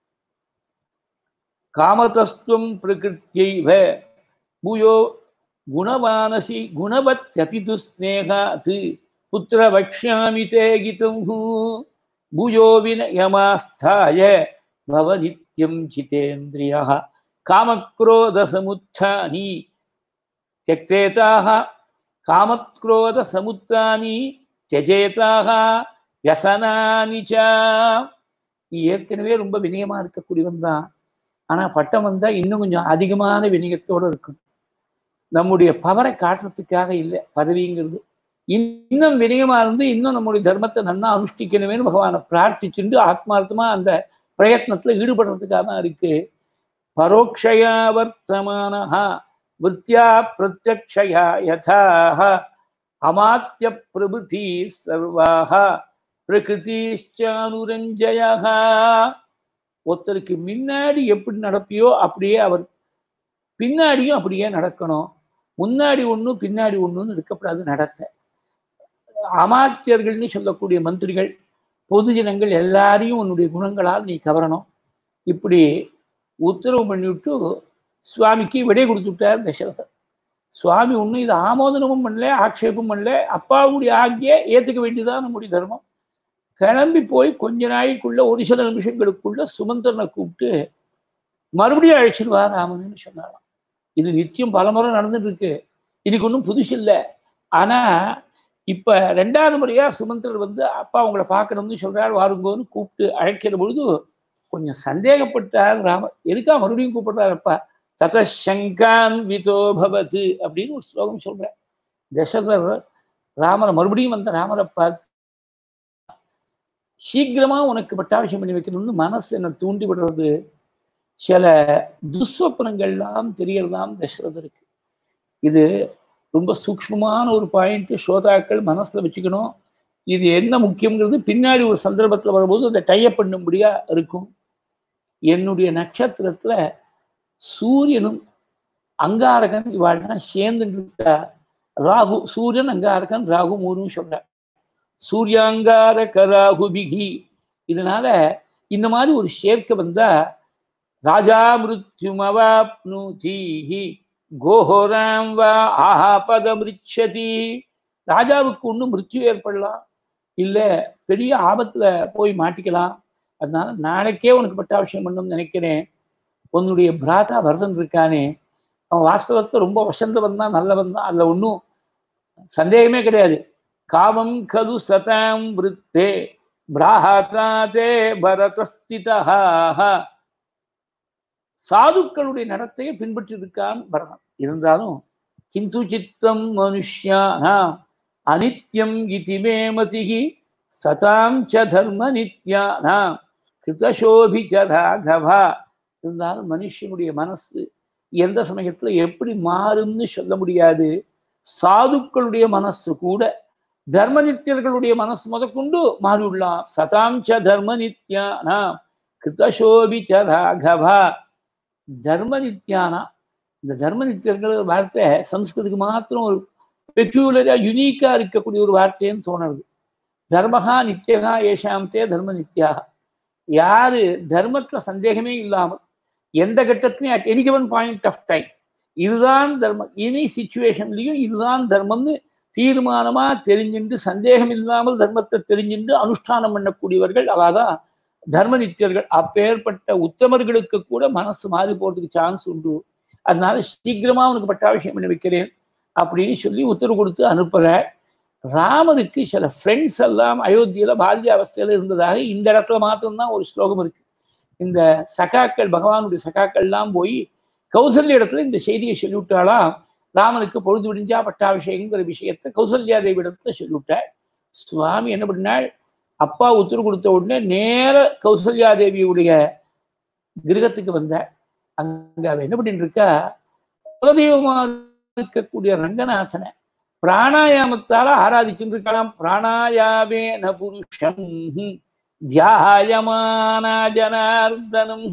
காமதஸ்துவம் பிரகிருத்தியைவ பூயோ குணவானசி குணவத்யபிது ஸ்னேகாத் புத்திர வக்ஷாமி தே கிதம் பூயோ வினயமாஸ்தாய பவ நித்யம் ஜிதேந்திரியா காமக்ரோதசமுத்தானி தியக்தேதாக காமக்ரோதசமுத்தானி தியஜேதாக வியசனானி ச நீ ஏற்கனவே ரொம்ப வினயமா இருக்கக்கூடியவன் தான் ஆனா பட்டம் வந்தா இன்னும் கொஞ்சம் அதிகமான வினயத்தோட இருக்கும் நம்முடைய பவரை காட்டுறதுக்காக இல்லை பதவிங்கிறது இன்னும் வினயமா இருந்து இன்னும் நம்முடைய தர்மத்தை நன்னா அனுஷ்டிக்கணுமேனு பகவானை பிரார்த்திச்சுண்டு ஆத்மார்த்தமா அந்த பிரயத்னத்துல ஈடுபடுறதுக்காக தான் இருக்கு பரோக்ஷயா வர்த்தமானஹா விற்த்தியா பிரத்யக்ஷயா யதாக அமாத்திய பிரபுதி சர்வாக பிரகிருதிஷ்சானுரஞ்சயா ஒருத்தருக்கு முன்னாடி எப்படி நடப்பியோ அப்படியே அவர் பின்னாடியும் அப்படியே நடக்கணும் முன்னாடி ஒன்று பின்னாடி ஒன்றுன்னு இருக்கப்படாது நடத்த அமாத்தியர்கள்னு சொல்லக்கூடிய மந்திரிகள் பொதுஜனங்கள் எல்லாரையும் உன்னுடைய குணங்களால் நீ கவரணும் இப்படி உத்தரவு பண்ணிவிட்டு சுவாமிக்கு விடை கொடுத்து விட்டார் தசரதர் சுவாமி ஒன்றும் இது ஆமோதனமும் பண்ணல ஆட்சேபம் பண்ணல அப்பாவுடைய ஆகிய ஏற்றுக்க வேண்டியதான் நம்முடைய தர்மம் கிளம்பி போய் கொஞ்ச நாளைக்குள்ள ஒரு சில நிமிஷங்களுக்குள்ள சுமந்திரனை கூப்பிட்டு மறுபடியும் அழைச்சிருவா ராமன்னு சொன்னாராம் இது நிச்சயம் பலமுறை நடந்துட்டு இருக்கு இன்னைக்கு ஒன்றும் புதுசு இல்லை ஆனா இப்ப ரெண்டாவது முறையா சுமந்திரர் வந்து அப்பா உங்களை பார்க்கணும்னு சொல்றாரு வாருங்கோன்னு கூப்பிட்டு அழைக்கிற பொழுது கொஞ்சம் சந்தேகப்பட்டார் ராமர் எதுக்கா மறுபடியும் கூப்பிடுறாரு அப்பா தத சங்கான் விதோ பவது அப்படின்னு ஒரு ஸ்லோகம் சொல்றார் தசரதர் ராமரை மறுபடியும் வந்த ராமரை பார்த்து சீக்கிரமா உனக்கு பட்டாபிஷம் பண்ணி வைக்கணும்னு மனசு என்ன தூண்டி விடுறது சில துஸ்வப்னங்கள்லாம் தெரியறதாம் தசரதருக்கு இது ரொம்ப சூக்ஷ்மமான ஒரு பாயிண்ட் ஸ்ரோதாக்கள் மனசுல வச்சுக்கணும் இது என்ன முக்கியங்கிறது பின்னாடி ஒரு சந்தர்ப்பத்தில் வரும்போது அதை டைப் பண்ணும்படியா இருக்கும் என்னுடைய நட்சத்திரத்துல சூரியனும் அங்காரகன் இவாள்லாம் சேர்ந்துட்டு இருக்கா ராகு சூரியன் அங்காரகன் ராகு மூணும் சொல்றார் சூரியாங்காரக ராகுபிகி இதனால இந்த மாதிரி ஒரு சேர்க்கை வந்தா ராஜா மிருத்யுமவாப்னுதீஹி கோஹோராம் வா ஆஹாபத மிருச்சதி ராஜாவுக்கு ஒன்றும் மிருத்யு ஏற்படலாம் இல்லை பெரிய ஆபத்துல போய் மாட்டிக்கலாம் அதனால நாளைக்கே உனக்கு பட்டாபிஷேகம் பண்ணணும்னு நினைக்கிறேன் உன்னுடைய பிராதா வரதன் இருக்கானே அவன் வாஸ்தவத்தை ரொம்ப வசந்தவன் தான் நல்லவன் தான் அதில் ஒன்றும் சந்தேகமே கிடையாது காமம் கது சதாம் விருத்தே பிராஹாத்தா தே பரதஸ்திதா சாதுக்களுடைய நடத்தையை பின்பற்றி இருக்கான் பரதன் இருந்தாலும் கிந்து சித்தம் மனுஷ்யானா அனித்யம் இதி மே மதிகி சதாம் ச தர்ம நித்யானா கிருதசோபிச்ச ராகவா இருந்தாலும் மனுஷனுடைய மனசு எந்த சமயத்துல எப்படி மாறும்னு சொல்ல முடியாது சாதுக்களுடைய மனசு கூட தர்ம நித்தியர்களுடைய மனசு முதற்கொண்டு மாறிவிடலாம் சதாம் ச தர்ம நித்யானா கிருதசோபிச்ச ராகவா தர்ம நித்யானா இந்த தர்ம நித்தியர்கள் வார்த்தை சம்ஸ்கிருதுக்கு மாத்திரம் ஒரு பெக்யூலரா யுனீக்கா இருக்கக்கூடிய ஒரு வார்த்தைன்னு தோணுது தர்மஹா நித்தியகா ஏஷாம் தே தர்ம நித்யாக யாரு தர்மத்துல சந்தேகமே இல்லாமல் எந்த கட்டத்திலையும் at any given point of time இதுதான் தர்மம் இனி சுச்சுவேஷன்லையும் இதுதான் தர்மம்னு தீர்மானமா தெரிஞ்சுண்டு சந்தேகம் இல்லாமல் தர்மத்தை தெரிஞ்சுண்டு அனுஷ்டானம் பண்ணக்கூடியவர்கள் அவாதான் தர்ம நித்தியர்கள் அப்பேற்பட்ட உத்தமர்களுக்கு கூட மனசு மாறி போறதுக்கு சான்ஸ் உண்டு அதனால சீக்கிரமா அவனுக்கு பட்டாபிஷேகம் பண்ணி வைக்கிறேன் அப்படின்னு சொல்லி உத்தரவு கொடுத்து அனுப்புற ராமருக்கு சில ஃப்ரெண்ட்ஸ் எல்லாம் அயோத்தியில பால்ய அவஸ்தையில இருந்ததாக இந்த இடத்துல மாத்திரம்தான் ஒரு ஸ்லோகம் இருக்கு இந்த சகாக்கள் பகவானுடைய சகாக்கள்லாம் போய் கௌசல்ய இடத்துல இந்த செய்தியை சொல்லிவிட்டாலாம் ராமனுக்கு பொழுது விடிஞ்சா பட்டாபிஷேகங்கிற விஷயத்த கௌசல்யா தேவி இடத்துல சொல்லிவிட்டாள் சுவாமி என்ன பண்ணாள் அப்பா உத்தரவு கொடுத்த உடனே நேர கௌசல்யா தேவியுடைய கிரகத்துக்கு வந்தாள் அங்க அவ என்ன பண்ணிட்டு இருக்கா குலதெய்வமா இருக்கக்கூடிய ரங்கநாதனை பிராணாயாமத்தால ஆராதிச்சுட்டு இருக்கலாம் பிராணாயாமே ந புருஷம் தியாயமானா ஜனார்தனம்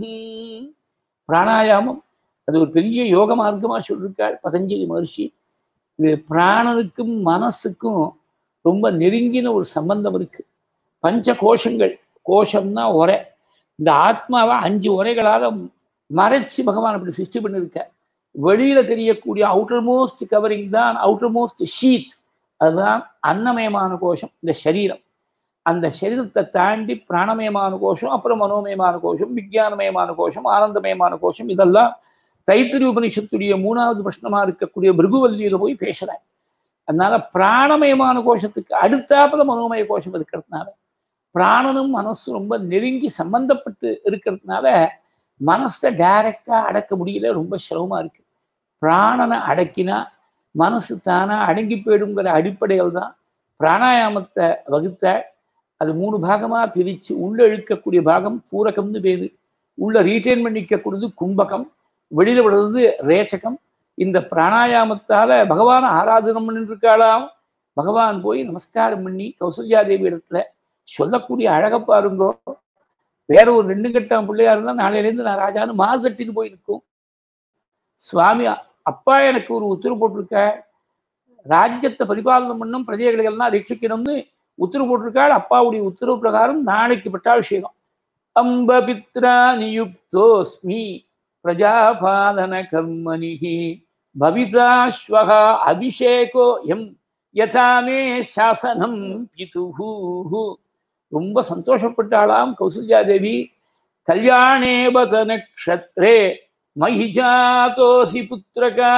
பிராணாயாமம் அது ஒரு பெரிய யோக மார்க்கமா சொல்லியிருக்காள் பதஞ்சலி மகர்ஷி இது பிராணனுக்கும் மனசுக்கும் ரொம்ப நெருங்கின ஒரு சம்பந்தம் இருக்கு பஞ்ச கோஷங்கள் கோஷம்னா உரை இந்த ஆத்மாவை அஞ்சு உரைகளால மறைச்சு பகவான் அப்படி சிருஷ்டி பண்ணியிருக்க வெளியில தெரியக்கூடிய அவுட்டர் மோஸ்ட் கவரிங் தான் அவுட்டர் மோஸ்ட் ஷீத் அதுதான் அன்னமயமான கோஷம் இந்த சரீரம் அந்த சரீரத்தை தாண்டி பிராணமயமான கோஷம் அப்புறம் மனோமயமான கோஷம் விஜயானமயமான கோஷம் ஆனந்தமயமான கோஷம் இதெல்லாம் தைத்திரி உபனிஷத்துடைய மூணாவது பிரஷ்னமா இருக்கக்கூடிய பிருகுவல்லியில போய் பேசுறார் அதனால பிராணமயமான கோஷத்துக்கு அடுத்தாப்புல மனோமய கோஷம் இருக்கிறதுனால பிராணனும் மனசும் ரொம்ப நெருங்கி சம்பந்தப்பட்டு இருக்கிறதுனால மனசை டைரக்டா அடக்க முடியல ரொம்ப சிரமமா இருக்கு பிராணனை அடக்கினா மனசு தானா அடங்கி போயிடுங்கிற அடிப்படையில் தான் பிராணாயாமத்தை வகுத்த அது மூணு பாகமா பிரிச்சு உள்ள இழுக்கக்கூடிய பாகம் பூரகம்னு பேரு உள்ள ரீட்டைன் பண்ணிக்கக்கூடியது கும்பகம் வெளியில விடுறது ரேச்சகம் இந்த பிராணாயாமத்தால பகவான் ஆராதனம் பண்ணிட்டு இருக்காளாம் பகவான் போய் நமஸ்காரம் பண்ணி கௌசல்யா தேவி இடத்துல சொல்லக்கூடிய அழக பாருங்கோ வேற ஒரு ரெண்டு கட்டம் பிள்ளையா இருந்தா நாளையிலேருந்து நான் ராஜான்னு மாறு தட்டின்னு போய் நிற்கும் சுவாமி அப்பா எனக்கு ஒரு உத்தரவு போட்டிருக்க ராஜ்யத்தை பரிபாலனம் பண்ணும் பிரஜைகளை எல்லாம் ரட்சிக்கணும்னு உத்தரவு போட்டிருக்காள் அப்பாவுடைய உத்தரவு பிரகாரம் நாளைக்கு பட்டாபிஷேகம் அம்ப பித்ரா நியுக்தோஸ்மி பிரஜாபாலன கர்மணிஹி பவிதாஸ்வகா அபிஷேகோ எம் யதாமே சாசனம் பிதுஹு ரொம்ப சந்தோஷப்பட்டாளாம் கௌசல்யா தேவி கல்யாணே பத நக்ஷத்ரே மகிஜாதோசி புத்திரகா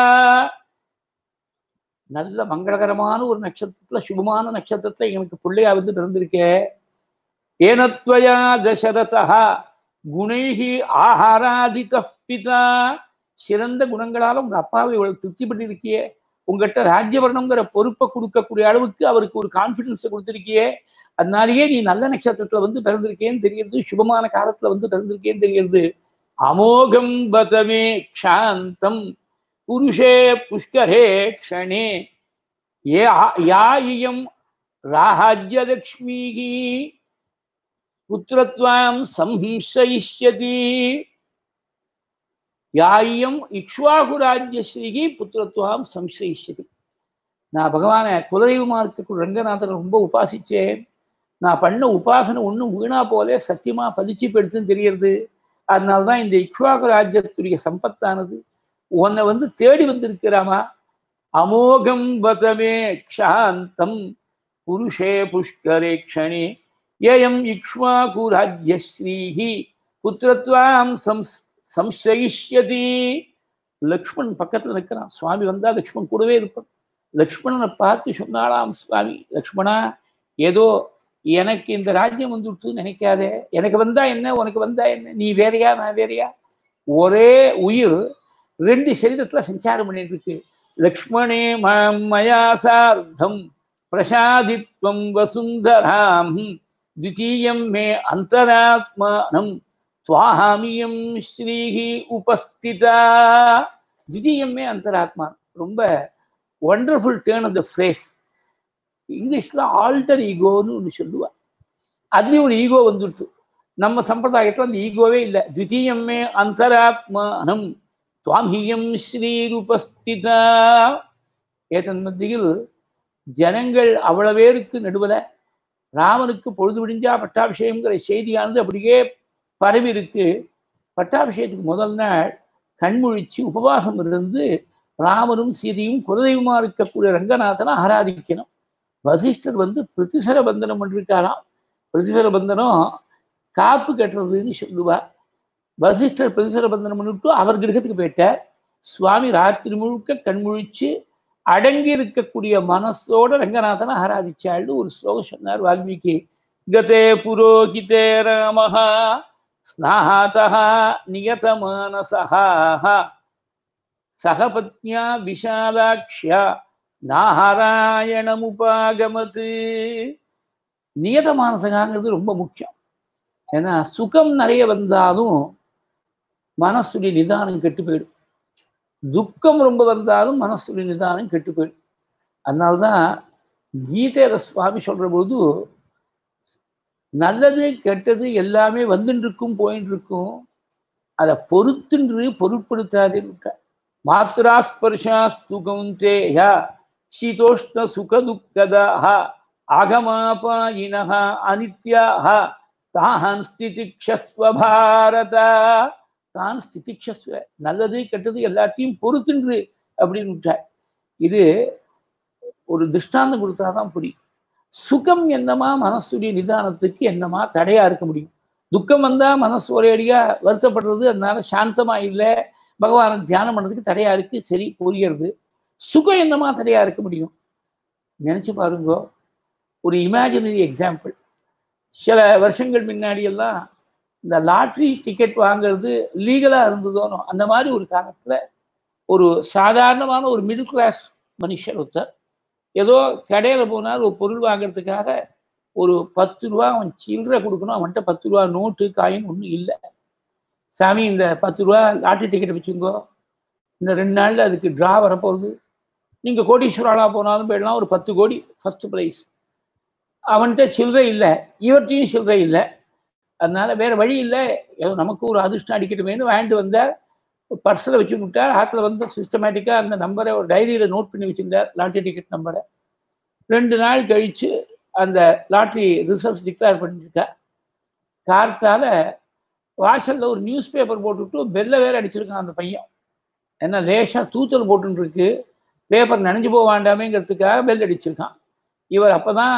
நல்ல மங்களகரமான ஒரு நட்சத்திரத்துல சுபமான நட்சத்திரத்துல எனக்கு பிள்ளையா வந்து பிறந்திருக்கே ஏனத்வயா தசரதா குணைஹி ஆஹாராதித பிதா சிறந்த குணங்களால உங்க அப்பாவை இவ்வளவு திருப்தி பண்ணிருக்கியே உங்ககிட்ட ராஜ்யவர்ணங்கிற பொறுப்பை கொடுக்கக்கூடிய அளவுக்கு அவருக்கு ஒரு கான்பிடன்ஸை கொடுத்துருக்கியே அதனாலேயே நீ நல்ல நட்சத்திரத்துல வந்து பிறந்திருக்கேன்னு தெரியுது சுபமான காலத்துல வந்து பிறந்திருக்கேன்னு தெரியுது அமோகம் பதமே க்ஷாந்தம் புருஷே புஷ்கரே க்ஷணே ஏ யா இயம் ராஜ்யலக்ஷ்மீகி புத்திரத்வாம் சம்ஹிம்சயிஷ்யதி யாயம் இக்ஷ்வாகுராஜ்யஸ்ரீகி புத்திரத்வாம் சம்சயிஷ்யதி நான் பகவானை குலதெய்வமா இருக்கக்கூடிய ரங்கநாதனை ரொம்ப உபாசிச்சேன் நான் பண்ண உபாசனை ஒன்றும் வீணா போல சத்தியமா பதிச்சு பெடுத்துன்னு தெரியறது அதனால்தான் இந்த இக்ஷ்வாகு ராஜ்யத்துடைய சம்பத்தானது உன்னை வந்து தேடி வந்திருக்கிறாமா அமோகம் பதமே க்ஷாந்தம் புருஷே புஷ்கரே க்ஷணே ஏயம் இக்ஷ்வாகு ராஜ்யஸ்ரீஹி புத்திரத்வாம் சம்ஸ் சம்சயிஷ்யதி லக்ஷ்மண் பக்கத்துல நிற்கிறான் சுவாமி வந்தா லக்ஷ்மண் கூடவே இருப்பான் லக்ஷ்மணனை பார்த்து சொன்னாலாம் சுவாமி லக்ஷ்மணா ஏதோ எனக்கு இந்த ராஜ்யம் வந்துடுத்து நினைக்காதே எனக்கு வந்தா என்ன உனக்கு வந்தா என்ன நீ வேறையா நான் வேறையா ஒரே உயிர் ரெண்டு சரீரத்துல சஞ்சாரம் பண்ணிட்டு இருக்கு லக்ஷ்மணே மயா சார்த்தம் பிரசாதித்வம் வசுந்தராம் द्वितीयं मे अन्तरात्मानं त्वाहामियं ஸ்ரீஹி உபஸ்திதா द्वितीयं मे அந்தராத்மா ரொம்ப wonderful turn of the phrase இங்கிலீஷில் ஆல்டர் ஈகோன்னு ஒன்று சொல்லுவாள் அதுலேயும் ஒரு ஈகோ வந்துடுச்சு நம்ம சம்பிரதாயத்தில் அந்த ஈகோவே இல்லை द्वितीयं मे அந்தராத்மானம் துவாமியம் ஸ்ரீருபஸ்திதா ஏதன் மத்தியில் ஜனங்கள் அவ்வளவு பேருக்கு நடுவில் ராமனுக்கு பொழுது விடிஞ்சா பட்டாபிஷேகங்கிற செய்தியானது அப்படியே பரவி இருக்கு பட்டாபிஷேகத்துக்கு முதல் நாள் கண்முழிச்சு உபவாசம் இருந்து ராமரும் சீதையும் குலதெய்வமா இருக்கக்கூடிய ரங்கநாதனை ஆராதிக்கணும் வசிஷ்டர் வந்து பிரதிசர பந்தனம் பண்ணிருக்காராம் பிரதிசர பந்தனம் காப்பு கட்டுறதுன்னு சொல்லுவா வசிஷ்டர் பிரதிசர பந்தனம் பண்ணிவிட்டு அவர் கிரகத்துக்கு போயிட்டார் சுவாமி ராத்திரி முழுக்க கண்முழிச்சு அடங்கி இருக்கக்கூடிய மனசோட ரங்கநாதனை ஆராதிச்சாள்னு ஒரு ஸ்லோகம் சொன்னார் வால்மீகி கதே புரோகிதே ராமஹா ஸ்நாதः நியதமானசः சகபத்யா விஷாலாக்ஷ்யா நாராயணமுபாகமத் நியதமானசகாங்கிறது ரொம்ப முக்கியம் ஏன்னா சுகம் நிறைய வந்தாலும் மனசுடைய நிதானம் கெட்டு போயிடும் துக்கம் ரொம்ப வந்தாலும் மனசுடைய நிதானம் கெட்டு போயிடும் அதனால்தான் கீதையில சுவாமி சொல்ற பொழுது நல்லது கெட்டது எல்லாமே வந்துட்டு இருக்கும் போயிட்டு இருக்கும் அதை பொறுத்துன்று பொருட்படுத்தாதே மாத்ரா ஸ்பர்ஷாஸ்து கௌந்தேயா சீதோஷ்ண சுக துக்கதாக ஆகமாபாயினः அனித்யாக தாஹான் ஸ்திதிக்ஷஸ்வ பாரத தான் ஸ்திதிக்ஷஸ்வ நல்லது கெட்டது எல்லாத்தையும் பொறுத்துன்று அப்படின்னு விட்டார் இது ஒரு திருஷ்டாந்தம் கொடுத்தாதான் புரியும் சுகம் என்னமா மனசுடைய நிதானத்துக்கு என்னமா தடையா இருக்க முடியும் துக்கம் வந்தா மனசு ஒரேடியா வருத்தப்படுறது அதனால சாந்தமா இல்லை பகவானை தியானம் பண்ணுறதுக்கு தடையா இருக்கு சரி புரியுறது சுகம் என்னமா தடையா இருக்க முடியும் நினைச்சு பாருங்க ஒரு இமேஜினரி எக்ஸாம்பிள் சில வருஷங்கள் முன்னாடி எல்லாம் இந்த லாட்ரி டிக்கெட் வாங்குறது லீகலாக இருந்ததோனோ அந்த மாதிரி ஒரு காலத்தில் ஒரு சாதாரணமான ஒரு மிடில் கிளாஸ் மனுஷர் ஒருத்தர் ஏதோ கடையில் போனால் ஒரு பொருள் வாங்குறதுக்காக ஒரு பத்து ரூபா அவன் சில்லறை கொடுக்கணும் அவன்கிட்ட பத்து ரூபா நோட்டு காயின் ஒன்றும் இல்லை சாமி இந்த பத்து ரூபா லாட்ரி டிக்கெட் வச்சுங்கோ இந்த ரெண்டு நாளில் அதுக்கு ட்ரா வரப்போகுது நீங்கள் கோடீஸ்வராலாக போனாலும் போயிடலாம் ஒரு பத்து கோடி ஃபஸ்ட்டு ப்ரைஸ் அவன்கிட்ட சில்லறை இல்லை இவற்றையும் சில்லறை இல்லை அதனால வேற வழி இல்லை ஏதோ நமக்கு ஒரு அதிர்ஷ்டம் அடிக்கட்டுமேனு வாங்கிட்டு வந்தார் பர்ஸில் வச்சு விட்டார் ஆற்றுல வந்து சிஸ்டமேட்டிக்காக அந்த நம்பரை ஒரு டைரியில் நோட் பண்ணி வச்சிருந்தார் லாட்ரி டிக்கெட் நம்பரை ரெண்டு நாள் கழித்து அந்த லாட்ரி ரிசல்ட்ஸ் டிக்ளேர் பண்ணியிருக்கார் கார்த்தால வாசலில் ஒரு நியூஸ் பேப்பர் போட்டுவிட்டு பெல்ல வேற அடிச்சிருக்கான் அந்த பையன் ஏன்னா லேசாக தூத்தல் போட்டுருக்கு பேப்பர் நனைஞ்சு போக வேண்டாமேங்கிறதுக்காக பெல் அடிச்சிருக்கான் இவர் அப்போ தான்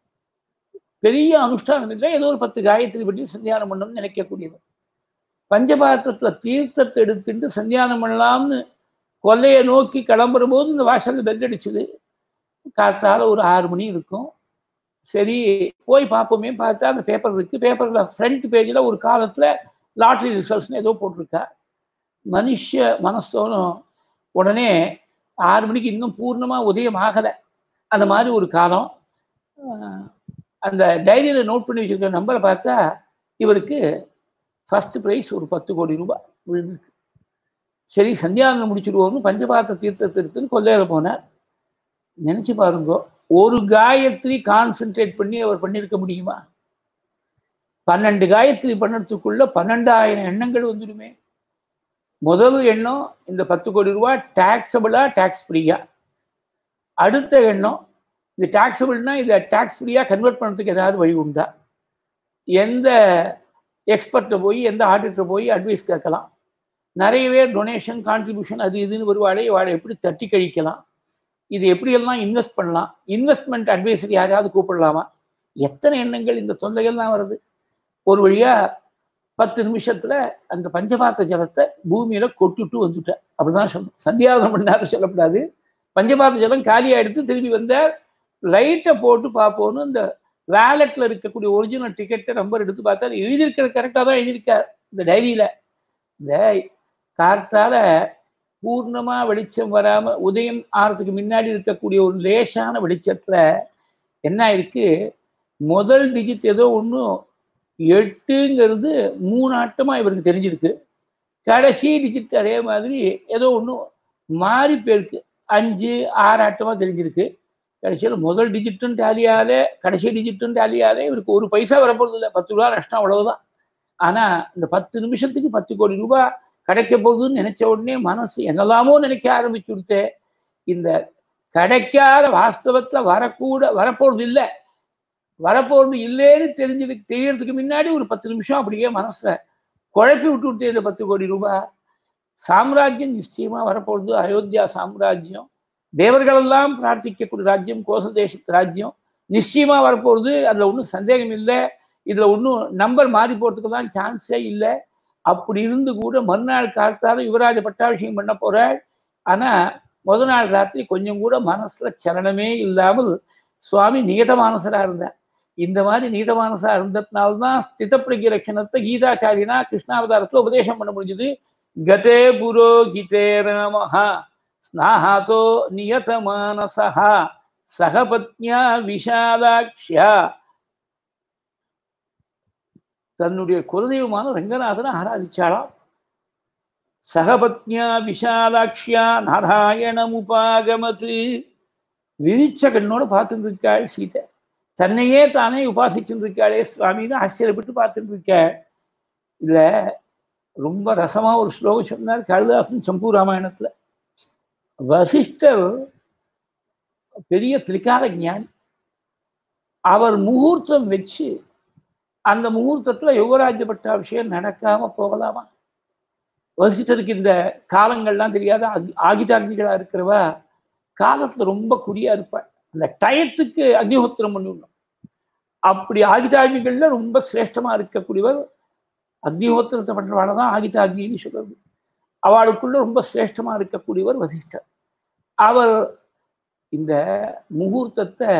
பெரிய அனுஷ்டானம் இல்லை ஏதோ ஒரு பத்து காயத்ரி பண்ணி சந்தியானம் பண்ணணும்னு நினைக்கக்கூடியவர் பஞ்சபாத்திரத்தில் தீர்த்தத்தை எடுத்துட்டு சந்தியானம் பண்ணலாம்னு கொல்லையை நோக்கி கிளம்புற போது இந்த வாசலில் பெல் அடிச்சுது காத்தால ஒரு ஆறு மணி இருக்கும் சரி போய் பார்ப்போமே பார்த்தா அந்த பேப்பர் இருக்கு பேப்பரில் ஃப்ரண்ட் பேஜில் ஒரு காலத்தில் லாட்ரி ரிசல்ட்ஸ்னு ஏதோ போட்டிருக்கா மனுஷ மனசோனும் உடனே ஆறு மணிக்கு இன்னும் பூர்ணமாக உதயம் ஆகலை அந்த மாதிரி ஒரு காலம் அந்த டைரியில் நோட் பண்ணி வச்சிருக்க நம்பரை பார்த்தா இவருக்கு ஃபர்ஸ்ட் ப்ரைஸ் ஒரு பத்து கோடி ரூபாய் விழுந்திருக்கு சரி சந்தியானம் முடிச்சுடுவோம்னு பஞ்சபாத்த தீர்த்தத்தை எடுத்துன்னு கொல்லையில் போனார் நினச்சி பாருங்க ஒரு காயத்ரி கான்சென்ட்ரேட் பண்ணி அவர் பண்ணியிருக்க முடியுமா பன்னெண்டு காயத்ரி பண்ணறதுக்குள்ள பன்னெண்டாயிரம் எண்ணங்கள் வந்துடுமே முதல் எண்ணம் இந்த பத்து கோடி ரூபா டேக்ஸபிளா டேக்ஸ் ஃப்ரீயா அடுத்த எண்ணம் இது டேக்ஸபிள்னா இதை டேக்ஸ் ஃப்ரீயாக கன்வெர்ட் பண்ணுறதுக்கு ஏதாவது வழி உண்டா எந்த எக்ஸ்பர்ட்டை போய் எந்த ஆடிட்டரை போய் அட்வைஸ் கேட்கலாம் நிறைய பேர் டொனேஷன் கான்ட்ரிபியூஷன் அது இதுன்னு வருவாளே வாழை எப்படி தட்டி கழிக்கலாம் இது எப்படியெல்லாம் இன்வெஸ்ட் பண்ணலாம் இன்வெஸ்ட்மெண்ட் அட்வைசர் யாரையாவது கூப்பிடலாமா எத்தனை எண்ணங்கள் இந்த தொல்லைகள்லாம் வருது ஒரு வழியாக பத்து நிமிஷத்தில் அந்த பஞ்சபாத்த ஜலத்தை பூமியில் கொட்டுட்டு வந்துட்டேன் அப்படிதான் சொல்லணும் சந்தியாவதனம் பண்ணாரு சொல்லக்கூடாது பஞ்சபாத்த ஜலம் காலியாக எடுத்து திரும்பி வந்தார் லைட்டை போட்டு பார்ப்போன்னு இந்த வேலெட்டில் இருக்கக்கூடிய ஒரிஜினல் டிக்கெட்டை நம்பர் எடுத்து பார்த்தா எழுதியிருக்கிற கரெக்டாக தான் எழுதியிருக்கார் இந்த டைரியில் இந்த காற்றால பூர்ணமாக வெளிச்சம் வராமல் உதயம் ஆறதுக்கு முன்னாடி இருக்கக்கூடிய ஒரு லேசான வெளிச்சத்தில் என்ன ஆயிருக்கு முதல் டிஜிட் ஏதோ ஒன்றும் எட்டுங்கிறது மூணு ஆட்டமாக இவருக்கு தெரிஞ்சிருக்கு கடைசி டிஜிட் அதே மாதிரி ஏதோ ஒன்றும் மாறி போயிருக்கு அஞ்சு ஆறு ஆட்டமாக தெரிஞ்சிருக்கு கடைசியில் முதல் டிஜிட்டும் டேலியாலே கடைசி டிஜிட்டும் டேலியாலே இவருக்கு ஒரு பைசா வரப்போகிறது இல்லை பத்து ரூபா நஷ்டம் அவ்வளவுதான் ஆனால் இந்த பத்து நிமிஷத்துக்கு பத்து கோடி ரூபாய் கிடைக்க போகுதுன்னு நினைச்ச உடனே மனசு என்னெல்லாமோ நினைக்க ஆரம்பிச்சு கொடுத்தே இந்த கிடைக்காத வாஸ்தவத்தில் வரக்கூட வரப்போறது இல்லை வரப்போறது இல்லைன்னு தெரிஞ்சதுக்கு தெரியறதுக்கு முன்னாடி ஒரு பத்து நிமிஷம் அப்படியே மனசில் குழப்பி விட்டு விட்டு இந்த பத்து கோடி ரூபாய் சாம்ராஜ்யம் நிச்சயமா வரப்போகுது அயோத்தியா சாம்ராஜ்யம் தேவர்களெல்லாம் பிரார்த்திக்கக்கூடிய ராஜ்யம் கோச தேசத்து ராஜ்யம் நிச்சயமா வரப்போகுது அதுல ஒன்றும் சந்தேகம் இல்லை இதுல ஒன்றும் நம்பர் மாறி போறதுக்கு தான் சான்ஸே இல்லை அப்படி இருந்து கூட மறுநாள் காலத்தால யுவராஜ பட்டாபிஷேகம் பண்ண போறாள் ஆனா முத நாள் ராத்திரி கொஞ்சம் கூட மனசுல சலனமே இல்லாமல் சுவாமி நிகத மானசரா இருந்தார் இந்த மாதிரி நிகத மானசா இருந்ததுனால்தான் ஸ்திதப்பிரகிய லட்சணத்தை கீதாச்சாரியனா கிருஷ்ணாவதாரத்துல உபதேசம் பண்ண முடிஞ்சது கதே புரோகிதே ராமஹா ஸ்நாஹாதோ நியத மானசா சகபத்னியா விஷாலாக்ஷியா தன்னுடைய குலதெய்வமான ரங்கநாதனை ஆராதிச்சாளாம் சகபத்னியா விஷாலாட்சியா நாராயணம் உபாகமத்து விரிச்ச கண்ணோட பார்த்துட்டு இருக்காள் சீதை தன்னையே தானே உபாசிச்சுட்டு இருக்காளே சுவாமின்னு ஆச்சரியப்பட்டு பார்த்துட்டு இருக்க இதுல ரொம்ப ரசமா ஒரு ஸ்லோகம் சொன்னார் காளிதாசன் சம்பூ ராமாயணத்துல வசிஷ்டர் பெரிய திரிகால ஞானி அவர் முகூர்த்தம் வச்சு அந்த முகூர்த்தத்துல யுவராஜ்ய பட்டாபிஷேகம் நடக்காம போகலாமா வசிஷ்டருக்கு இந்த காலங்கள்லாம் தெரியாத ஆகிதாக்னிகளா இருக்கிறவா காலத்துல ரொம்ப குறியா இருப்பாள் அந்த டயத்துக்கு அக்னிஹோத்திரம் பண்ணிவிடணும் அப்படி ஆகிதாக்னிகள்ல ரொம்ப சிரேஷ்டமா இருக்கக்கூடியவர் அக்னிஹோத்திரத்தை பண்றவாள் தான் ஆகிதாக்னின்னு சொல்றது அவளுக்குள்ள ரொம்ப சிரேஷ்டமா இருக்கக்கூடியவர் வசிஷ்டர் அவர் இந்த முகூர்த்தத்தை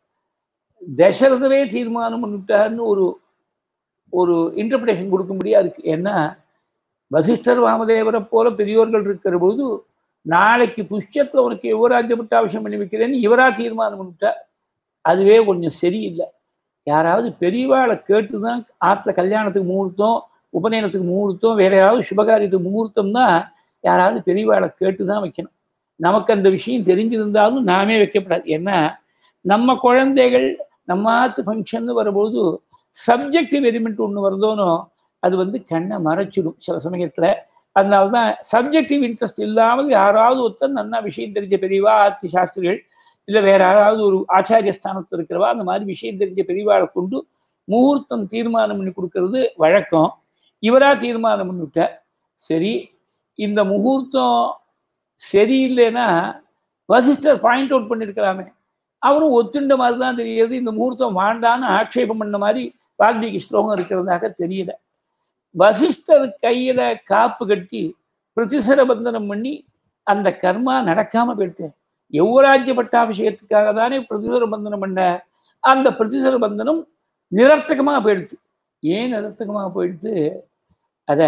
தசரதரே தீர்மானம் பண்ணிவிட்டார்னு ஒரு ஒரு இன்டர்பிரேஷன் கொடுக்கும்படியா இருக்கு ஏன்னா வசிஷ்டர் வாமதேவரை போல பெரியோர்கள் இருக்கிற போது நாளைக்கு புஷ்யத்துல உனக்கு யுவராஜ்ய பட்டாபிஷம் பண்ணி வைக்கிறேன்னு இவரா தீர்மானம் பண்ணிவிட்டார் அதுவே கொஞ்சம் சரியில்லை யாராவது பெரியவாளை கேட்டு தான் ஆற்றுல கல்யாணத்துக்கு முகூர்த்தம் உபநயனத்துக்கு முகூர்த்தம் வேற யாராவது சுபகாரியத்துக்கு முகூர்த்தம் தான் யாராவது பெரியவாளை கேட்டு தான் வைக்கணும் நமக்கு அந்த விஷயம் தெரிஞ்சிருந்தாலும் நாமே வைக்கப்படாது ஏன்னா நம்ம குழந்தைகள் நம்ம ஆத்து ஃபங்க்ஷன் வரும்போது சப்ஜெக்டிவ் எலிமெண்ட் ஒன்று வருதோனோ அது வந்து கண்ணை மறைச்சிடும் சில சமயத்தில் அதனால தான் சப்ஜெக்டிவ் இன்ட்ரெஸ்ட் இல்லாமல் யாராவது ஒருத்தர் நன்னா விஷயம் தெரிஞ்ச பெரியவா ஆத்தி சாஸ்திரிகள் இல்லை வேற யாராவது ஒரு ஆச்சாரிய ஸ்தானத்தில் இருக்கிறவா அந்த மாதிரி விஷயம் தெரிஞ்ச பெரியவாளை கொண்டு முகூர்த்தம் தீர்மானம் பண்ணி கொடுக்கறது வழக்கம் இவரா தீர்மானம் பண்ணிவிட்டார் சரி இந்த முகூர்த்தம் சரியில்லைன்னா வசிஷ்டர் பாயிண்ட் அவுட் பண்ணியிருக்கலாமே அவரும் ஒத்துண்ட மாதிரி தான் தெரியுது இந்த முகூர்த்தம் வாண்டான்னு ஆட்சேபம் பண்ண மாதிரி வால்மீகி ஸ்லோகம் இருக்கிறதாக தெரியல வசிஷ்டர் கையில காப்பு கட்டி பிரதிசர பந்தனம் பண்ணி அந்த கர்மா நடக்காம போயிடுச்சு யுவராஜ்ய பட்டாபிஷேகத்துக்காக தானே பிரதிசர பந்தனம் பண்ண அந்த பிரதிசர பந்தனம் நிரர்த்தகமாக போயிடுச்சு ஏன் நிரர்த்தகமாக போயிடுச்சு அத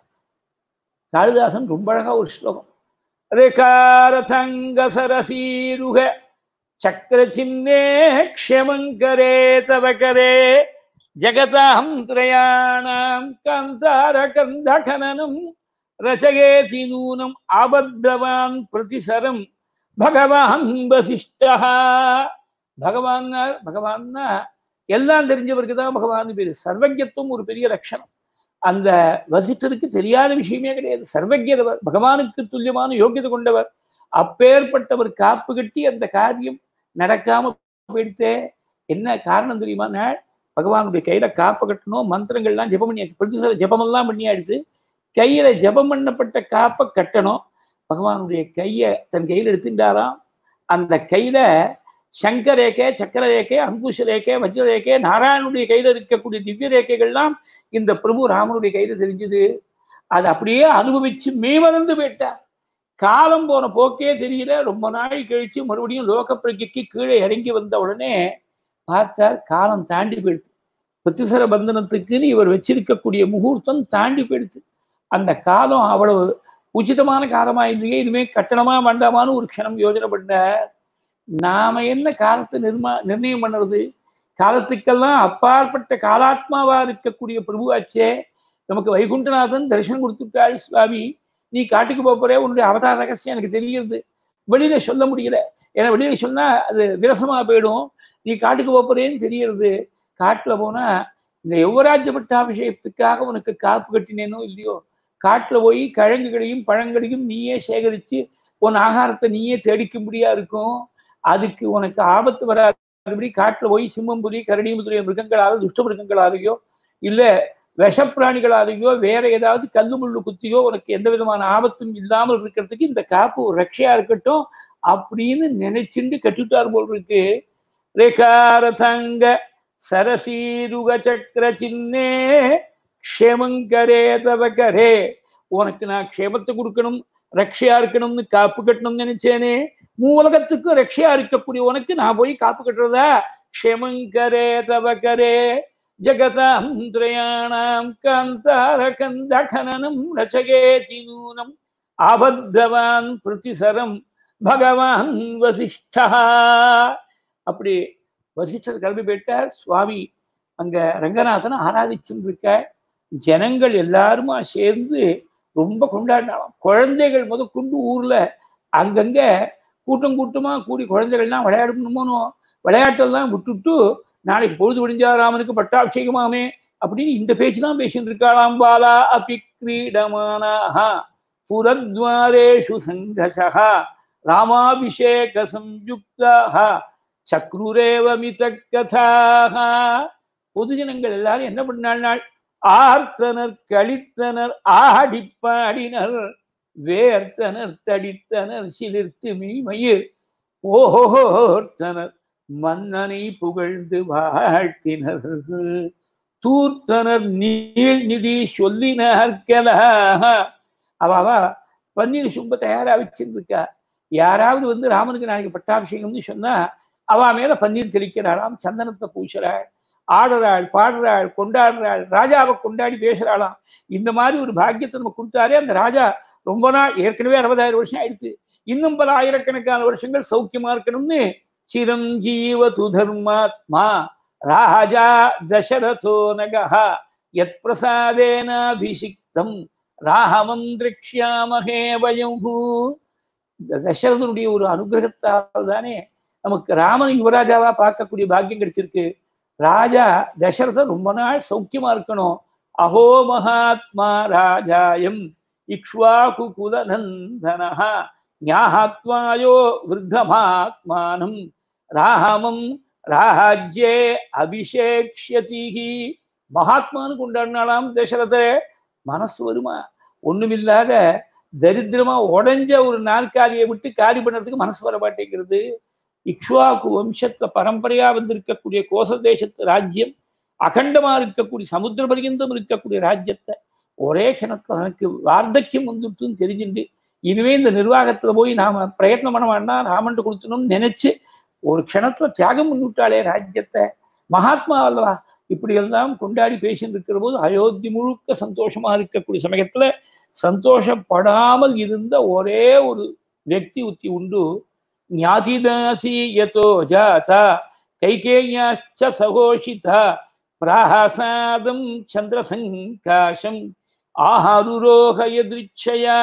காளிதாசன் ரொம்ப அழகா ஒரு ஸ்லோகம் ரேகாரதங்க சரசீருக சக்கரச்சின்னே க்ஷமங்கரே தவகரே ஜகதாம் திரயாணாம் காந்தார கந்தகனனம் ரச்சகேதி நூனம் ஆபத்தவான் பிரதிசரம் பகவான் வசிஷ்டா பகவான்னா பகவான்னா எல்லாம் தெரிஞ்சவருக்கு தான் பகவான் பேரு சர்வஜத்துவம் ஒரு பெரிய லட்சணம் அந்த வசிஷ்டருக்கு தெரியாத விஷயமே கிடையாது சர்வஜர் பகவானுக்கு துல்லியமான யோகியதை கொண்டவர் அப்பேற்பட்டவர் காப்பு கட்டி அந்த காரியம் நடக்காம போயிடுத்தே என்ன காரணம் தெரியுமா நாள் பகவானுடைய கையில காப்பு கட்டணும் மந்திரங்கள்லாம் ஜெபம் பண்ணியாச்சு பிரதிசர ஜெபமெல்லாம் பண்ணியாடுச்சு கையில ஜெபம் பண்ணப்பட்ட காப்பை கட்டணும் பகவானுடைய கையை தன் கையில் எடுத்துட்டாராம் அந்த கையில சங்கர ரேகை சக்கர ரேகை அங்குஷ ரேகை வஜ்ர ரேகை நாராயணனுடைய கையில இருக்கக்கூடிய திவ்ய ரேகைகள்லாம் இந்த பிரபு ராமனுடைய கையில தெரிஞ்சது அதை அப்படியே அனுபவிச்சு மேமறந்து போயிட்டார் காலம் போன போக்கே தெரியல ரொம்ப நாள் கழிச்சு மறுபடியும் லோக பிரஜைக்கு கீழே இறங்கி வந்த உடனே பார்த்தார் காலம் தாண்டி போயிடுது பிரத்திசர பந்தனத்துக்குன்னு இவர் வச்சிருக்கக்கூடிய முகூர்த்தம் தாண்டி போயிடுது அந்த காலம் அவ்வளவு உச்சிதமான காலமா இல்லையே இனிமே கட்டணமா வேண்டாமான்னு ஒரு க்ஷணம் யோஜனை பண்ண நாம என்ன காலத்தை நிர்மா நிர்ணயம் பண்ணுறது காலத்துக்கெல்லாம் அப்பாற்பட்ட காலாத்மாவா இருக்கக்கூடிய பிரபுவாச்சே நமக்கு வைகுண்டநாதன் தரிசனம் கொடுத்துட்டாள் சுவாமி நீ காட்டுக்கு போக போறே உன்னுடைய அவதார ரகசியம் எனக்கு தெரியுது வெளியில சொல்ல முடியல ஏன்னா வெளியில சொன்னா அது விரசமா போயிடும் நீ காட்டுக்கு போக போறேன்னு தெரியறது காட்டுல போனா இந்த யுவராஜ்ய பட்டாபிஷேகத்துக்காக உனக்கு காப்பு கட்டினேனோ இல்லையோ காட்டுல போய் கிழங்குகளையும் பழங்களையும் நீயே சேகரித்து உன் ஆகாரத்தை நீயே தேடிக்கும்படியா இருக்கும் அதுக்கு உனக்கு ஆபத்து வராதபடி காட்டுல போய் சிம்மம்புரி கரடிமுதுரிய மிருகங்களால துஷ்ட மிருகங்களாலேயோ இல்லை விஷப்பிராணிகளாலேயோ வேற ஏதாவது கல்லு முள்ளு குத்தியோ உனக்கு எந்த விதமான ஆபத்தும் இல்லாமல் இருக்கிறதுக்கு இந்த காப்பு ஒரு ரட்சையா இருக்கட்டும் அப்படின்னு நினைச்சுண்டு கட்டிட்டார் போல் இருக்கு ரேகாரதங்க சரசீருக சக்கர சின்னே க்ஷேமங்கரே தவகரே உனக்கு நான் க்ஷேமத்தை கொடுக்கணும் ரக்ஷையா இருக்கணும்னு காப்பு கட்டணும்னு நினைச்சேனே மூலகத்துக்கும் ரக்ஷையா இருக்கக்கூடிய உனக்கு நான் போய் காப்பு கட்டுறதா க்ஷேமங்கரே தவகரே ஜகதாம் திரயாணாம் காந்தார கந்தகனனம் ரச்சகேதி நூனம் ஆபத்தவான் பிரதிசரம் பகவான் வசிஷ்டா அப்படி வசிஷ்டர் கிளம்பி போயிட்டார் சுவாமி அங்க ரங்கநாதனை ஆராதிச்சுட்டு இருக்க ஜனங்கள் எல்லாருமா சேர்ந்து ரொம்ப கொண்டாடினாலும் குழந்தைகள் முத கொண்டு ஊர்ல அங்கங்க கூட்டம் கூட்டமா கூடி குழந்தைகள்லாம் விளையாடணுமோனோ விளையாட்டெல்லாம் விட்டுட்டு நாளைக்கு பொழுது விடிஞ்சா ராமனுக்கு பட்டாபிஷேகமாமே அப்படின்னு இந்த பேச்சு தான் பேசிட்டு இருக்காளாம் பாலா அபி கிரீடமானாஹா புரத்வாரேஷு சங்கசா ராமாபிஷேக சம்யுக்தாக சக்ருரேவமித கதாக பொதுஜனங்கள் எல்லாரும் என்ன பண்ணாள் நாள் ஆர்த்தனர் கழித்தனர் ஆடிப்பாடினர் வேர்த்தனர் தடித்தனர் சிலிர்த்து மீமயிர் ஓஹோர்த்தனர் மன்னனை புகழ்ந்து வாழ்த்தினர் தூர்த்தனர் நீள் நிதி சொல்லினார்களாக அவ பன்னீர் சும்ப தயாரா வச்சிருந்துருக்கா யாராவது வந்து ராமனுக்கு நாளைக்கு பட்டாபிஷேகம்னு சொன்னா அவ மேல பன்னீர் தெளிக்கிறாளாம் சந்தனத்தை பூசுறாள் ஆடுறாள் பாடுறாள் கொண்டாடுறாள் ராஜாவை கொண்டாடி பேசுறாளாம் இந்த மாதிரி ஒரு பாக்கியத்தை நம்ம கொடுத்தாரே அந்த ராஜா ரொம்ப நாள் ஏற்கனவே அறுபதாயிரம் வருஷம் ஆயிடுச்சு இன்னும் பல ஆயிரக்கணக்கான வருஷங்கள் சௌக்கியமா இருக்கணும்னு சிரஞ்சீவது தர்மாத்மா ராஜா தசரதோ நகா யத் பிரசாதேனாபிஷிக்தம் ராமம் திரக்ஷாமகே வயம் இந்த தசரதனுடைய ஒரு அனுகிரகத்தால் தானே நமக்கு ராமன் யுவராஜாவா பார்க்கக்கூடிய பாக்கியம் கிடைச்சிருக்கு ராஜா தசரதன் ரொம்ப நாள் சௌக்கியமா இருக்கணும் அஹோ மகாத்மா ராஜாயம் இக்ஷ்வாகு குலநந்தனஹா ஞாஹத்வாயோ விருத்தமாத்மானம் ராமம் ராஜ்யே அபிஷேக்ஷதி மகாத்மானு கொண்டாடினாலாம் தசரத மனசு வருமா ஒண்ணுமில்லாத தரித்திரமா உடஞ்ச ஒரு நாற்காலியை விட்டு காலி பண்ணுறதுக்கு மனசு வர மாட்டேங்கிறது இக்ஷ்வாக்கு வம்சத்துல பரம்பரையா வந்திருக்கக்கூடிய கோச தேசத்து ராஜ்யம் அகண்டமா இருக்கக்கூடிய சமுத்திர பரியந்தம் இருக்கக்கூடிய ராஜ்யத்தை ஒரே க்ஷணத்துல எனக்கு வார்த்தக்கியம் வந்துட்டுன்னு தெரிஞ்சுட்டு இனிமே இந்த நிர்வாகத்துல போய் நாம பிரயத்னம் பண்ண வேண்டாம் ராமன்ட்டு கொடுத்தணும்னு நினைச்சு ஒரு க்ஷணத்துல தியாகம் பண்ணிவிட்டாளே ராஜ்யத்தை மகாத்மா அல்லவா இப்படி எல்லாம் கொண்டாடி பேசிட்டு இருக்கிற போது அயோத்தி முழுக்க சந்தோஷமா இருக்கக்கூடிய சமயத்துல சந்தோஷப்படாமல் இருந்த ஒரே ஒரு व्यक्ति उति उंडु ज्ञातिदासी यतो जाता कैकेय्याश्च सघोषिता प्राहासादं चन्द्रसङ्काशम् ஆஹாருரோக எதிர்ச்சையா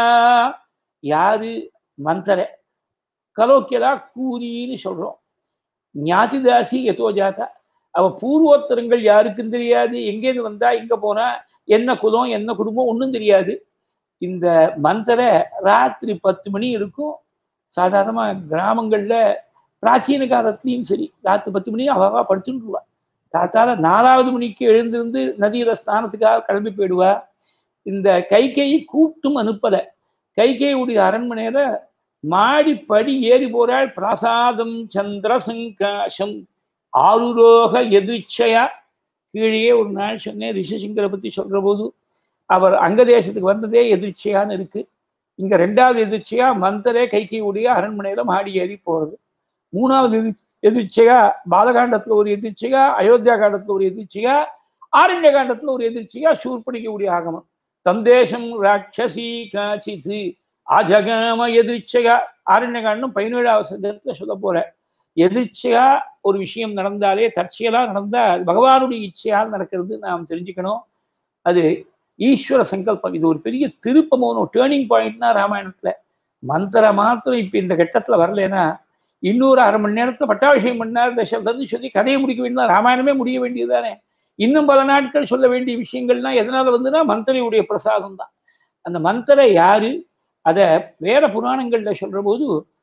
யாரு மந்தர கலோக்கியதா கூரின்னு சொல்றோம் ஞாதிதாசி எதோ ஜாதா அவ பூர்வோத்தரங்கள் யாருக்கும் தெரியாது எங்கேருந்து வந்தா எங்க போனா என்ன குலம் என்ன குடும்பம் ஒன்றும் தெரியாது இந்த மந்தரை ராத்திரி பத்து மணி இருக்கும் சாதாரணமாக கிராமங்களில் பிராச்சீன காலத்துலேயும் சரி ராத்திரி பத்து மணி அவவா படுத்துட்டுருவா காத்தால நாலாவது மணிக்கு எழுந்திருந்து நதியில ஸ்நானத்துக்காக கிளம்பி போயிடுவா இந்த கைகையை கூப்பிட்டும் அனுப்பலை கைகையுடைய அரண்மனையில மாடி படி ஏறி போறாள் பிராசாதம் சந்திர சங்காசம் ஆருரோக எதிர்ச்சையா கீழே ஒரு நாள் சொன்னேன் ரிஷிசங்கரை பத்தி சொல்ற போது அவர் அங்க தேசத்துக்கு வந்ததே எதிர்ச்சியான்னு இருக்கு இங்க ரெண்டாவது எதிர்ச்சியா மந்தரே கைகையுடைய அரண்மனையில மாடி ஏறி போறது மூணாவது எதிர் எதிர்ச்சியா பாலகாண்டத்துல ஒரு எதிர்ச்சியா அயோத்தியா காண்டத்துல ஒரு எதிர்ச்சியா ஆரண்ய காண்டத்துல ஒரு எதிர்ச்சியா சூர்பணிக்கக்கூடிய ஆகமம் தந்தேசம் ராட்சசி காச்சிது ஆஜகாம எதிர்ச்சையா ஆரண்ய காண்டம் பதினேழாவது சந்தத்துல சொல்ல போற எதிர்ச்சியா ஒரு விஷயம் நடந்தாலே தற்செயலா நடந்தா அது பகவானுடைய இச்சையால் நடக்கிறது நாம் தெரிஞ்சுக்கணும் அது ஈஸ்வர சங்கல்பம் இது ஒரு பெரிய திருப்பமோனோ டேர்னிங் பாயிண்ட்னா ராமாயணத்துல மந்திர மாத்திரம் இப்ப இந்த கட்டத்துல வரலன்னா இன்னொரு அரை மணி நேரத்துல பட்டாபிஷேகம் பண்ணார் தசரதன் சொல்லி கதையை முடிக்க வேண்டியது ராமாயணமே முடிய வேண்டியதுதானே இன்னும் பல நாட்கள் சொல்ல வேண்டிய விஷயங்கள்லாம் எதனால வந்துன்னா மந்திரையுடைய பிரசாதம் தான் அந்த மந்திர யாரு அத வேற புராணங்கள்ல சொல்ற போது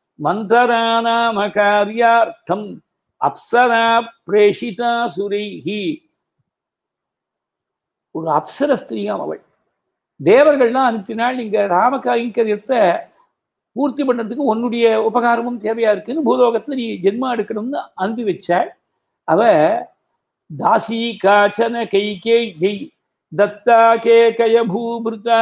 மந்தரானாம காரியார்த்தம் அப்சரா பிரேஷிதா சுரைஹி ஒரு அப்சர ஸ்திரீயாம் அவள் தேவர்கள்லாம் அனுப்பினால் நீங்க ராம கைங்கரியத்தை பூர்த்தி பண்ணுறதுக்கு உன்னுடைய உபகாரமும் தேவையா இருக்குன்னு பூலோகத்துல நீ ஜென்மா எடுக்கணும்னு அனுப்பி வச்சாள் அவ தாசி காச்சன கை கே ஜெய் தத்தா கே கய பூபிருதா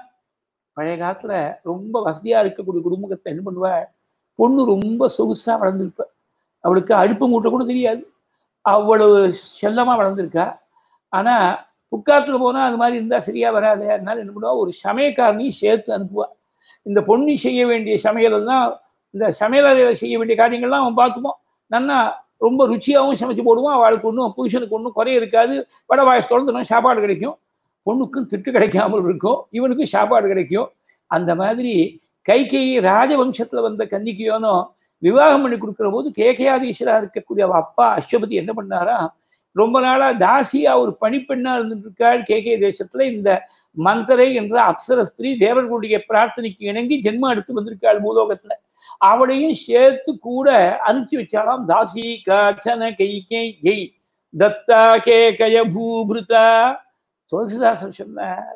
பழைய காலத்துல ரொம்ப வசதியா இருக்கக்கூடிய குடும்பத்தை என்ன பண்ணுவா பொண்ணு ரொம்ப சொகுசா வளர்ந்துருப்ப அவளுக்கு அடுப்பு மூட்டை கூட தெரியாது அவ்வளவு செல்லமா வளர்ந்துருக்கா ஆனா புக்காத்துல போனா அது மாதிரி இருந்தா சரியா வராது அதனால என்ன பண்ணுவா ஒரு சமயக்காரனையும் சேர்த்து அனுப்புவா இந்த பொண்ணு செய்ய வேண்டிய சமையல் எல்லாம் இந்த சமையல் அறையில் செய்ய வேண்டிய காரியங்கள்லாம் அவன் பார்த்துப்போம் நன்னா ரொம்ப ருச்சியாகவும் சமைச்சு போடுவான் அவளுக்கு ஒன்றும் புருஷனுக்கு ஒன்றும் குறை இருக்காது வட வாயசத்தோடு தினம் சாப்பாடு கிடைக்கும் பொண்ணுக்கும் திட்டு கிடைக்காமல் இருக்கும் இவனுக்கும் சாப்பாடு கிடைக்கும் அந்த மாதிரி கைகை ராஜவம்சத்துல வந்த கன்னிக்கையோனோ விவாகம் பண்ணி கொடுக்குற போது கேகையாதீஸ்வரா இருக்கக்கூடிய அவ அப்பா அஸ்வபதி என்ன பண்ணாரா ரொம்ப நாளா தாசியா ஒரு பணிப்பெண்ணா இருந்துட்டு இருக்காள் கேகே தேசத்துல இந்த மந்தரை என்ற அப்சர ஸ்திரீ தேவர்களுடைய பிரார்த்தனைக்கு இணங்கி ஜென்மம் எடுத்து வந்திருக்காள் பூலோகத்துல அவளையும் சேர்த்து கூட அனுப்பிச்சு வச்சாலாம் தாசி காச்சன கை கை கெய் தத்தா கே கய பூபிருதா துளசிதாசன் சொன்னார்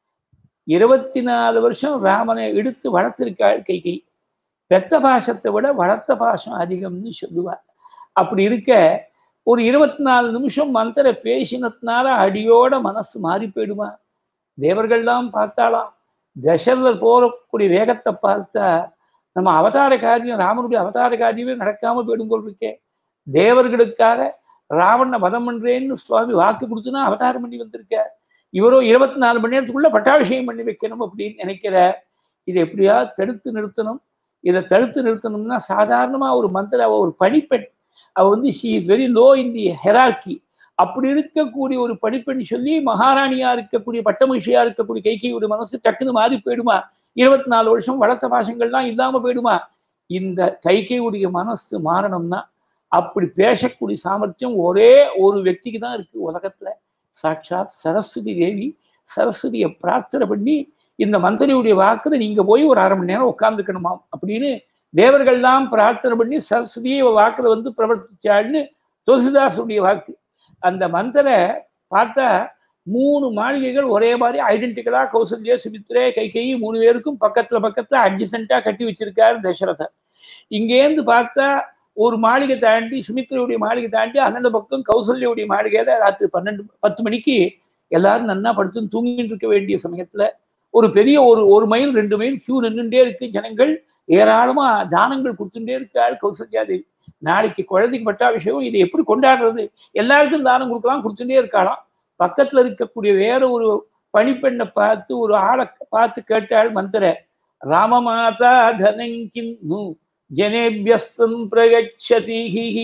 இருபத்தி நாலு வருஷம் ராமனை எடுத்து வளர்த்திருக்காள் கை கை பெத்த பாசத்தை விட வளர்த்த பாசம் அதிகம்னு சொல்லுவார் அப்படி இருக்க ஒரு இருபத்தி நாலு நிமிஷம் மந்திர பேசினதுனால அடியோட மனசு மாறி போயிடுமா தேவர்கள்லாம் பார்த்தாலாம் தசரதர் போகக்கூடிய வேகத்தை பார்த்தா நம்ம அவதார காரியம் ராமனுடைய அவதார காரியமே நடக்காம போயிடும் போல் இருக்கே தேவர்களுக்காக ராவணனை வதம் பண்றேன்னு சுவாமி வாக்கு கொடுத்துனா அவதாரம் பண்ணி வந்திருக்க இவரோ இருபத்தி நாலு மணி நேரத்துக்குள்ள பட்டாபிஷேகம் பண்ணி வைக்கணும் அப்படின்னு நினைக்கிற இதை எப்படியா தடுத்து நிறுத்தணும் இதை தடுத்து நிறுத்தணும்னா சாதாரணமா ஒரு மந்திர அவ ஒரு பணிப்பெண் அவ வந்து she is very low in the hierarchy அப்படி இருக்கக்கூடிய ஒரு பணிப்பெண் சொல்லி மகாராணியா இருக்கக்கூடிய பட்டமகிழ்ச்சியா இருக்கக்கூடிய கைகையுடைய மனசு டக்குன்னு மாறி போயிடுமா இருபத்தி நாலு வருஷம் வளர்த்த பாசங்கள்லாம் இல்லாம போயிடுமா இந்த கைகையுடைய மனசு மாறணும்னா அப்படி பேசக்கூடிய சாமர்த்தியம் ஒரே ஒரு వ్యక్తిக்கு தான் இருக்கு உலகத்துல சாட்சாத் சரஸ்வதி தேவி சரஸ்வதியை பிரார்த்தனை பண்ணி இந்த மந்திரியுடைய வாக்குல நீங்க போய் ஒரு அரை மணி நேரம் உட்காந்துக்கணுமாம் அப்படின்னு தேவர்கள்லாம் பிரார்த்தனை பண்ணி சரஸ்வதியை வாக்குல வந்து பிரவர்த்திச்சாள்னு துளசிதாசுடைய வாக்கு அந்த மந்திரை பார்த்தா மூணு மாளிகைகள் ஒரே மாதிரி ஐடென்டிக்கலா கௌசல்யா சுமித்ரே கைகை மூணு பேருக்கும் பக்கத்துல பக்கத்துல அஞ்சு சென்டா கட்டி வச்சிருக்காரு தசரதர் இங்கேருந்து பார்த்தா ஒரு மாளிகை தாண்டி சுமித்ரையுடைய மாளிகை தாண்டி அண்ணன் பக்கம் கௌசல்யாவுடைய மாளிகையில ராத்திரி பன்னெண்டு பத்து மணிக்கு எல்லாரும் நன்னா படுத்து தூங்கிட்டு இருக்க வேண்டிய சமயத்துல ஒரு பெரிய ஒரு ஒரு மைல் ரெண்டு மைல் கியூ நின்றுட்டே இருக்கு ஜனங்கள் ஏராளமா தானங்கள் கொடுத்துட்டே இருக்காள் கௌசல்யா தேவி நாளைக்கு குழந்தைக்கு பட்டாபிஷேகம் இதை எப்படி கொண்டாடுறது எல்லாருக்கும் தானம் கொடுக்கலாம் கொடுத்துட்டே இருக்காளாம் பக்கத்துல இருக்கக்கூடிய வேற ஒரு பணிப்பெண்ணை பார்த்து ஒரு ஆளை பார்த்து கேட்டாள் மந்திர ராமமாதா தனங்கின்னு ஜனேபியஸ்தம் பிரகச்சதி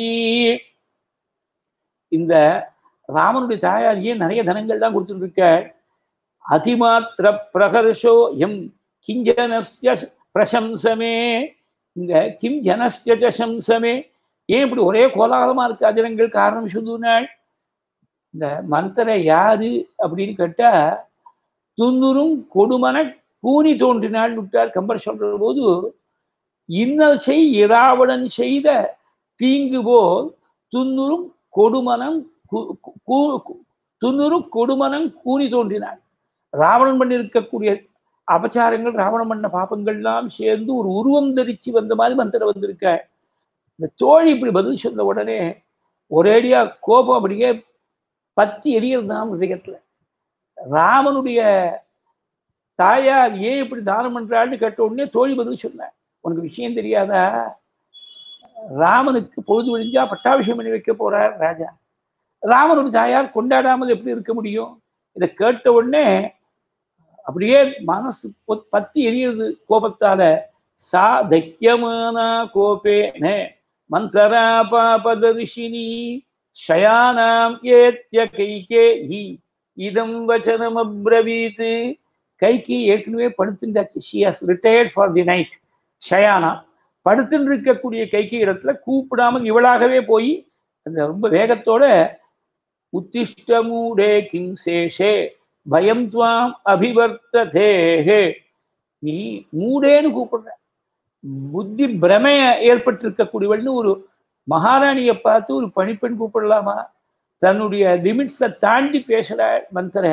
இந்த ராமனுடைய தாயாரியே நிறைய தனங்கள் தான் கொடுத்துட்டு இருக்க அதிமாத்திர பிரகர்ஷோ எம் கிஞ்சனஸ்ய பிரசம்சமே இங்க கிம் ஜனஸ்ய சம்சமே ஏன் இப்படி ஒரே கோலாகலமா இருக்கா ஜனங்கள் காரணம் சொல்லுனாள் இந்த மந்திர யாரு அப்படின்னு கேட்டா துன்னுரும் கொடுமன கூனி தோன்றினாள் விட்டார் கம்பர் சொல்ற போது இன்னல் செய் இராவணன் செய்த தீங்கு போல் துன்னுரும் கொடுமனம் துன்னுரும் கொடுமனம் கூனி தோன்றினாள் ராவணன் பண்ணி இருக்கக்கூடிய அபச்சாரங்கள் ராவணன் பண்ண பாப்பங்கள்லாம் சேர்ந்து ஒரு உருவம் தரிச்சு வந்த மாதிரி மந்திரம் வந்திருக்க இந்த தோழி இப்படி பதில் சொன்ன உடனே ஒரேடியா கோபம் அப்படியே பத்தி எரியறதுதான் ஹிருதயத்துல ராமனுடைய தாயார் ஏன் இப்படி தானம் பண்றாள்னு கேட்ட உடனே தோழி பதில் சொன்னேன் உனக்கு விஷயம் தெரியாதா ராமனுக்கு பொழுது விழிஞ்சா பட்டாபிஷேகம் பண்ணி வைக்க போறார் ராஜா ராமனுடைய தாயார் கொண்டாடாமல் எப்படி இருக்க முடியும் இதை கேட்ட உடனே அப்படியே மனசு பத்தி எரியுது கோபத்தால சா தைக்கியமானா கோபேன மந்தரா பாபத ரிஷினி ஷயானாம் ஏத்திய கைகே ஹி இதம் வச்சனம் அப்ரவீத் கைக்கு ஏற்கனவே படுத்துட்டாச்சு she has retired for the night ஷயானா படுத்துட்டு இருக்கக்கூடிய கைக்கு இடத்துல கூப்பிடாமல் இவளாகவே போய் அந்த ரொம்ப வேகத்தோட உத்திஷ்டமூடே கிம் சேஷே பயம் துவாம் அபிவர்த்ததேஹே நீ மூடேன்னு கூப்பிடுற புத்தி பிரமைய ஏற்பட்டிருக்கக்கூடியவள்னு ஒரு மகாராணியை பார்த்து ஒரு பணிப்பெண் கூப்பிடலாமா தன்னுடைய லிமிட்ஸை தாண்டி பேசுற மந்திர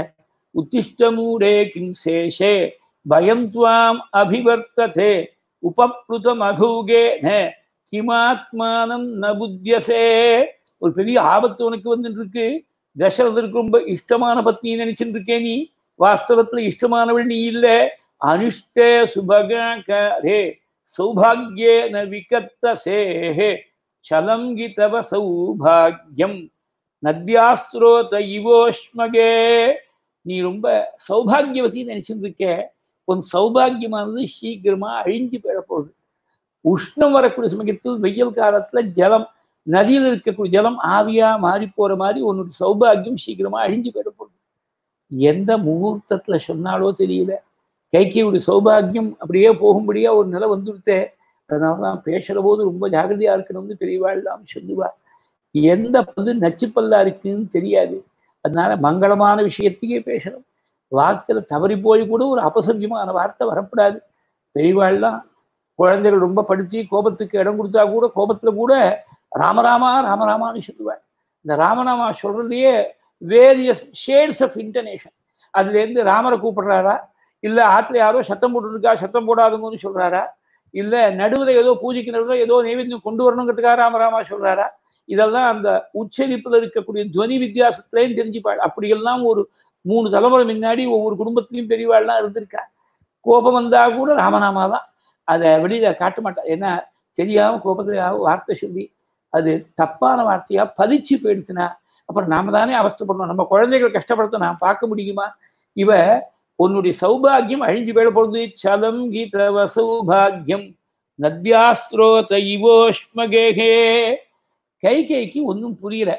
உத்திஷ்டமூடே கிம் சேஷே பயம் துவாம் அபிவர்த்ததே உபப்ளுதமகூகே ந கிமாத்மானம் ந புத்தியசே ஒரு பெரிய ஆபத்து உனக்கு வந்துட்டு இருக்கு தசரதற்கு ரொம்ப இஷ்டமான பத்னி நினைச்சுட்டு இருக்கே நீ வாஸ்தவத்துல இஷ்டமானவள் நீ இல்ல அனுஷ்டே சுபகரே சௌபாகியே ந விகத்தசேஹே சலம் கிதவ சௌபாகியம் நத்யாஸ்ரோத இவோஷ்மகே நீ ரொம்ப சௌபாகியவதி நினைச்சுட்டு இருக்க உன் சௌபாகியமானது சீக்கிரமா அழிஞ்சு போயிட போகுது உஷ்ணம் வரக்கூடிய சமயத்தில் வெயில் காலத்துல ஜலம் நதியில் இருக்கக்கூடிய ஜலம் ஆவியா மாறி போற மாதிரி உன்னுடைய சௌபாகியம் சீக்கிரமா அழிஞ்சு போயிட போகுது எந்த முகூர்த்தத்துல சொன்னாலோ தெரியல கைகையுடைய சௌபாகியம் அப்படியே போகும்படியா ஒரு நிலை வந்துடுத்தே அதனாலதான் பேசுற போது ரொம்ப ஜாகிரதையா இருக்கணும்னு பெரியவாழ்லாம் சொல்லுவா எந்த பல்லு நச்சுப்பல்லா இருக்குன்னு தெரியாது அதனால மங்களமான விஷயத்தையே பேசணும் வாக்கில் தவறி போய் கூட ஒரு அபசவியமான வார்த்தை வரக்கூடாது பெரியவாள்லாம் குழந்தைகள் ரொம்ப படிச்சு கோபத்துக்கு இடம் கொடுத்தா கூட கோபத்துல கூட ராமராமா ராமராமான்னு சொல்லுவாள் இந்த ராமராமா சொல்றதுலயே வேரியஸ் ஷேட்ஸ் ஆஃப் இன்டர்நேஷன் அதுலேருந்து ராமரை கூப்பிடுறாரா இல்லை ஆற்றுல யாரோ சத்தம் போட்டுருக்கா சத்தம் போடாதுங்கன்னு சொல்றாரா இல்லை நடுவில் ஏதோ பூஜைக்கு நடுவில் ஏதோ நைவேத்தியம் கொண்டு வரணுங்கிறதுக்காக ராமராமா சொல்றாரா இதெல்லாம் அந்த உச்சரிப்புல இருக்கக்கூடிய துவனி வித்தியாசத்திலையும் தெரிஞ்சுப்பாள் அப்படியெல்லாம் ஒரு மூணு தலைமுறை முன்னாடி ஒவ்வொரு குடும்பத்திலையும் பெரியவாள்லாம் இருந்திருக்கா கோபம் வந்தா கூட ராமநாமா தான் அதை வெளியில காட்ட மாட்டா ஏன்னா தெரியாம கோபத்துல வார்த்தை சொல்லி அது தப்பான வார்த்தையா பதிச்சு போயிடுச்சுனா அப்புறம் நாம தானே அவஸ்தப்படணும் நம்ம குழந்தைகள் கஷ்டப்படுத்த நான் பார்க்க முடியுமா இவ உன்னுடைய சௌபாகியம் அழிஞ்சு போயிட போகுது சலம் கீதவ சௌபாகியம் நத்யாஸ்ரோத இவோஷ்மகேகே கை கைக்கு ஒன்றும் புரியல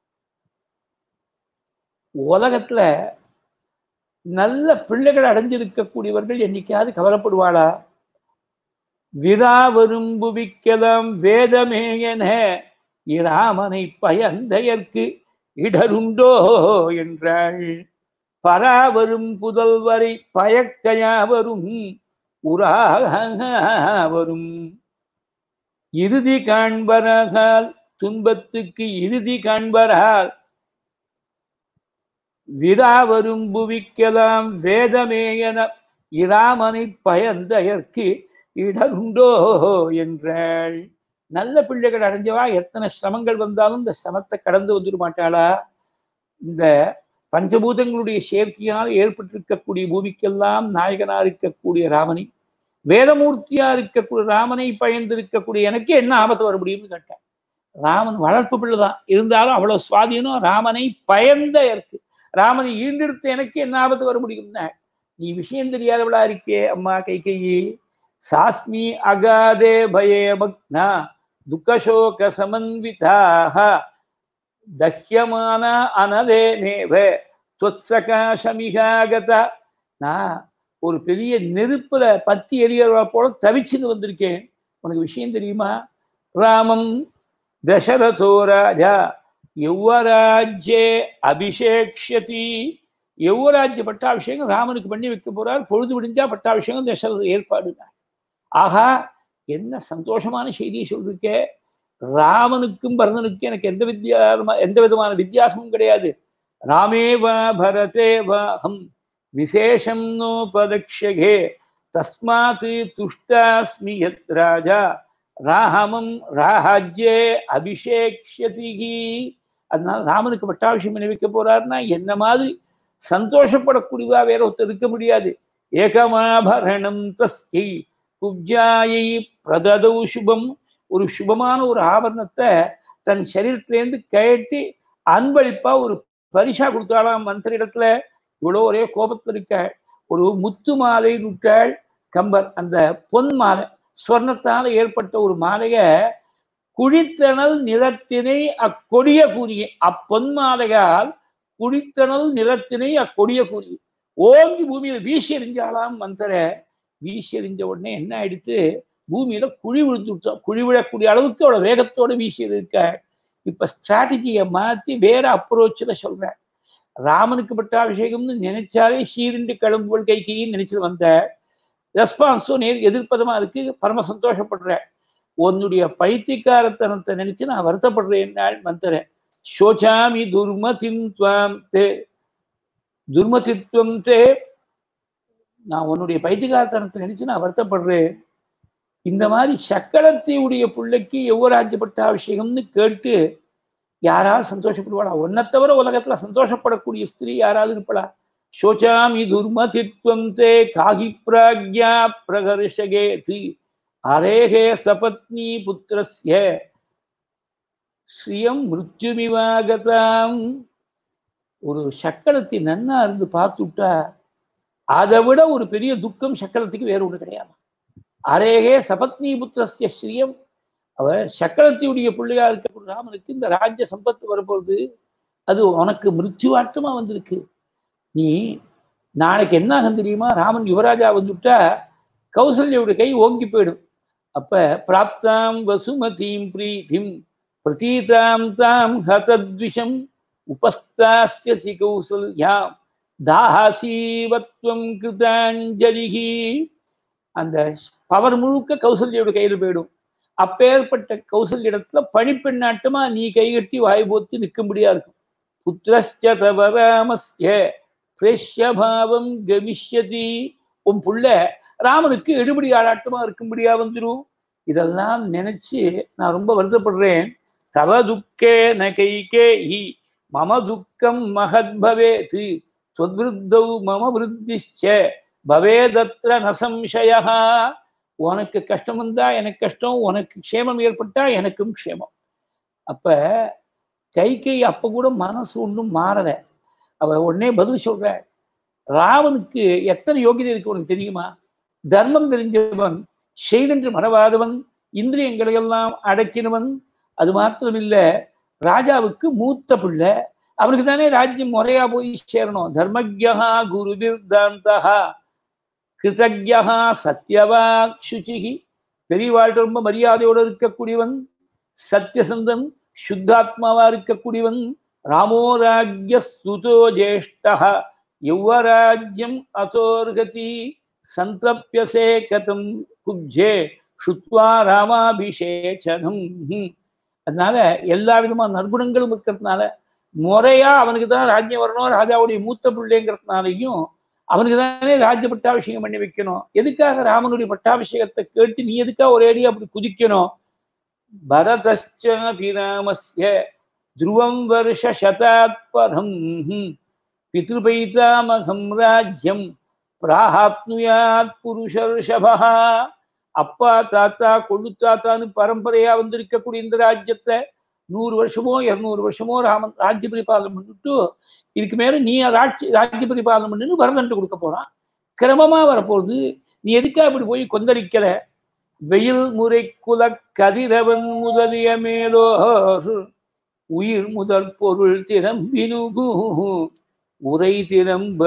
உலகத்துல நல்ல பிள்ளைகள் அடைஞ்சிருக்கக்கூடியவர்கள் என்னைக்காவது கவலைப்படுவாளா விரா விரும்புவிக்கலாம் வேதமேயன இராமனை பயந்தையர்க்கு இடருண்டோ என்றாள் பராவரும் புதல்வரை பயக்கையாவரும் உராவரும் இறுதி காண்பராகால் துன்பத்துக்கு இறுதி காண்பரால் விராவரும் புவிக்கலாம் வேதமேயன இராமனை பயந்தயற்கு இடருண்டோ என்றாள் நல்ல பிள்ளைகள் அடைஞ்சவா எத்தனை சிரமங்கள் வந்தாலும் இந்த சிரமத்தை கடந்து வந்துட மாட்டாளா இந்த பஞ்சபூதங்களுடைய சேர்க்கையினால் ஏற்பட்டிருக்கக்கூடிய பூமிக்கெல்லாம் நாயகனா இருக்கக்கூடிய ராமனை வேதமூர்த்தியா இருக்கக்கூடிய ராமனை பயந்திருக்கக்கூடிய எனக்கு என்ன ஆபத்து வர முடியும்னு கேட்டேன் ராமன் வளர்ப்பு பிள்ளைதான் இருந்தாலும் அவ்வளவு சுவாதீனம் ராமனை பயந்த இருக்கு ராமனை ஈண்டெடுத்த எனக்கு என்ன ஆபத்து வர முடியும்னா நீ விஷயம் தெரியாதவளா இருக்கே அம்மா கை கையி சாஸ்மி அகாதே பயே பக்னா துக்கசோக சமன்விதாக தஹ்யமான அனதே நேவ தொத்சகாசமிகாகத நான் ஒரு பெரிய நெருப்புல பத்தி எரியறவா போல தவிச்சுன்னு வந்திருக்கேன் உனக்கு விஷயம் தெரியுமா ராமம் தசரதோ ராஜா யௌவராஜ்யே அபிஷேக்ஷதி யௌவராஜ்ய பட்டாபிஷேகம் ராமனுக்கு பண்ணி வைக்க போறார் பொழுது விடிஞ்சா பட்டாபிஷேகம் தசரத ஏற்பாடு ஆஹா என்ன சந்தோஷமான செய்தியை சொல்லிருக்கே ராமனுக்கும் பரதனுக்கும் எனக்கு எந்த வித்தியா எந்த விதமான வித்தியாசமும் கிடையாது ராமே வா பரதே வா ஹம் விசேஷம் நோபதக்ஷகே தஸ்மாத் துஷ்டாஸ்மி யத் ராஜா ராமம் ராஜ்யே அபிஷேக்ஷதிகி அதனால ராமனுக்கு பட்டாபிஷேகம் பண்ணி வைக்க போறாருன்னா என்ன மாதிரி சந்தோஷப்படக்கூடியவா வேற ஒருத்தர் இருக்க முடியாது ஏகமாபரணம் தஸ்யை குப்ஜாயை பிரததௌ சுபம் ஒரு சுபமான ஒரு ஆபரணத்தை தன் சரீரத்திலேருந்து கயட்டி அன்பளிப்பா ஒரு பரிசா கொடுத்தாலாம் மந்திரிடத்துல இவ்வளோ ஒரே கோபத்தில் இருக்க ஒரு முத்து மாலை நுட்டாள் கம்பர் அந்த பொன் மாலை ஸ்வர்ணத்தால் ஏற்பட்ட ஒரு மாலையை குழித்தனல் நிலத்தினை அக்கொடிய கூறிய அப்பொன் மாலையால் குழித்தனல் நிலத்தினை அக்கொடிய கூறிய ஓங்கி பூமியில வீசி எறிஞ்சாலாம் மந்திர வீசி எறிஞ்ச உடனே என்ன ஆயிடுத்து பூமியில குழி விழுந்து விட்டோம் குழி விழக்கூடிய அளவுக்கு அவ்வளவு வேகத்தோட வீசி இருக்க இப்ப ஸ்ட்ராட்டஜியை மாத்தி வேற அப்ரோச்சில் சொல்றேன் ராமனுக்கு பட்டாபிஷேகம்னு நினைச்சாலே சீரிண்டு கிளம்புவல் கைக்கின்னு நினைச்சிட்டு வந்த ரெஸ்பான்ஸும் நேர் எதிர்ப்பதமா இருக்கு பரம சந்தோஷப்படுறேன் உன்னுடைய பைத்தியக்காரத்தனத்தை நினைச்சு நான் வருத்தப்படுறேன் நாள் மந்திரன் சோச்சாமி துர்மதிம் துவாம் தே துர்மதித்வம் தே நான் உன்னுடைய பைத்தியகாரத்தனத்தை நினைச்சு நான் வருத்தப்படுறேன் இந்த மாதிரி சக்கரத்தையுடைய பிள்ளைக்கு எவ்வராஜ்ய பட்டாபிஷேகம்னு கேட்டு யாராவது சந்தோஷப்படுவாளா உன்னை தவிர உலகத்துல சந்தோஷப்படக்கூடிய ஸ்திரீ யாராவது இருப்படா சோச்சாமி துர்மதித்வம் தே காகி பிராக்யா பிரகர்ஷகே தி அரேகே சபத்னி புத்திரஸ்ய ஸ்ரீயம் மிருத்யுமிவாகதாம் ஒரு சக்கரத்தை நன்னா இருந்து பார்த்துட்டா அதை விட ஒரு பெரிய துக்கம் சக்கரத்துக்கு வேற ஒன்று கிடையாது அரேகே சபத்னி புத்திரஸ்ய ஸ்ரீயம் அவர் சக்கரத்தியுடைய பிள்ளையா இருக்கக்கூடிய ராமனுக்கு இந்த ராஜ்ய சம்பத்து வரப்போகுது அது உனக்கு மிருத்யுவாட்டமா வந்திருக்கு நீ நாளைக்கு என்ன ஆகும் தெரியுமா ராமன் யுவராஜா வந்துட்டா கௌசல்யோட கை ஓங்கி போயிடும் அப்ப பிராப்தாம் வசுமதீம் பிரீதிம் பிரதீதாம் தாம் ஹதத்விஷம் உபஸ்தாஸ்யசி கௌசல்யாம் தாஹாசீவத்வம் கிருதாஞ்சலிகி அந்த பவர் முழுக்க கௌசல்யோட கையில் போயிடும் அப்பேற்பட்ட கௌசல்யிடத்துல பணிப்பெண்ணாட்டமா நீ கைகட்டி வாய் போத்து நிற்கும்படியா இருக்கும் புத்திரஸ்ய தவராமஸ்ய பிரேஷ்யபாவம் கமிஷ்யதி உன் புள்ள ராமனுக்கு எடுபடி ஆளாட்டமா இருக்கும்படியா வந்துடும் இதெல்லாம் நினைச்சு நான் ரொம்ப வருத்தப்படுறேன் தவ துக்கே ந கைகே ஹி மம துக்கம் மகத் பவேத் சொத்ருத்தௌ மம விருத்திச்ச பவேதத்ர நசம்சய உனக்கு கஷ்டம் வந்தா எனக்கு கஷ்டம் உனக்கு க்ஷேமம் ஏற்பட்டா எனக்கும் க்ஷேமம் அப்ப கை கை அப்ப கூட மனசு ஒன்றும் மாறல அவ உடனே பதில் சொல்ற ராவனுக்கு எத்தனை யோகிதை இருக்கு உனக்கு தெரியுமா தர்மம் தெரிஞ்சவன் செய்தென்று மறவாதவன் இந்திரியங்களை எல்லாம் அடக்கினவன் அது மாத்திரமில்ல ராஜாவுக்கு மூத்த பிள்ளை அவனுக்கு தானே ராஜ்யம் முறையா போய் சேரணும் தர்மஜா குரு பிர்தாந்தா கிருதஜா சத்யவாக் சுச்சிகி பெரியவாழ்கிட்ட ரொம்ப மரியாதையோடு இருக்கக்கூடியவன் சத்தியசந்தன் சுத்தாத்மாவா இருக்கக்கூடியவன் ராமோ ராஜ்ய சுதோ ஜேஷ்டா யுவராஜ்யம் அதோர்கதி சந்தப்பியசே கதம் குப்ஜே சுத்வா ராமாபிஷேச்சனம் அதனால எல்லா விதமான நற்குணங்களும் இருக்கிறதுனால முறையா அவனுக்கு தான் ராஜ்யம் வரணும் ராஜாவுடைய மூத்த பிள்ளைங்கிறதுனாலையும் அவனுக்கு தானே ராஜ்ய பட்டாபிஷேகம் பண்ணி வைக்கணும் எதுக்காக ராமனுடைய பட்டாபிஷேகத்தை கேட்டு நீ எதுக்காக ஒரேடி அப்படி குதிக்கணும் பரதஸ்டிராமஸ்ய துருவம் வருஷ சதாத்பரம் பித்ருபைதாமகம் ராஜ்யம் பிராஹாப்னுயாத் புருஷர்ஷபா அப்பா தாத்தா கொள்ளு தாத்தான்னு பரம்பரையா வந்திருக்கக்கூடிய இந்த ராஜ்யத்தை நூறு வருஷமோ இருநூறு வருஷமோ ராமன் ராஜ்ய பரிபாலனம் பண்ணிட்டு இதுக்கு மேல நீ ராட்சி ராஜ்ய பரிபாலனம் பண்ணுன்னு வரதண்டு கொடுக்க போறான் கிரமமா வரப்போகுது நீ எதுக்கா இப்படி போய் கொந்தளிக்கிற வெயில் முறை குல கதிரவன் முதலிய மேலோ உயிர் முதல் பொருள் திறம்பினுகு உரை திறம்ப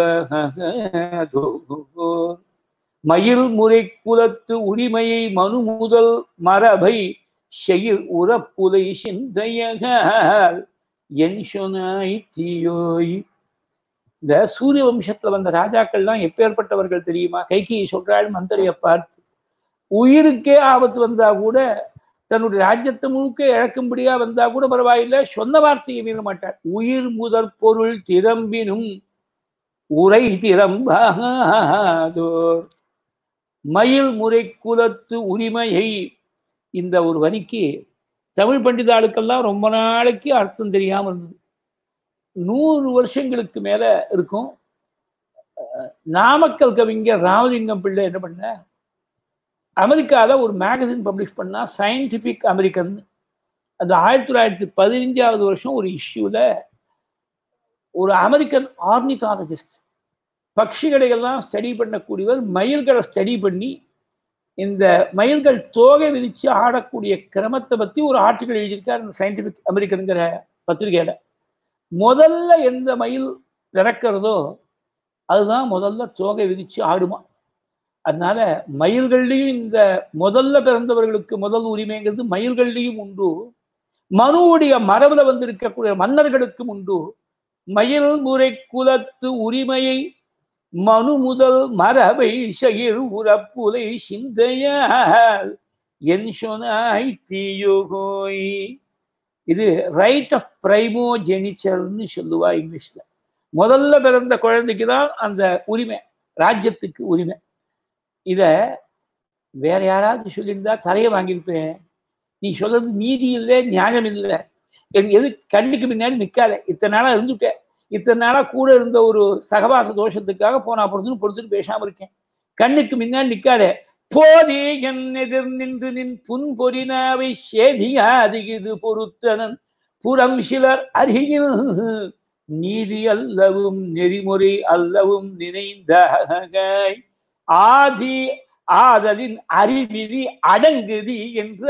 மயில் முறை குலத்து உரிமையை மனு முதல் மரபை செயிர் உறப்புலை சிந்தையகால் என் சொனாய் தீயோய் இந்த சூரிய வம்சத்துல வந்த ராஜாக்கள்லாம் எப்பேற்பட்டவர்கள் தெரியுமா கைகியை சொல்றாள் மந்திரையை பார்த்து உயிருக்கே ஆபத்து வந்தா கூட தன்னுடைய ராஜ்யத்தை முழுக்க இழக்கும்படியா வந்தா கூட பரவாயில்லை சொன்ன வார்த்தையை மீற மாட்டார் உயிர் முதற் பொருள் திறம்பினும் உரை திறம்பாதோர் மயில் முறை குலத்து உரிமையை இந்த ஒரு வரிக்கு தமிழ் பண்டிதாளுக்கெல்லாம் ரொம்ப நாளைக்கு அர்த்தம் தெரியாம இருந்தது நூறு வருஷங்களுக்கு மேல இருக்கும் நாமக்கல் கவிஞர் ராமலிங்கம் பிள்ளை என்ன பண்ண அமெரிக்காவில் ஒரு மேகசின் பப்ளிஷ் பண்ணா சயின்டிஃபிக் அமெரிக்கன் அது ஆயிரத்தி தொள்ளாயிரத்தி பதினஞ்சாவது வருஷம் ஒரு இஷ்யூல ஒரு அமெரிக்கன் ஆர்னிதாலஜிஸ்ட் பட்சிகளை எல்லாம் ஸ்டடி பண்ணக்கூடியவர் மயில்களை ஸ்டடி பண்ணி இந்த மயில்கள் தோகை விரிச்சு ஆடக்கூடிய கிரமத்தை பத்தி ஒரு ஆர்டிக்கல் எழுதியிருக்கார் இந்த சயின்டிபிக் அமெரிக்கனுங்கிற பத்திரிகையில முதல்ல எந்த மயில் பிறக்கிறதோ அதுதான் முதல்ல தோகை விரிச்சு ஆடுமா அதனால மயில்கள்லையும் இந்த முதல்ல பிறந்தவர்களுக்கு முதல் உரிமைங்கிறது மயில்கள்லையும் உண்டு மனுவுடைய மரபுல வந்து இருக்கக்கூடிய மன்னர்களுக்கும் உண்டு மயில் முறை குலத்து உரிமையை மனு முதல் மரபை சகிர் உறப்புலை சிந்தையால் என் சொனாய் தீயோகோய் இது ரைட் ஆஃப் பிரைமோஜெனிச்சர்னு சொல்லுவா இங்கிலீஷ்ல முதல்ல பிறந்த குழந்தைக்கு தான் அந்த உரிமை ராஜ்யத்துக்கு உரிமை இத வேற யாராவது சொல்லியிருந்தா தலையை வாங்கியிருப்பேன் நீ சொல்றது நீதி இல்லை நியாயம் இல்லை எனக்கு எது கண்ணுக்கு முன்னாடி நிற்காத இத்தனை நாளா இருந்துட்டேன் இத்தனை நாளா கூட இருந்த ஒரு சகவாச தோஷத்துக்காக போனா பொறுத்துன்னு பொறுத்துன்னு பேசாம இருக்கேன் கண்ணுக்கு முன்னாடி நிற்காத போதி என் எதிர் நின்று நின் புன் பொறினாவை சேதியாதிகிது பொறுத்தனன் புறம் சிலர் அருகில் நீதி அல்லவும் நெறிமுறை அல்லவும் நினைந்தாய் ஆதி ஆதலின் அறிவிதி அடங்குதி என்று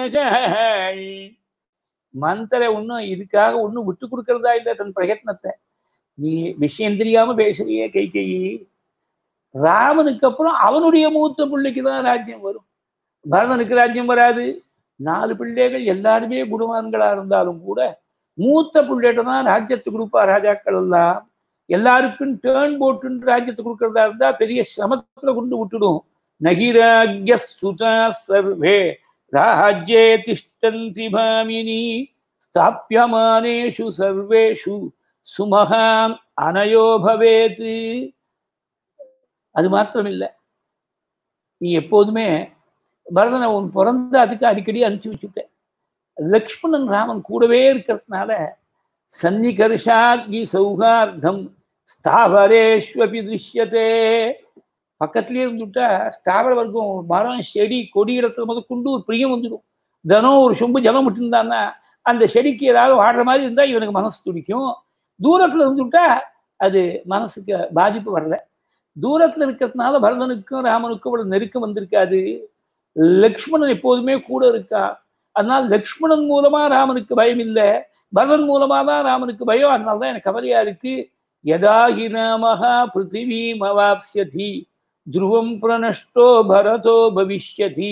மந்திர ஒன்றும் இதுக்காக ஒன்றும் விட்டு கொடுக்கறதா இல்லை தன் பிரயத்னத்தை நீ விஷயம் தெரியாம பேசுறியே கை கை ராமனுக்கு அப்புறம் அவனுடைய மூத்த பிள்ளைக்கு தான் ராஜ்யம் வரும் பரதனுக்கு ராஜ்யம் வராது நாலு பிள்ளைகள் எல்லாருமே குணவான்களா இருந்தாலும் கூட மூத்த பிள்ளைகிட்ட தான் ராஜ்யத்தை கொடுப்பா ராஜாக்கள் எல்லாம் எல்லாருக்கும் டேர்ன் போட்டு ராஜ்யத்தை கொடுக்கறதா இருந்தா பெரிய சிரமத்துல கொண்டு விட்டுடும் நகிராஜ்ய சுதா சர்வே ராஜ்யே திஷ்டந்தி பாமினி ஸ்தாபியமானேஷு சர்வேஷு சுமகாம் அனயோ பவேத் அது மாத்திரம் இல்லை நீ எப்போதுமே பரதனை உன் பிறந்த அதுக்கு அடிக்கடி அனுப்பிச்சு வச்சுட்டேன் லக்ஷ்மணன் ராமன் கூடவே இருக்கிறதுனால சன்னிகர்ஷாகி சௌகார்த்தம் ஸ்தாவரேஸ்வபி திருஷ்யத்தே பக்கத்துலேயே இருந்துட்டா ஸ்தாவர வர்க்கம் மரம் செடி கொடி இடத்துல முதல் கொண்டு ஒரு பிரியம் வந்துடும் தினம் ஒரு சொம்பு ஜலம் விட்டுருந்தான்னா அந்த செடிக்கு ஏதாவது வாடுற மாதிரி இருந்தால் இவனுக்கு மனசு துடிக்கும் தூரத்தில் இருந்துட்டா அது மனசுக்கு பாதிப்பு வரல தூரத்தில் இருக்கிறதுனால பரதனுக்கும் ராமனுக்கும் அவ்வளவு நெருக்கம் வந்திருக்காது லக்ஷ்மணன் எப்போதுமே கூட இருக்கா அதனால் லக்ஷ்மணன் மூலமா ராமனுக்கு பயம் இல்லை பரதன் மூலமா தான் ராமனுக்கு பயம் அதனால தான் எனக்கு கவலையா இருக்கு யதாகி ராமஹா பிருத்திவீம் அவாப்ஸ்யதி துருவம் பிரனஷ்டோ பரதோ பவிஷ்யதி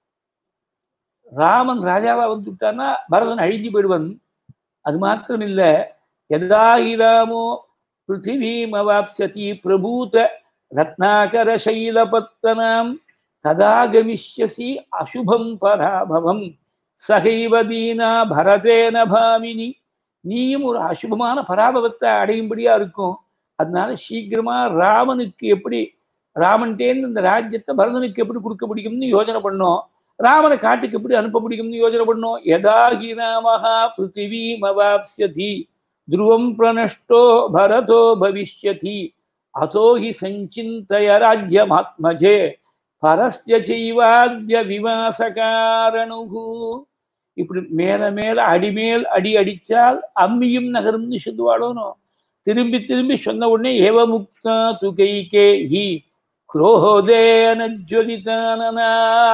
ராமன் ராஜாவா வந்துட்டான்னா பரதன் அழிஞ்சு போயிடுவன் அது மாத்திரம் இல்ல யதாகி ராமோ பிருத்திவீம் அவாப்ஸ்யதி பிரபூத ரத்னாகர சைலபத்தனாம் ததா கமிஷ்யசி அசுபம் பராபவம் சகைவ தீனா பரதேன பாமினி நீயும் ஒரு அசுபமான பராபவத்தை அடையும்படியா இருக்கும் அதனால சீக்கிரமா ராமனுக்கு எப்படி ராமன்டேந்து இந்த ராஜ்யத்தை பரதனுக்கு எப்படி கொடுக்க முடியும்னு யோஜனை பண்ணோம் ராமனை காட்டுக்கு எப்படி அனுப்ப முடியும்னு யோஜனை பண்ணோம் யதாகி ராமஹா பிருத்திவீம் அவாப்ஸ்யதி துருவம் பிரணஷ்டோ பரதோ பவிஷ்யதி அதோ ஹி சஞ்சிந்தய ராஜ்யமாத்மஜே பரஸ்ய செய்வாத்ய விவாசகாரணுகு இப்படி மேல மேல அடிமேல் அடி அடிச்சால் அம்மியும் நகரும்னு சொல்லுவாளோனோ திரும்பி திரும்பி சொன்ன உடனே ஏவ முக்தா துகை கே ஹி குரோதேன ஜொலிதானனா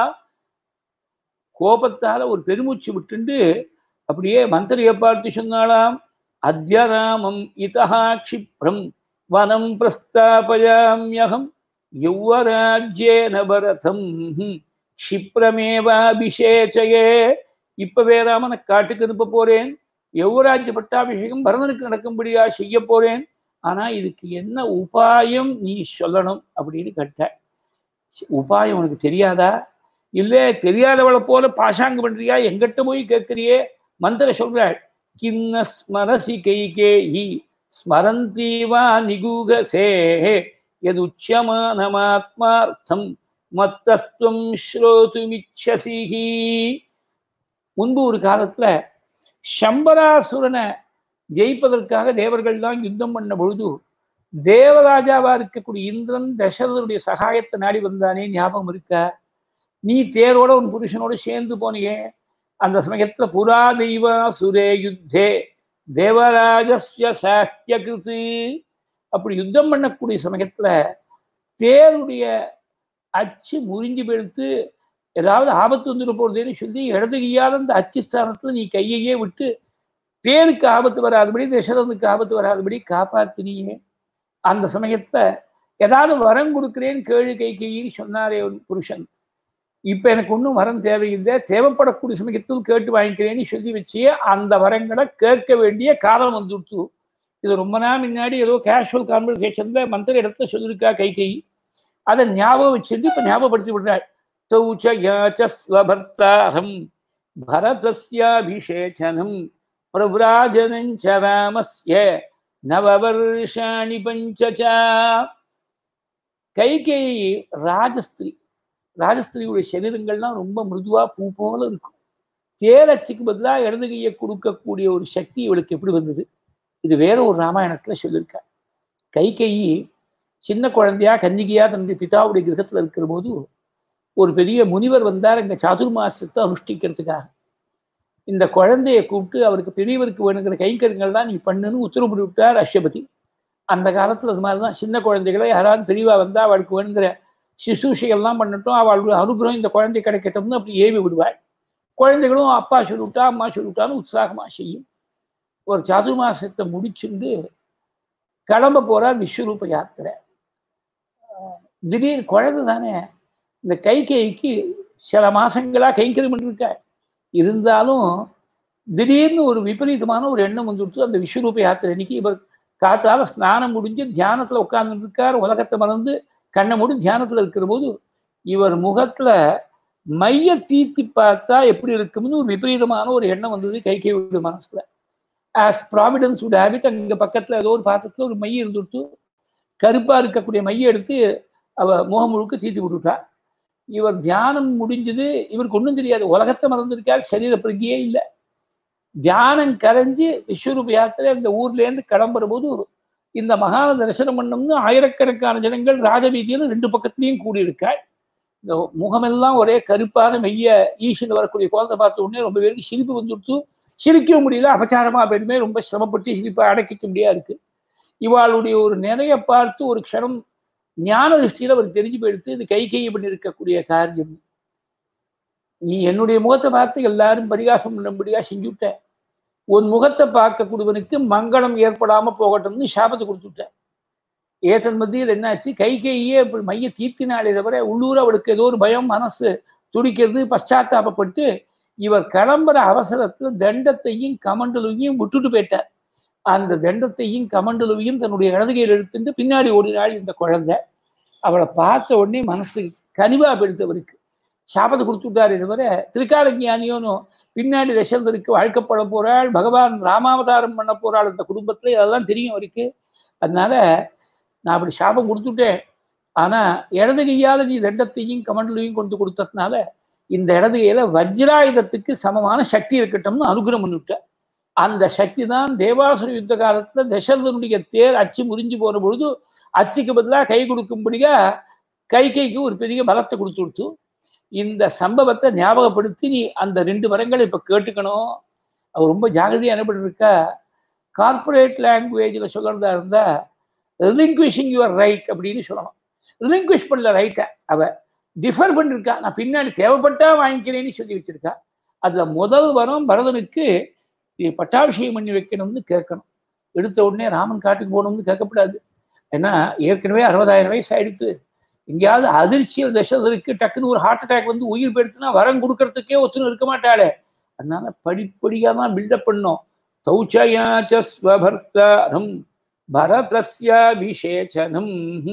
கோபத்தால ஒரு பெருமூச்சு விட்டுண்டு அப்படியே மந்திரியை பார்த்து சொன்னாலாம் அத்தியராமம் இதஹா க்ஷிப்ரம் வனம் பிரஸ்தாபயாமியகம் யௌவராஜ்யேன பரதம் க்ஷிப்ரமேவாபிஷேச்சயே இப்பவே ராமனை காட்டுக்கு அனுப்ப போறேன் யௌவராஜ்ய பட்டாபிஷேகம் பரதனுக்கு நடக்கும்படியா செய்ய போறேன் ஆனா இதுக்கு என்ன உபாயம் நீ சொல்லணும் அப்படின்னு கேட்ட உபாயம் உனக்கு தெரியாதா இல்லை தெரியாதவளை போல பாஷாங்க பண்றியா எங்கிட்ட போய் கேட்கிறியே மந்திர சொல்றாள் கிண்ண ஸ்மரசி கைகேயி ஸ்மரந்தி வா நிகூகசே எதுச்சியமானமாத்மார்த்தம் மத்தஸ்துவம் ஸ்ரோதுமிச்சசிஹி முன்பு ஒரு காலத்துல சம்பராசுரனை ஜெயிப்பதற்காக தேவர்கள் தான் யுத்தம் பண்ண பொழுது தேவராஜாவா இருக்கக்கூடிய இந்திரன் தசரதனுடைய சகாயத்தை நாடி வந்தானே ஞாபகம் இருக்கா நீ தேரோட உன் புருஷனோட சேர்ந்து போனியே அந்த சமயத்துல புரா தெய்வா சுரே யுத்தே தேவராஜஸ்ய சாக்கிய கிருத்து அப்படி யுத்தம் பண்ணக்கூடிய சமயத்துல தேருடைய அச்சு முறிஞ்சு பெடுத்து ஏதாவது ஆபத்து வந்துட போறதுன்னு சொல்லி இடது கையால் அந்த அச்சு ஸ்தானத்துல நீ கையையே விட்டு தேருக்கு ஆபத்து வராதபடி தசரனுக்கு ஆபத்து வராதபடி காப்பாத்தினியே அந்த சமயத்துல ஏதாவது வரம் கொடுக்குறேன்னு கேளு கை கையின்னு சொன்னாரே ஒரு புருஷன் இப்ப எனக்கு ஒன்றும் வரம் தேவையில்லை தேவைப்படக்கூடிய சமயத்தில் கேட்டு வாங்கிக்கிறேன்னு சொல்லி வச்சு அந்த வரங்களை கேட்க வேண்டிய காலம் வந்துடுத்து இது ரொம்ப நாள் முன்னாடி ஏதோ கேஷுவல் கான்வர்சேஷன்ல மந்திர இடத்துல சொல்லியிருக்கா கை கை அதை ஞாபகம் வச்சுட்டு இப்ப ஞாபகப்படுத்தி விடுறாள் தௌச்ச யாச்ச ஸ்வபர்த்தாரம் பரதஸ்யாபிஷேச்சனம் பிரபுராஜனஞ்ச ராமஸ்ய நவவர்ஷாணி பஞ்சச்சா கைகேயி ராஜஸ்திரி ராஜஸ்திரியுடைய சரீரங்கள்லாம் ரொம்ப மிருதுவா பூ போல இருக்கும் தேரச்சுக்கு பதிலாக இடது கையை கொடுக்கக்கூடிய ஒரு சக்தி இவளுக்கு எப்படி வந்தது இது வேற ஒரு ராமாயணத்துல சொல்லியிருக்க கைகேயி சின்ன குழந்தையா கன்னிகையா தன்னுடைய பிதாவுடைய கிரகத்துல இருக்கிற போது ஒரு பெரிய முனிவர் வந்தார் இங்க சாதுர்மாசத்தை அனுஷ்டிக்கிறதுக்காக இந்த குழந்தையை கூப்பிட்டு அவருக்கு பெரியவருக்கு வேணுங்கிற கைங்கரியங்கள் தான் நீ பண்ணுன்னு உத்தரவு விட்டார் அஷ்யபதி அந்த காலத்துல அது மாதிரி தான் சின்ன குழந்தைகளை யாராவது பெரியவா வந்தா அவளுக்கு வேணுங்கிற சிசூஷைகள்லாம் பண்ணட்டும் அவளுடைய அனுகிரகம் இந்த குழந்தை கிடைக்கட்டும்னு அப்படி ஏவி விடுவாள் குழந்தைகளும் அப்பா சொல்லிவிட்டா அம்மா சொல்லிவிட்டான்னு உற்சாகமா செய்யும் ஒரு சாதுர்மாசத்தை முடிச்சுண்டு கிளம்ப போறா விஸ்வரூப யாத்திரை திடீர் குழந்தை தானே இந்த கைகைக்கு சில மாசங்களா கைங்கரியம் பண்ணிருக்கா இருந்தாலும் திடீர்னு ஒரு விபரீதமான ஒரு எண்ணம் வந்துடுத்து அந்த விஸ்வரூப யாத்திரை அன்னைக்கு இவர் காத்தால ஸ்நானம் முடிஞ்சு தியானத்துல உட்கார்ந்துட்டு இருக்கார் உலகத்தை மறந்து கண்ணை மூடி தியானத்துல இருக்கிற போது இவர் முகத்துல மைய தீத்தி பார்த்தா எப்படி இருக்கும்னு ஒரு விபரீதமான ஒரு எண்ணம் வந்தது கைகையோட மனசுல ஆஸ் ப்ராவிடன்ஸ் உட் ஹேபிட் அங்க பக்கத்துல ஏதோ ஒரு பாத்திரத்துல ஒரு மைய இருந்துட்டு கருப்பா இருக்கக்கூடிய மைய எடுத்து அவ முகம் முழுக்க தீத்தி விட்டுட்டா இவர் தியானம் முடிஞ்சது இவருக்கு ஒன்றும் தெரியாது உலகத்தை மறந்துருக்கார் சரீர பிரகியே இல்லை தியானம் கரைஞ்சு விஸ்வரூப யாத்திரை அந்த ஊர்ல இருந்து கிளம்புற போது இந்த மகான தரிசனம் பண்ணோம்னு ஆயிரக்கணக்கான ஜனங்கள் ராஜவீதியில ரெண்டு பக்கத்துலயும் கூடியிருக்காள் இந்த முகமெல்லாம் ஒரே கருப்பான மெய்ய ஈஷன் வரக்கூடிய குழந்தை பார்த்த உடனே ரொம்ப பேருக்கு சிரிப்பு வந்துடுத்து சிரிக்கவும் முடியல அபச்சாரமா போயிடுமே ரொம்ப சிரமப்பட்டு சிரிப்பை அடக்கிக்க முடியாது இருக்கு இவாளுடைய ஒரு நிறைய பார்த்து ஒரு க்ஷணம் ஞான திருஷ்டியில அவர் தெரிஞ்சு போயிடுத்து இது கை கையை பண்ணியிருக்கக்கூடிய காரியம் நீ என்னுடைய முகத்தை பார்த்து எல்லாரும் பரிகாசம் பண்ணும்படியா செஞ்சுட்ட உன் முகத்தை பார்க்கக்கூடியவனுக்கு மங்களம் ஏற்படாம போகட்டும்னு சாபத்தை கொடுத்துட்டேன் ஏற்றன் மத்தியில் என்னாச்சு கை கையே இப்படி மைய தீர்த்தினாலே தவிர உள்ளூர் அவளுக்கு ஏதோ ஒரு பயம் மனசு துடிக்கிறது பశ్చాத்தாபப்பட்டு இவர் கிளம்புற அவசரத்துல தண்டத்தையும் கமண்டலுவையும் விட்டுட்டு போயிட்டார் அந்த தண்டத்தையும் கமண்டலுவையும் தன்னுடைய இடதுகையில் எடுத்துட்டு பின்னாடி ஓடினாள் இந்த குழந்தை அவளை பார்த்த உடனே மனசு கனிவா பெடுத்தவருக்கு சாபத்தை கொடுத்துட்டாரு தவிர திரிகால ஞானியோனும் பின்னாடி தசரதருக்கு வாழ்க்கப்பட போறாள் பகவான் ராமாவதாரம் பண்ண போறாள் அந்த குடும்பத்துல இதெல்லாம் தெரியும் அவருக்கு அதனால நான் அப்படி சாபம் கொடுத்துட்டேன் ஆனா இடது கையால நீ தண்டத்தையும் கமண்டலையும் கொண்டு கொடுத்ததுனால இந்த இடது கையில வஜ்ராயுதத்துக்கு சமமான சக்தி இருக்கட்டும்னு அனுகிரகம் பண்ணிவிட்ட அந்த சக்தி தான் தேவாசுர யுத்த காலத்துல தசரதனுடைய தேர் அச்சு முறிஞ்சு போன பொழுது அச்சுக்கு பதிலாக கை கொடுக்கும்படியா கை கைக்கு ஒரு பெரிய பலத்தை கொடுத்து கொடுத்து இந்த சம்பவத்தை ஞாபகப்படுத்தி நீ அந்த ரெண்டு மரங்களை இப்ப கேட்டுக்கணும் அவர் ரொம்ப ஜாகிரதையா என்ன பண்ணிருக்கா கார்பரேட் லாங்குவேஜில் சொல்றதா இருந்தா ரிலிங்க்விஷிங் யுவர் ரைட் அப்படின்னு சொல்லணும் ரிலிங்க்விஷ் பண்ணல ரைட்டை அவ டிஃபர் பண்ணிருக்கா நான் பின்னாடி தேவைப்பட்டா வாங்கிக்கிறேன்னு சொல்லி வச்சிருக்கா அதுல முதல் வரம் பரதனுக்கு இது பட்டாபிஷேகம் பண்ணி வைக்கணும்னு கேட்கணும் எடுத்த உடனே ராமன் காட்டுக்கு போகணும்னு கேட்கக்கூடாது ஏன்னா ஏற்கனவே அறுபதாயிரம் வயசு ஆயிடுத்து எங்கேயாவது அதிர்ச்சியில் தசரதற்கு டக்குன்னு ஒரு ஹார்ட் அட்டாக் வந்து உயிர் போயிடுச்சுன்னா வரம் கொடுக்கறதுக்கே ஒத்துணும் இருக்க மாட்டாளே அதனால படிப்படியாக தான் பில்டப் பண்ணோம் தௌச்சயாச்சஸ்வபர்த்தாரம் பரதஸ்ய விசேஷனம்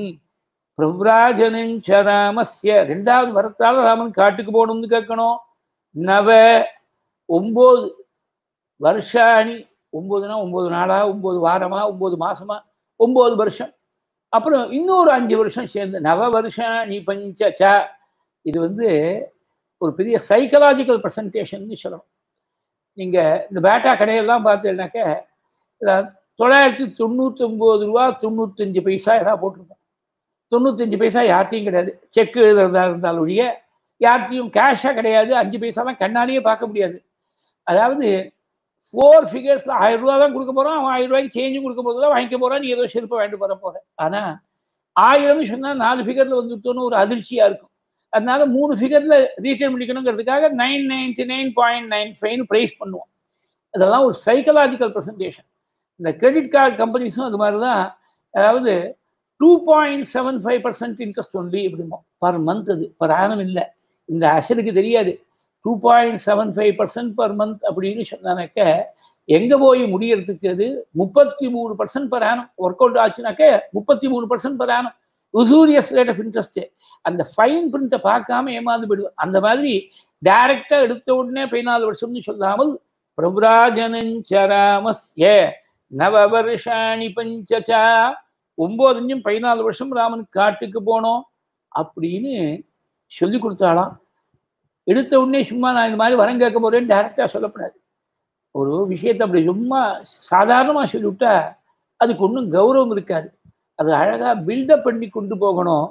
பிரவ்ராஜனஞ்ச ராமஸ்ய ரெண்டாவது வரத்தால ராமன் காட்டுக்கு போகணும்னு கேட்கணும் நவ ஒன்பது வருஷாணி ஒன்பதுனா ஒன்பது நாளா ஒன்பது வாரமா ஒன்பது மாசமா ஒன்பது வருஷம் அப்புறம் இன்னொரு அஞ்சு வருஷம் சேர்ந்து நவ வருஷம் நீ பஞ்ச ச இது வந்து ஒரு பெரிய சைக்கலாஜிக்கல் ப்ரெசன்டேஷன் சொல்லணும் நீங்க இந்த பேட்டா கடையெல்லாம் பார்த்தீங்கன்னாக்க தொள்ளாயிரத்தி தொண்ணூத்தி ஒன்பது ரூபா தொண்ணூத்தஞ்சு பைசா ஏதாவது போட்டிருப்போம் தொண்ணூத்தஞ்சு பைசா யார்த்தையும் கிடையாது செக் எழுதுறதா இருந்தாலும் ஒழிய யார்த்தையும் கேஷாக கிடையாது அஞ்சு பைசாலாம் கண்ணாலேயே பார்க்க முடியாது அதாவது ஃபோர் ஃபிகர்ஸில் ஆயிரம் ரூபா தான் கொடுக்க போகிறோம் அவன் ஆயிரம் ரூபாய்க்கு சேஞ்சும் கொடுக்க போது தான் வாங்கிக்க போகிறான் நீ ஏதோ செருப்பை வாங்கிட்டு வர போகிற ஆனால் ஆயிரம்னு சொன்னால் நாலு ஃபிகரில் வந்துட்டோன்னு ஒரு அதிர்ச்சியாக இருக்கும் அதனால மூணு ஃபிகரில் ரீட்டைல் பண்ணிக்கணுங்கிறதுக்காக nine ninety nine point nine ஃபைவ்னு ப்ரைஸ் பண்ணுவோம் அதெல்லாம் ஒரு சைக்கலாஜிக்கல் ப்ரெசன்டேஷன் இந்த கிரெடிட் கார்டு கம்பெனிஸும் அது மாதிரி தான் அதாவது two point seven five percent interest only அப்படிமோ பர் மந்த் அது பர் ஆனம் இல்லை இந்த அசலுக்கு தெரியாது two point seven five percent per month அப்படின்னு சொன்னாக்க எங்கே போய் முடியறதுக்கு அது முப்பத்தி மூணு percent per annum work out ஆச்சுனாக்க முப்பத்தி மூணு percent per annum உசூரியஸ் rate of interest அந்த ஃபைன் பிரிண்ட்டை பார்க்காம ஏமாந்து போயிடுவோம் அந்த மாதிரி டைரக்டாக எடுத்த உடனே பதினாலு வருஷம்னு சொல்லாமல் பிரபுராஜனஞ்சராமஸ்ய நவ வருஷாணி பஞ்சச்சா ஒன்பதஞ்சும் பதினாலு வருஷம் ராமன் காட்டுக்கு போனோம் அப்படின்னு சொல்லி கொடுத்தாலாம் எடுத்த உடனே சும்மா நான் இந்த மாதிரி வரம் கேட்க போறேன்னு டைரக்டா சொல்லக்கூடாது ஒரு விஷயத்தை அப்படி சும்மா சாதாரணமாக சொல்லிவிட்டா அதுக்கு ஒன்றும் கௌரவம் இருக்காது அது அழகா பில்டப் பண்ணி கொண்டு போகணும்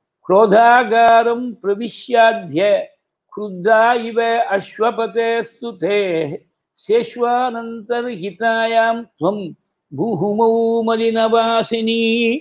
குரோதாகாரம் பிரவிஷ்யாத்திய குருத்தா இவ அஸ்வபதே ஸ்துதே சேஷ்வானந்தர் ஹிதாயாம் துவம் பூஹுமௌ மலினவாசினி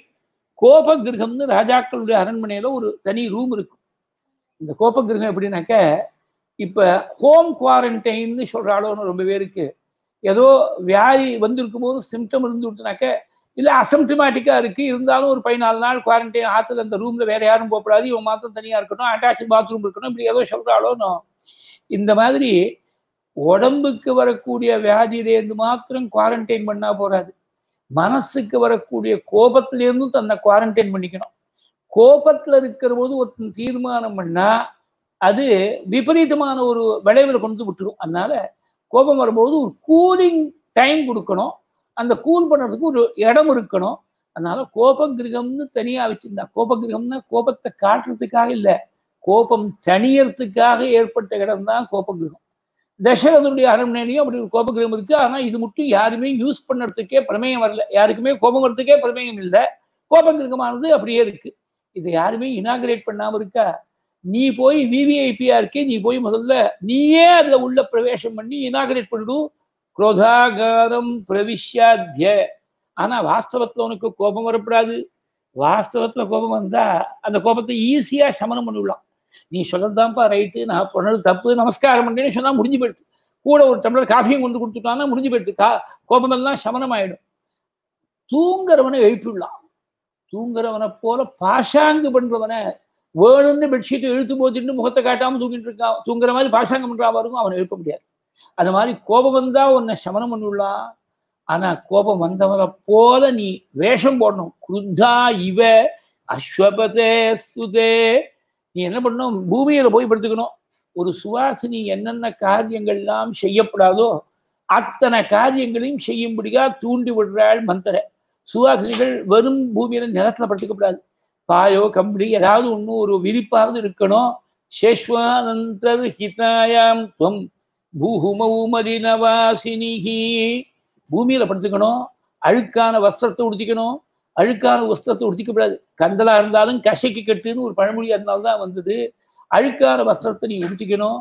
கோபகிரகம்னு ராஜாக்களுடைய அரண்மனையில ஒரு தனி ரூம் இருக்கும் இந்த கோபகிரகம் எப்படின்னாக்க இப்ப ஹோம் குவாரண்டைன்னு சொல்ற அளவுன்னு ரொம்ப பேருக்கு ஏதோ வியாதி வந்திருக்கும் போது சிம்டம் இருந்து விட்டுனாக்க இல்ல அசம்டமேட்டிக்கா இருக்கு இருந்தாலும் ஒரு பதினாலு நாள் குவாரண்டைன் ஆத்துல அந்த ரூம்ல வேற யாரும் போகக்கூடாது இவன் மாத்திரம் தனியா இருக்கணும் அட்டாச் பாத்ரூம் இருக்கணும் இப்படி ஏதோ சொல்றாளோனோ இந்த மாதிரி உடம்புக்கு வரக்கூடிய வியாதியிலேருந்து மாத்திரம் குவாரண்டைன் பண்ணா போறாது மனசுக்கு வரக்கூடிய கோபத்திலேருந்தும் தன்னை குவாரண்டைன் பண்ணிக்கணும் கோபத்துல இருக்கிற போது ஒருத்தன் தீர்மானம் பண்ணா அது விபரீதமான ஒரு விளைவில் கொண்டு விட்டுரும் அதனால கோபம் வரும்போது ஒரு கூலிங் டைம் கொடுக்கணும் அந்த கூல் பண்ணுறதுக்கு ஒரு இடம் இருக்கணும் அதனால கோபகிரகம்னு தனியா வச்சிருந்தா கோபகிரகம்னா கோபத்தை காட்டுறதுக்காக இல்லை கோபம் தனியறதுக்காக ஏற்பட்ட இடம் தான் கோபகிரகம் தசரதனுடைய அரண்மனையிலையும் அப்படி ஒரு கோபகிரகம் இருக்கு ஆனா இது மட்டும் யாருமே யூஸ் பண்ணுறதுக்கே பிரமேயம் வரல யாருக்குமே கோபம் வரதுக்கே பிரமேயம் இல்லை கோபகிரகமானது அப்படியே இருக்கு இதை யாருமே இனாகிரேட் பண்ணாம இருக்கா நீ போய் விவிஐபியா இருக்கே நீ போய் முதல்ல நீயே அதுல உள்ள பிரவேசம் பண்ணி இனாகிரேட் பண்ணிடு குரோதாகாரம் பிரவிஷ்யாத்திய ஆனா வாஸ்தவத்துல உனக்கு கோபம் வரப்படாது வாஸ்தவத்துல கோபம் வந்தா அந்த கோபத்தை ஈஸியா சமனம் பண்ணிவிடலாம் நீ சொல்றதுதான்ப்பா ரைட்டு நான் பண்ணது தப்பு நமஸ்காரம் பண்ணேன்னு சொன்னா முடிஞ்சு போயிடுது கூட ஒரு டம்ளர் காஃபியும் கொண்டு கொடுத்துட்டான்னா முடிஞ்சு போயிடுது கா கோபமெல்லாம் சமனம் ஆயிடும் தூங்குறவனை எழுப்பிவிடலாம் தூங்குறவனை போல பாஷாங்கு பண்றவனை வேணும்னு பெட்ஷீட்டை இழுத்து போச்சுட்டு முகத்தை காட்டாம தூங்கிட்டு இருக்கான் தூங்குற மாதிரி பாஷாங்கம் பண்றா இருக்கும் அவனை எழுப்ப முடியாது அது மாதிரி கோபம் வந்தா உன்னை சமனம் பண்ணிவிடலாம் ஆனா கோபம் வந்தவனை போல நீ வேஷம் போடணும் குருத்தா இவ அஸ்வபதே சுதே நீ என்ன பண்ணணும் பூமியில போய் படுத்துக்கணும் ஒரு சுவாசினி என்னென்ன காரியங்கள்லாம் செய்யப்படாதோ அத்தனை காரியங்களையும் செய்யும்படியா தூண்டி விடுறாள் மந்திர சுவாசினிகள் வெறும் பூமியில நிலத்துல படுத்துக்கப்படாது பாயோ கம்பளி ஏதாவது ஒன்றும் ஒரு விரிப்பாவது இருக்கணும் சேஷ்வானந்தர் ஹிதாயாம் துவம் பூஹுமௌமதினவாசினிஹி பூமியில படுத்துக்கணும் அழுக்கான வஸ்திரத்தை உடுத்திக்கணும் அழுக்கான வஸ்திரத்தை உடுத்திக்கப்படாது கந்தலா இருந்தாலும் கசைக்கு கட்டுன்னு ஒரு பழமொழி அதனால்தான் வந்தது அழுக்கான வஸ்திரத்தை நீ உடுத்திக்கணும்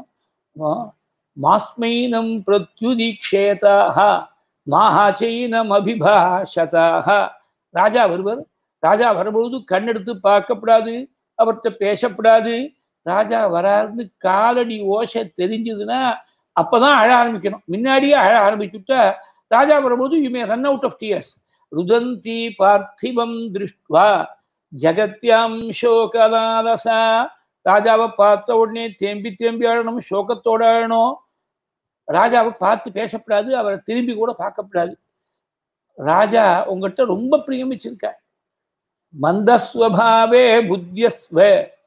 மாஸ்மைனம் பிரத்யுதீக்ஷேதாக மாஹாச்சைனம் அபிபாஷதாக ராஜா வருவர் ராஜா வரும்பொழுது கண்ணெடுத்து பார்க்கப்படாது அவர்கிட்ட பேசப்படாது ராஜா வராருன்னு காலடி ஓசை தெரிஞ்சதுன்னா அப்பதான் அழ ஆரம்பிக்கணும் முன்னாடியே அழ ஆரம்பிச்சுட்டா ராஜா வரும்போது you may run out of tears ருதந்தி பார்த்திவம் திருஷ்டுவா ஜகத்யாம் சோகலாலசா ராஜாவை பார்த்த உடனே தேம்பி தேம்பி அழணும் சோகத்தோட அழணும் ராஜாவை பார்த்து பேசப்படாது அவரை திரும்பி கூட பார்க்கப்படாது ராஜா உங்ககிட்ட ரொம்ப பிரியம் வச்சிருக்க மந்தஸ்வபாவே புத்தியஸ்வ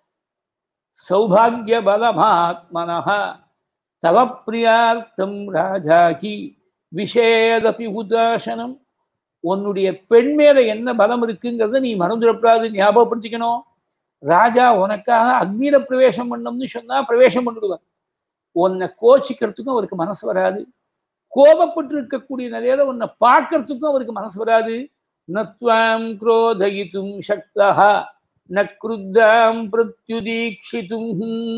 சௌபாகிய பலமாத்மனஹா தவ பிரியார்த்தம் ராஜாகி விஷேதபி உதாசனம் உன்னுடைய பெண் மேல என்ன பலம் இருக்குங்கிறத நீ மறந்துடக்கூடாது ஞாபகப்படுத்திக்கணும் ராஜா உனக்காக அக்னியில பிரவேசம் பண்ணணும்னு சொன்னா பிரவேசம் பண்ணிடுவார் உன்னை கோச்சிக்கிறதுக்கும் அவருக்கு மனசு வராது கோபப்பட்டு இருக்கக்கூடிய நிலையில உன்னை பார்க்கறதுக்கும் அவருக்கு மனசு வராது நத்வாம் குரோதயித்தும் சக்தா ந கிருத்தாம் பிரத்யுதீக்ஷித்தும்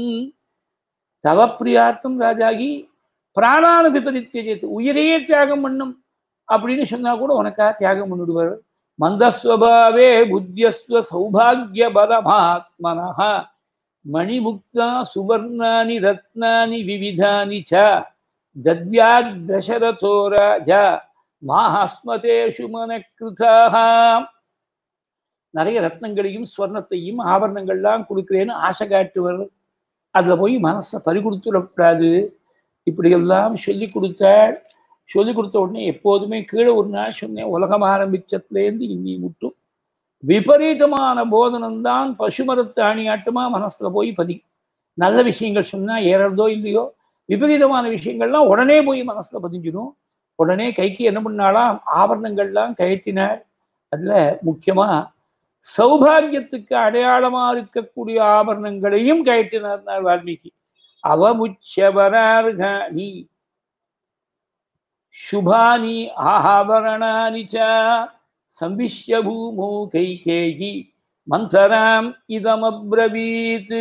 தவ பிரியார்த்தம் ராஜாகி பிராணான விபரித்தியஜித்து உயிரையே தியாகம் பண்ணும் அப்படின்னு சொன்னா கூட உனக்காக தியாகம் பண்ணிடுவார் மந்தஸ்வபாவே புத்தியஸ்வ சௌபாகிய பலமாத்மனஹா மணிமுக்தா சுவர்ணானி ரத்னானி விவிதானி ச தத்யாத் தசரதோ ராஜா மாஹஸ்மதேஷு மனக்கிருதாக நிறைய ரத்னங்களையும் ஸ்வர்ணத்தையும் ஆபரணங்கள்லாம் கொடுக்குறேன்னு ஆசை காட்டுவர் அதுல போய் மனசை பறி கொடுத்துடக்கூடாது இப்படியெல்லாம் சொல்லி கொடுத்தாள் சொல்லி கொடுத்த உடனே எப்போதுமே கீழே ஒரு நாள் சொன்னேன் உலகம் ஆரம்பிச்சதுலேருந்து இன்னி மட்டும் விபரீதமான போதனம்தான் பசுமரத்து அணியாட்டமா மனசுல போய் பதி நல்ல விஷயங்கள் சொன்னா ஏறதோ இல்லையோ விபரீதமான விஷயங்கள்லாம் உடனே போய் மனசுல பதிஞ்சிடும் உடனே கைக்கு என்ன பண்ணாலாம் ஆபரணங்கள்லாம் கயற்றினார் அதுல முக்கியமா சௌபாகியத்துக்கு அடையாளமா இருக்கக்கூடிய ஆபரணங்களையும் கயற்றினார் வால்மீகி அவமுச்சவரார்காணி சுபானி ஆபரணானி ச சம்பிஷ்ய பூமோ கைகேயி மந்தராம் இதமப்ரவீத்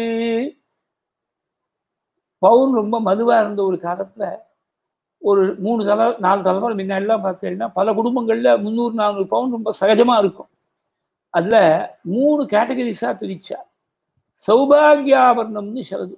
பவுன் ரொம்ப மதுவா இருந்த ஒரு காலத்துல ஒரு மூணு தலை நாலு தலைமுறை முன்னாடிலாம் பார்த்தீங்கன்னா பல குடும்பங்கள்ல முந்நூறு நானூறு பவுன் ரொம்ப சகஜமா இருக்கும் அதுல மூணு கேட்டகரிஸா பிரிச்சா சௌபாகியாபரணம்னு சொல்லுது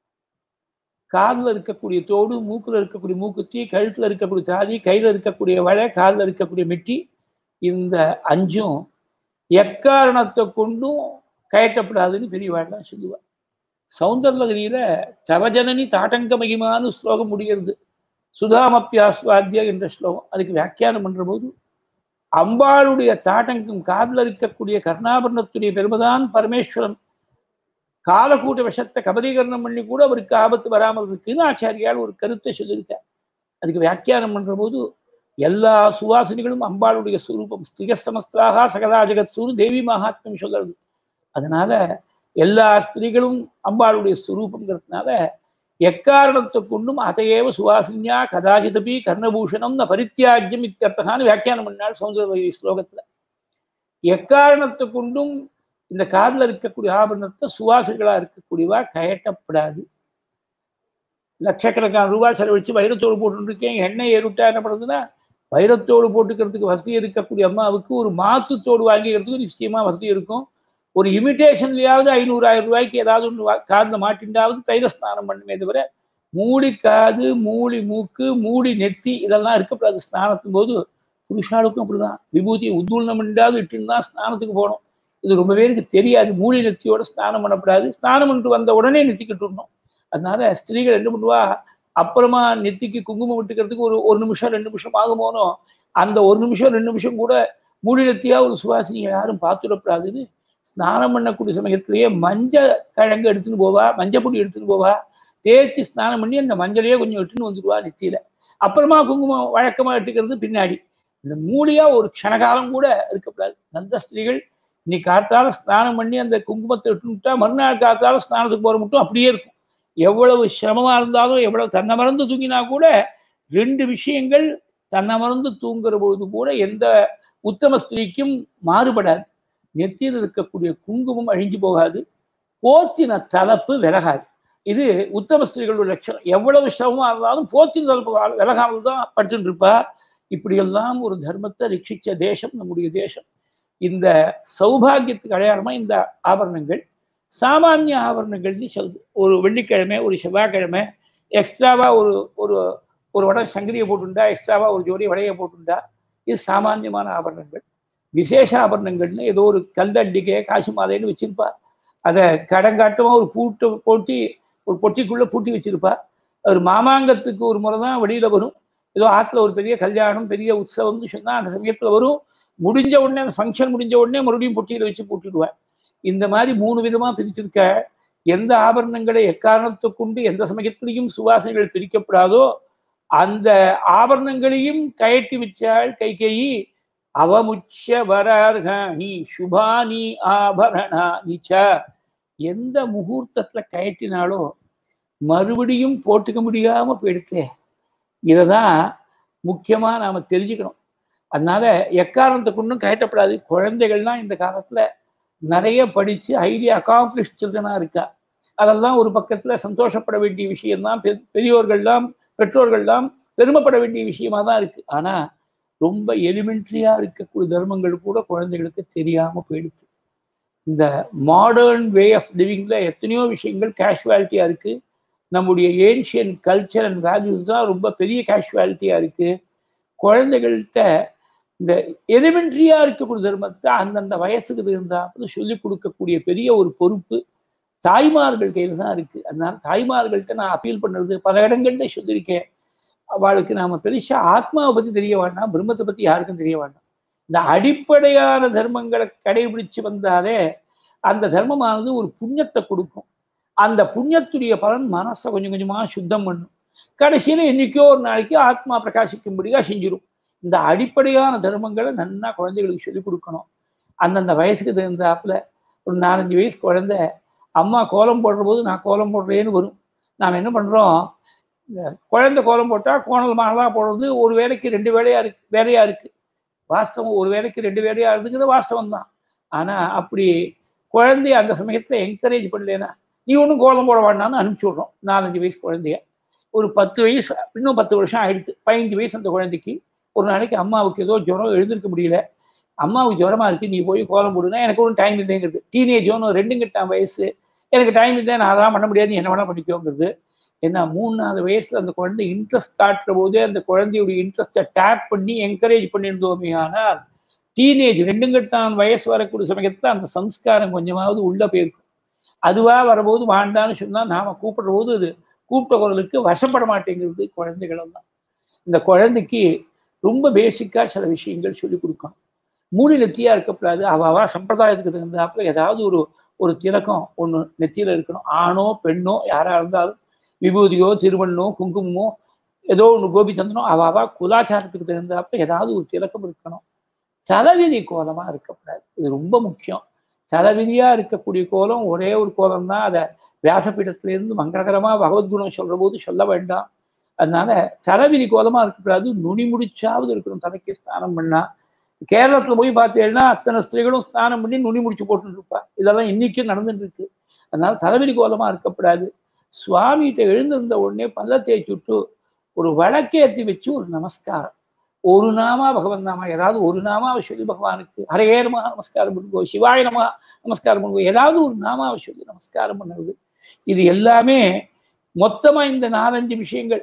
காதில் இருக்கக்கூடிய தோடு மூக்கில் இருக்கக்கூடிய மூக்குத்தி கழுத்தில் இருக்கக்கூடிய தாதி கையில் இருக்கக்கூடிய வலை காலில் இருக்கக்கூடிய மெட்டி இந்த அஞ்சும் எக்காரணத்தை கொண்டும் கயட்டப்படாதுன்னு பெரியவாழ்லாம் சொல்லுவாள் சௌந்தர்லகிரியில தவஜனனி தாட்டங்க மகிமான்னு ஸ்லோகம் முடிகிறது சுதாமப்பியாஸ்வாத்திய என்ற ஸ்லோகம் அதுக்கு வியாக்கியானம் பண்ற போது அம்பாளுடைய தாட்டங்கம் காதில் இருக்கக்கூடிய கர்ணாபரணத்துடைய பெருமைதான் பரமேஸ்வரன் காலக்கூட்ட விஷத்தை கபலீகரணம் பண்ணி கூட அவருக்கு ஆபத்து வராமல் இருக்குன்னு ஆச்சாரியால் ஒரு கருத்தை சொல்லியிருக்கார் அதுக்கு வியாக்கியானம் பண்ற போது எல்லா சுவாசினிகளும் அம்பாளுடைய சுரூபம் ஸ்திக சமஸ்திராக சகலா ஜெகத் சூரு தேவி மகாத்மியம் சொல்றது அதனால எல்லா ஸ்திரீகளும் அம்பாளுடைய சுரூபங்கிறதுனால எக்காரணத்தை கொண்டும் அதையேவ சுவாசினியா கதாஜிதபி கர்ணபூஷணம் ந பரித்தியாஜ்யம் இத்தியர்த்தகான்னு வியாக்கியானம் பண்ணால் சௌந்தர ஸ்லோகத்துல எக்காரணத்தை கொண்டும் இந்த காதில் இருக்கக்கூடிய ஆபரணத்தை சுவாசிகளா இருக்கக்கூடியவா கயட்டப்படாது லட்சக்கணக்கான ரூபாய் செலவழிச்சு வைரத்தோடு போட்டுருக்கேன் எண்ணெய் ஏறுட்டா என்ன பண்ணுறதுன்னா வைரத்தோடு போட்டுக்கிறதுக்கு வசதி இருக்கக்கூடிய அம்மாவுக்கு ஒரு மாத்துத்தோடு வாங்கிக்கிறதுக்கு நிச்சயமா வசதி இருக்கும் ஒரு இமிட்டேஷன்லயாவது ஐநூறு ஆயிரம் ரூபாய்க்கு ஏதாவது ஒன்று காதில் மாட்டின்றாவது தைல ஸ்நானம் பண்ணுமே தவிர மூடி காது மூடி மூக்கு மூடி நெத்தி இதெல்லாம் இருக்கக்கூடாது ஸ்நானத்தும் போது புருஷாளுக்கும் அப்படிதான் விபூதியை உத்தூர்ணம் பண்ணாவது இட்டுன்னு தான் ஸ்நானத்துக்கு போகணும் இது ரொம்ப பேருக்கு தெரியாது மூலி நெத்தியோட ஸ்நானம் பண்ணக்கூடாது ஸ்நானம் பண்ணிட்டு வந்த உடனே நெத்திக்கிட்டு வரணும் அதனால ஸ்திரீகள் என்ன பண்ணுவா அப்புறமா நெத்திக்கு குங்குமம் விட்டுக்கிறதுக்கு ஒரு ஒரு நிமிஷம் ரெண்டு நிமிஷம் ஆகுமோனோ அந்த ஒரு நிமிஷம் ரெண்டு நிமிஷம் கூட மூடி நெத்தியா ஒரு சுவாசினியை யாரும் பார்த்துடக்கூடாதுன்னு ஸ்நானம் பண்ணக்கூடிய சமயத்திலேயே மஞ்சள் கிழங்கு எடுத்துன்னு போவா மஞ்சள் பொடி எடுத்துன்னு போவா தேய்ச்சி ஸ்நானம் பண்ணி அந்த மஞ்சளையே கொஞ்சம் இட்டுன்னு வந்துடுவா நெத்தியில அப்புறமா குங்குமம் வழக்கமா எடுத்துக்கிறது பின்னாடி இந்த மூலியா ஒரு க்ஷணகாலம் கூட இருக்கக்கூடாது நல்ல ஸ்திரீகள் நீ காத்தால ஸ்நானம் பண்ணி அந்த குங்குமத்தை விட்டுட்டா மறுநாள் காத்தால ஸ்நானத்துக்கு போற மட்டும் அப்படியே இருக்கும் எவ்வளவு சிரமமா இருந்தாலும் எவ்வளவு தன்னை மறந்து தூங்கினா கூட ரெண்டு விஷயங்கள் தன்னை மறந்து தூங்குற பொழுது கூட எந்த உத்தம ஸ்திரீக்கும் மாறுபடாது நெத்தியில் இருக்கக்கூடிய குங்குமம் அழிஞ்சு போகாது போத்தின தலப்பு விலகாது இது உத்தம ஸ்திரீகளோட லட்சணம் எவ்வளவு சிரமமா இருந்தாலும் போத்தின தலப்பு விலகாமல் தான் படுத்துட்டு இருப்பா இப்படியெல்லாம் ஒரு தர்மத்தை ரட்சிச்ச தேசம் நம்முடைய தேசம் இந்த சௌபாகியத்துக்கு அடையாளமா இந்த ஆபரணங்கள் சாமானிய ஆபரணங்கள்னு சொல்லுது ஒரு வெள்ளிக்கிழமை ஒரு செவ்வாய்க்கிழமை எக்ஸ்ட்ராவா ஒரு ஒரு ஒரு வடம் சங்கிலியை போட்டுண்டா எக்ஸ்ட்ராவா ஒரு ஜோடி வடையை போட்டுண்டா இது சாமானியமான ஆபரணங்கள் விசேஷ ஆபரணங்கள்னு ஏதோ ஒரு கல்தண்டிகை காசு மாலைன்னு வச்சிருப்பா அதை கடங்காட்டமா ஒரு பூட்டு போட்டி ஒரு பொட்டிக்குள்ள பூட்டி வச்சிருப்பா ஒரு மாமாங்கத்துக்கு ஒரு முறை தான் வெளியில வரும் ஏதோ ஆற்றுல ஒரு பெரிய கல்யாணம் பெரிய உற்சவம்னு சொன்னா அந்த சமயத்துல வரும் முடிஞ்ச உடனே அந்த ஃபங்க்ஷன் முடிஞ்ச உடனே மறுபடியும் பொட்டியில வச்சு பூட்டிடுவேன் இந்த மாதிரி மூணு விதமா பிரிச்சிருக்க எந்த ஆபரணங்களை எக்காரணத்தை கொண்டு எந்த சமயத்திலையும் சுவாசனைகள் பிரிக்கப்படாதோ அந்த ஆபரணங்களையும் கயற்றி வச்சாள் கைகேயி அவமுச்ச வரார்காணி சுபானி ஆபரணா நிச்ச எந்த முகூர்த்தத்துல கயற்றினாலோ மறுபடியும் போட்டுக்க முடியாம போயிடுச்சே இததான் முக்கியமா நாம தெரிஞ்சுக்கணும் அதனால எக்காரணத்தை கொண்டும் கயற்றப்படாது குழந்தைகள்லாம் இந்த காலத்துல நிறைய படிச்சு ஹைலி அக்காம்ப்ளிஷ் சில்ட்ரனா இருக்கா அதெல்லாம் ஒரு பக்கத்துல சந்தோஷப்பட வேண்டிய விஷயம்தான் பெரியோர்கள்லாம் பெற்றோர்கள்லாம் பெருமைப்பட வேண்டிய விஷயமா தான் இருக்கு ஆனா ரொம்ப எலிமெண்ட்ரியா இருக்கக்கூடிய தர்மங்கள் கூட குழந்தைகளுக்கு தெரியாம போயிடுச்சு இந்த மாடர்ன் வே ஆஃப் லிவிங்ல எத்தனையோ விஷயங்கள் கேஷுவாலிட்டியா இருக்கு நம்முடைய ஏன்ஷியன் கல்ச்சர் அண்ட் வேல்யூஸ் தான் ரொம்ப பெரிய கேஷுவாலிட்டியா இருக்கு குழந்தைகள்கிட்ட இந்த எலிமெண்ட்ரியா இருக்கக்கூடிய தர்மத்தை அந்தந்த வயசுக்கு இருந்தாப்புல சொல்லிக் கொடுக்கக்கூடிய பெரிய ஒரு பொறுப்பு தாய்மார்கள் கையில தான் இருக்கு அதனால தாய்மார்கள்ட்ட நான் அப்பீல் பண்றது பல இடங்கள்ல சொல்லியிருக்கேன் அவளுக்கு நாம பெருசா ஆத்மாவை பத்தி தெரிய வேண்டாம் பிரம்மத்தை பத்தி யாருக்கும் தெரிய வேண்டாம் இந்த அடிப்படையான தர்மங்களை கடைபிடிச்சு வந்தாலே அந்த தர்மமானது ஒரு புண்ணியத்தை கொடுக்கும் அந்த புண்ணியத்துடைய பலன் மனசை கொஞ்சம் கொஞ்சமா சுத்தம் பண்ணும் கடைசியில் என்னைக்கோ ஒரு நாளைக்கு ஆத்மா பிரகாசிக்கும்படியாக செஞ்சிடும் இந்த அடிப்படையான தர்மங்களை நன்னா குழந்தைகளுக்கு சொல்லிக் கொடுக்கணும் அந்தந்த வயசுக்கு தகுந்தாப்புல ஒரு நாலஞ்சு வயசு குழந்தை அம்மா கோலம் போடுற போது நான் கோலம் போடுறேன்னு வரும் நாம் என்ன பண்ணுறோம் இந்த குழந்தை கோலம் போட்டால் கோணல் மானலாக போடுறது ஒரு வேலைக்கு ரெண்டு வேலையாக இருக்கு வேலையாக இருக்குது வாஸ்தவம் ஒரு வேலைக்கு ரெண்டு வேலையாக இருக்குங்கிறது வாஸ்தவம் தான் ஆனால் அப்படி குழந்தைய அந்த சமயத்தில் என்கரேஜ் பண்ணலேன்னா நீ ஒன்றும் கோலம் போட வேண்டாம்னு அனுப்பிச்சி விட்றோம் நாலஞ்சு வயசு குழந்தைய ஒரு பத்து வயசு இன்னும் பத்து வருஷம் ஆயிடுச்சு பதினஞ்சு வயசு அந்த குழந்தைக்கு ஒரு நாளைக்கு அம்மாவுக்கு ஏதோ ஜுரம் எழுந்திருக்க முடியல அம்மாவுக்கு ஜுரமா இருக்கு நீ போய் கோலம் போடுனா எனக்கு ஒன்றும் டைம் இல்லைங்கிறது டீனேஜ் ஒன்று ரெண்டு கிட்டாம் வயசு எனக்கு டைம் இல்லை நான் அதெல்லாம் பண்ண முடியாது நீ என்ன வேணா பண்ணிக்கோங்கிறது ஏன்னா மூணாவது வயசுல அந்த குழந்தை இன்ட்ரெஸ்ட் காட்டுற போதே அந்த குழந்தையுடைய இன்ட்ரெஸ்ட்டை டேப் பண்ணி என்கரேஜ் பண்ணியிருந்தோமே ஆனால் டீனேஜ் ரெண்டுங்கட்டான் வயசு வரக்கூடிய சமயத்தில் அந்த சம்ஸ்காரம் கொஞ்சமாவது உள்ள போயிருக்கும் அதுவா வரும்போது வாண்டான்னு சொன்னா நாம கூப்பிடுற போது அது கூப்பிட்ட குரலுக்கு வசப்பட மாட்டேங்கிறது குழந்தைகளும் தான் இந்த குழந்தைக்கு ரொம்ப பேசிக்கா சில விஷயங்கள் சொல்லி கொடுக்கணும் மூடி நெத்தியா இருக்கக்கூடாது அவ அவ சம்பிரதாயத்துக்கு தகுந்தாப்புல ஏதாவது ஒரு ஒரு திலக்கம் ஒன்று நெத்தியில இருக்கணும் ஆணோ பெண்ணோ யாரா இருந்தாலும் விபூதியோ திருமண்ணோ குங்குமமோ ஏதோ ஒன்று கோபிச்சந்தனோ அவ அவ குலாச்சாரத்துக்கு தகுந்தாப்புல ஏதாவது ஒரு திலக்கம் இருக்கணும் தலைவிதி கோலமா இருக்கக்கூடாது இது ரொம்ப முக்கியம் தலைவிதியா இருக்கக்கூடிய கோலம் ஒரே ஒரு கோலம் தான் அதை வியாசபீடத்திலிருந்து மங்களகரமா பகவத்குணம் சொல்ற போது சொல்ல வேண்டாம் அதனால தலைவிதி கோலமா இருக்கக்கூடாது நுனி முடிச்சாவது இருக்கணும் தலைக்கு ஸ்நானம் பண்ணா கேரளத்துல போய் பார்த்தீங்கன்னா அத்தனை ஸ்திரீகளும் ஸ்நானம் பண்ணி நுனி முடிச்சு போட்டுட்டு இருப்பா இதெல்லாம் இன்னைக்கும் நடந்துட்டு இருக்கு அதனால தலைவிதி கோலமா இருக்கக்கூடாது சுவாமிகிட்ட எழுந்திருந்த உடனே பல்ல தேய்ச்சி விட்டு ஒரு வழக்கேற்றி வச்சு ஒரு நமஸ்காரம் ஒரு நாமா பகவன் நாமா ஏதாவது ஒரு நாமாவை சொல்லி பகவானுக்கு ஹரே நம நமஸ்காரம் பண்ணுங்கோ சிவாய நம நமஸ்காரம் பண்ணுங்கோ ஏதாவது ஒரு நாமாவை சொல்லி நமஸ்காரம் பண்ணுறது இது எல்லாமே மொத்தமா இந்த நாலஞ்சு விஷயங்கள்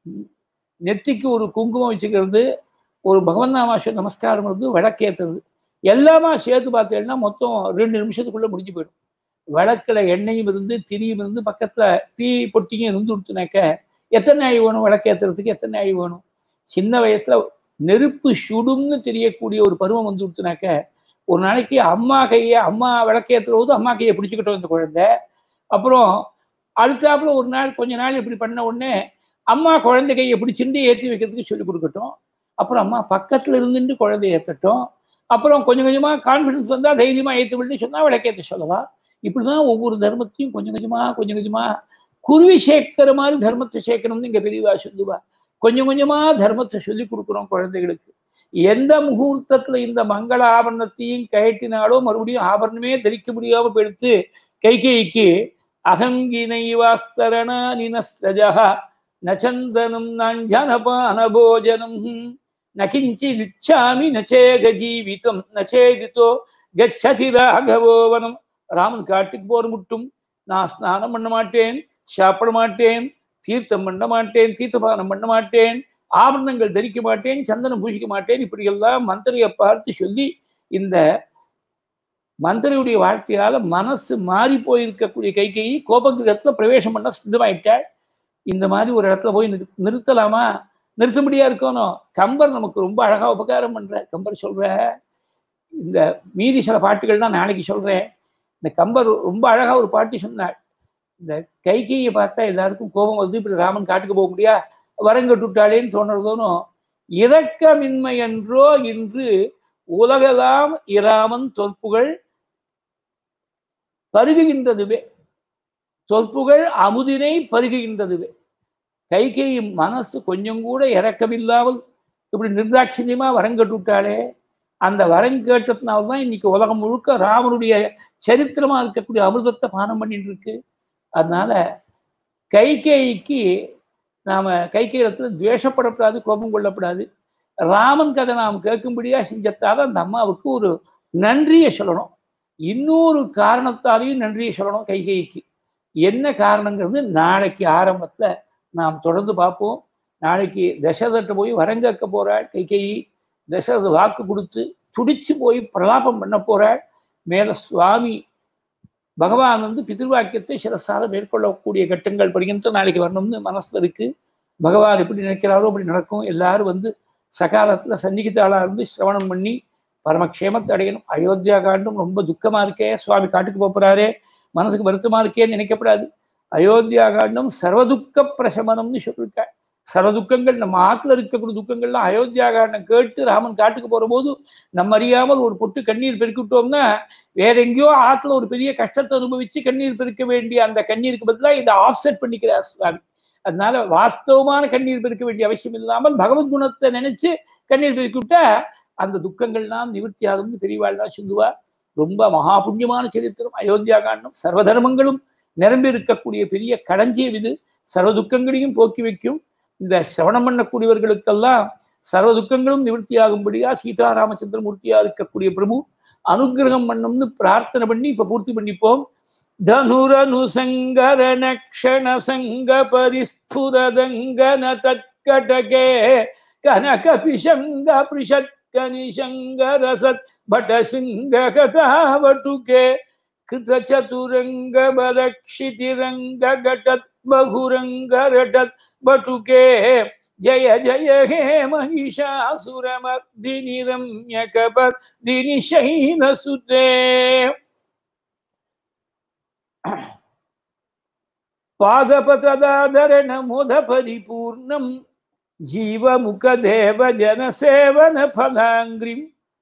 நெத்திக்கு ஒரு குங்குமம் வச்சுக்கிறது ஒரு பகவன் நாமா சொல்லி நமஸ்காரம் பண்ணுறது விளக்கேற்றுறது எல்லாமா சேர்த்து பார்த்தீங்கன்னா மொத்தம் ரெண்டு நிமிஷத்துக்குள்ள முடிஞ்சு போயிடும் விளக்குல எண்ணெயும் இருந்து திரியும் இருந்து பக்கத்துல தீ பொட்டியும் இருந்து கொடுத்துனாக்க எத்தனை நாய் வேணும் விளக்கேற்றுறதுக்கு எத்தனை நாய் வேணும் சின்ன வயசுல நெருப்பு சுடும்னு தெரியக்கூடிய ஒரு பருவம் வந்து கொடுத்துனாக்க ஒரு நாளைக்கு அம்மா கையை அம்மா விளக்கேற்றுற போது அம்மா கையை பிடிச்சிக்கிட்டோம் இந்த குழந்தை அப்புறம் அடுத்தாப்புல ஒரு நாள் கொஞ்ச நாள் இப்படி பண்ண உடனே அம்மா குழந்தை கையை பிடிச்சிருந்து ஏற்றி வைக்கிறதுக்கு சொல்லி கொடுக்கட்டும் அப்புறம் அம்மா பக்கத்துல இருந்துட்டு குழந்தை ஏற்றட்டும் அப்புறம் கொஞ்சம் கொஞ்சமா கான்ஃபிடன்ஸ் வந்தா தைரியமா ஏற்று விட்டு சொன்னா விளக்கேற்ற சொல்லலாம் இப்படிதான் ஒவ்வொரு தர்மத்தையும் கொஞ்சம் கொஞ்சமா கொஞ்சம் கொஞ்சமா குருவி சேர்க்கிற மாதிரி தர்மத்தை சேர்க்கணும்னு இங்க பெரியவா சொல்லுவா கொஞ்சம் கொஞ்சமா தர்மத்தை சொல்லி கொடுக்குறோம் குழந்தைகளுக்கு எந்த முகூர்த்தத்துல இந்த மங்கள ஆபரணத்தையும் கயட்டினாலோ மறுபடியும் ஆபரணமே தரிக்க முடியாம போயிடுத்து கைகேயிக்கு அகங்கினைவாஸ்தரணா நினஸ்தஜா நச்சந்தனம் நஞ்சனபான போஜனம் நகிஞ்சி நிச்சாமி நச்சேக ஜீவிதம் நச்சேகிதோ கச்சதி ராகவோவனம் ராமன் காட்டுக்கு போற மட்டும் நான் ஸ்நானம் பண்ண மாட்டேன் சாப்பிட மாட்டேன் தீர்த்தம் பண்ண மாட்டேன் தீர்த்தபானம் பண்ண மாட்டேன் ஆபரணங்கள் தரிக்க மாட்டேன் சந்தனம் பூசிக்க மாட்டேன் இப்படியெல்லாம் மந்திரியை பார்த்து சொல்லி இந்த மந்திரியுடைய வாழ்க்கையால மனசு மாறி போயிருக்கக்கூடிய கைகையை கோபகிரகத்துல பிரவேசம் பண்ண சித்தமாயிட்டாள் இந்த மாதிரி ஒரு இடத்துல போய் நிறு நிறுத்தலாமா நிறுத்தும்படியா இருக்கணும் கம்பர் நமக்கு ரொம்ப அழகா உபகாரம் பண்ற கம்பர் சொல்ற இந்த மீதி சில பாட்டுகள் தான் நாளைக்கு சொல்றேன் இந்த கம்பர் ரொம்ப அழகா ஒரு பாட்டு சொன்னாள் இந்த கைகையை பார்த்தா எல்லாருக்கும் கோபம் வந்து இப்படி ராமன் காட்டுக்கு போக முடியா வரங்கட்டுட்டாளேன்னு சொன்னதோனும் இரக்கமின்மை என்றோ இன்று உலகெல்லாம் இராமன் தொற்புகள் பருகுகின்றதுவே தொற்புகள் அமுதினை பருகுகின்றதுவே கைகையும் மனசு கொஞ்சம் கூட இறக்கமில்லாமல் இப்படி நிர்தாட்சியமா வரங்கட்டு விட்டாலே அந்த வரம் கேட்டதுனால்தான் இன்னைக்கு உலகம் முழுக்க ராமனுடைய சரித்திரமா இருக்கக்கூடிய அமிர்தத்தை பானம் பண்ணிட்டு இருக்கு அதனால கைகேயிக்கு நாம கைகேயத்துல துவேஷப்படக்கூடாது கோபம் கொள்ளப்படாது ராமன் கதை நாம் கேட்கும்படியா செஞ்சத்தால அந்த அம்மாவுக்கு ஒரு நன்றியை சொல்லணும் இன்னொரு காரணத்தாலையும் நன்றியை சொல்லணும் கைகைக்கு என்ன காரணங்கிறது நாளைக்கு ஆரம்பத்துல நாம் தொடர்ந்து பார்ப்போம் நாளைக்கு தசரதட்ட போய் வரங்கக்க போறாள் கைகேயி தசரத வாக்கு கொடுத்து துடிச்சு போய் பிரலாபம் பண்ண போறாள் மேல சுவாமி பகவான் வந்து பிதிர்வாக்கியத்தை சிரசால மேற்கொள்ளக்கூடிய கட்டங்கள் படிக்கின்ற நாளைக்கு வரணும்னு மனசுல இருக்கு பகவான் எப்படி நினைக்கிறாரோ அப்படி நடக்கும் எல்லாரும் வந்து சகாலத்துல சன்னிகிதாளா இருந்து சிரவணம் பண்ணி பரமக்ஷேமத்தை அடையணும் அயோத்தியா காண்டும் ரொம்ப துக்கமா இருக்கே சுவாமி காட்டுக்கு போறாரே மனசுக்கு வருத்தமா இருக்கேன்னு நினைக்கப்படாது அயோத்தியா காண்டம் சர்வதுக்க பிரசமனம்னு சொல்லியிருக்காள் சர்வதுக்கங்கள் நம்ம ஆத்துல இருக்கக்கூடிய துக்கங்கள்லாம் அயோத்தியா காண்டம் கேட்டு ராமன் காட்டுக்கு போற போது நம்ம அறியாமல் ஒரு பொட்டு கண்ணீர் பெருக்கிட்டோம்னா வேற எங்கேயோ ஆத்துல ஒரு பெரிய கஷ்டத்தை அனுபவிச்சு கண்ணீர் பெருக்க வேண்டிய அந்த கண்ணீருக்கு பதிலாக இதை ஆஃப்செட் பண்ணிக்கிறார் சுவாமி அதனால வாஸ்தவமான கண்ணீர் பெருக்க வேண்டிய அவசியம் இல்லாமல் பகவத் குணத்தை நினைச்சு கண்ணீர் பெருக்கிவிட்டா அந்த துக்கங்கள்லாம் நிவர்த்தி ஆகும்னு பெரியவாள் தான் சொல்லுவா ரொம்ப மகா புண்ணியமான சரித்திரம் அயோத்தியா காண்டம் சர்வ தர்மங்களும் நிரம்பி இருக்கக்கூடிய பெரிய களஞ்சியம் இது சர்வ துக்கங்களையும் போக்கி வைக்கும் இந்த சிரவணம் பண்ணக்கூடியவர்களுக்கெல்லாம் சர்வ துக்கங்களும் நிவர்த்தி ஆகும்படியா சீதாராமச்சந்திரமூர்த்தியா இருக்கக்கூடிய பிரபு அனுகிரகம் பண்ணும்னு பிரார்த்தனை பண்ணி இப்ப பூர்த்தி பண்ணிப்போம் धनुरनुसङ्गरण क्षणसङ्गपरिस्फुरदङ्गन तत्कटके कनकपिशङ्गपृषत्कनिशङ्गरसत् भटसिंहकथावटुके कृतचतुरङ्गबलक्षितिरङ्गघटत् बहुरङ्गरटत् बटुके जय जय हे महिषासुरमर्दिनि रम्यकपर्दिनि शैनसुते पादपतदाधरण मुद परिपूर्णं जीवमुखदेव जनसेवन फलाङ्ग्रिं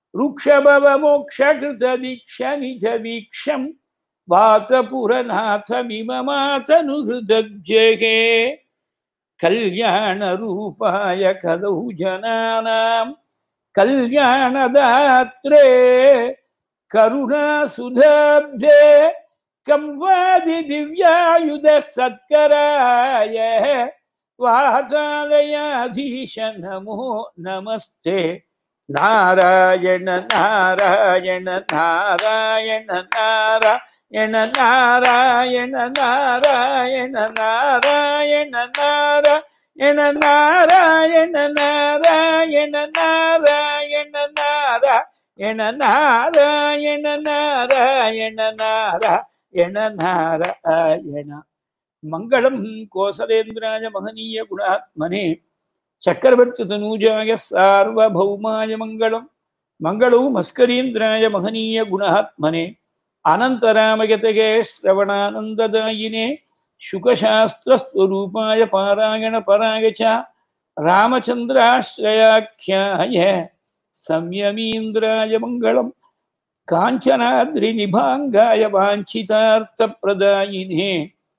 रुक्षभवमोक्षकृतदीक्ष निजवीक्षं वातपुरनाथमिममातनुहृदब्जेहे कल्याणरूपाय कलौ जनानां कल्याणदात्रे करुणासुधाब्धे कं वादि दिव्यायुध सत्कराय वातालयाधीश नमो नमस्ते नारायण नारायण नारायण नारायण नारायण नारायण नारायण नारायण नारायण नारायण नारायण नारायण नारायण नारायण नारायण என நாராயண மங்களம் கோசலேந்திராய மகனீய குணாத்மனே சக்கரவர்த்தி தனூஜாய சார்வபௌமாய மங்களம் மங்களோ மஸ்கரீந்திராய மகனீய குணாத்மனே அனந்தராமயதகே ஸ்ரவணானந்ததாயினே சுகசாஸ்திரஸ்வரூபாய பாராயண பராய ச ராமச்சந்திராஸ்ரயாக்கியாய संयमीन्द्राय मङ्गलम् काञ्चनाद्रिनिभाङ्गाय वाञ्छितार्थप्रदायिने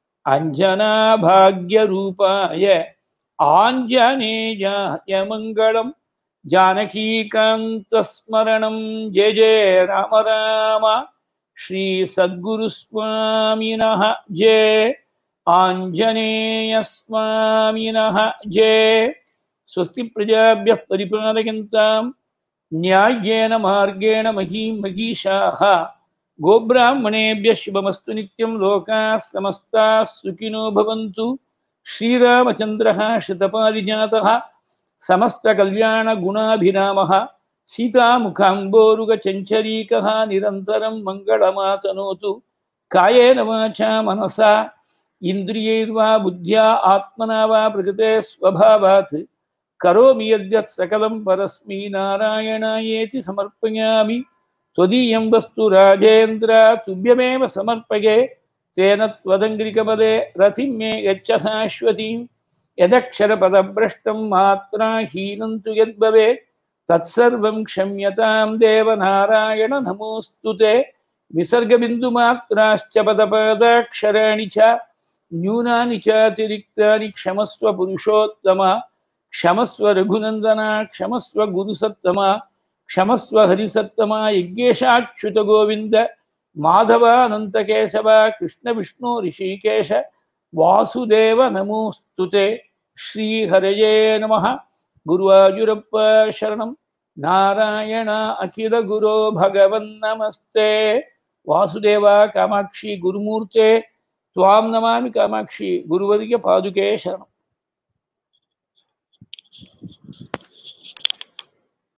अञ्जनाभाग्यरूपाय आञ्जनेयाय मङ्गलम् जानकीकान्तस्मरणं जय जय राम राम श्रीसद्गुरुस्वामिनः जय आञ्जनेयस्वामिनः जय स्वस्ति प्रजाभ्यः परिपालयन्ताम् न्याय्येन मार्गेण महीं महीषाः गोब्राह्मणेभ्यः शुभमस्तु नित्यं लोकाः समस्ताः सुखिनो भवन्तु श्रीरामचन्द्रः शतपारिजातः समस्तकल्याणगुणाभिरामः सीतामुखाम्बोरुगचञ्चरीकः निरन्तरं मङ्गलमातनोतु कायेन वाचा मनसा इन्द्रियैर्वा बुद्ध्या आत्मना वा प्रकृते स्वभावात् करोमि यद्यत् सकलं परस्मै नारायणायेति समर्पयामि त्वदीयं वस्तु राजेन्द्र तुभ्यमेव समर्पये तेन त्वदङ्घ्रिकपदे रतिं मे यच्च शाश्वतीं यदक्षरपदभ्रष्टं मात्राहीनं तु यद्भवेत् तत्सर्वं क्षम्यतां देवनारायण नमोऽस्तु ते विसर्गबिन्दुमात्राश्च पदपादाक्षराणि च न्यूनानि चातिरिक्तानि क्षमस्व पुरुषोत्तमा क्षमस्व रघुनन्दना क्षमस्व गुरुसत्तमा क्षमस्व हरिसत्तमा यज्ञेशाच्युत गोविन्द माधवानन्तकेशव कृष्णविष्णु ऋषिकेश वासुदेव नमोऽस्तु ते श्रीहरये नमः गुरुवायुरप्प शरणं नारायण अखिलगुरो भगवन्नमस्ते वासुदेव कामाक्षी गुरुमूर्ते त्वां नमामि कामाक्षी गुरुवर्य पादुके शरणम्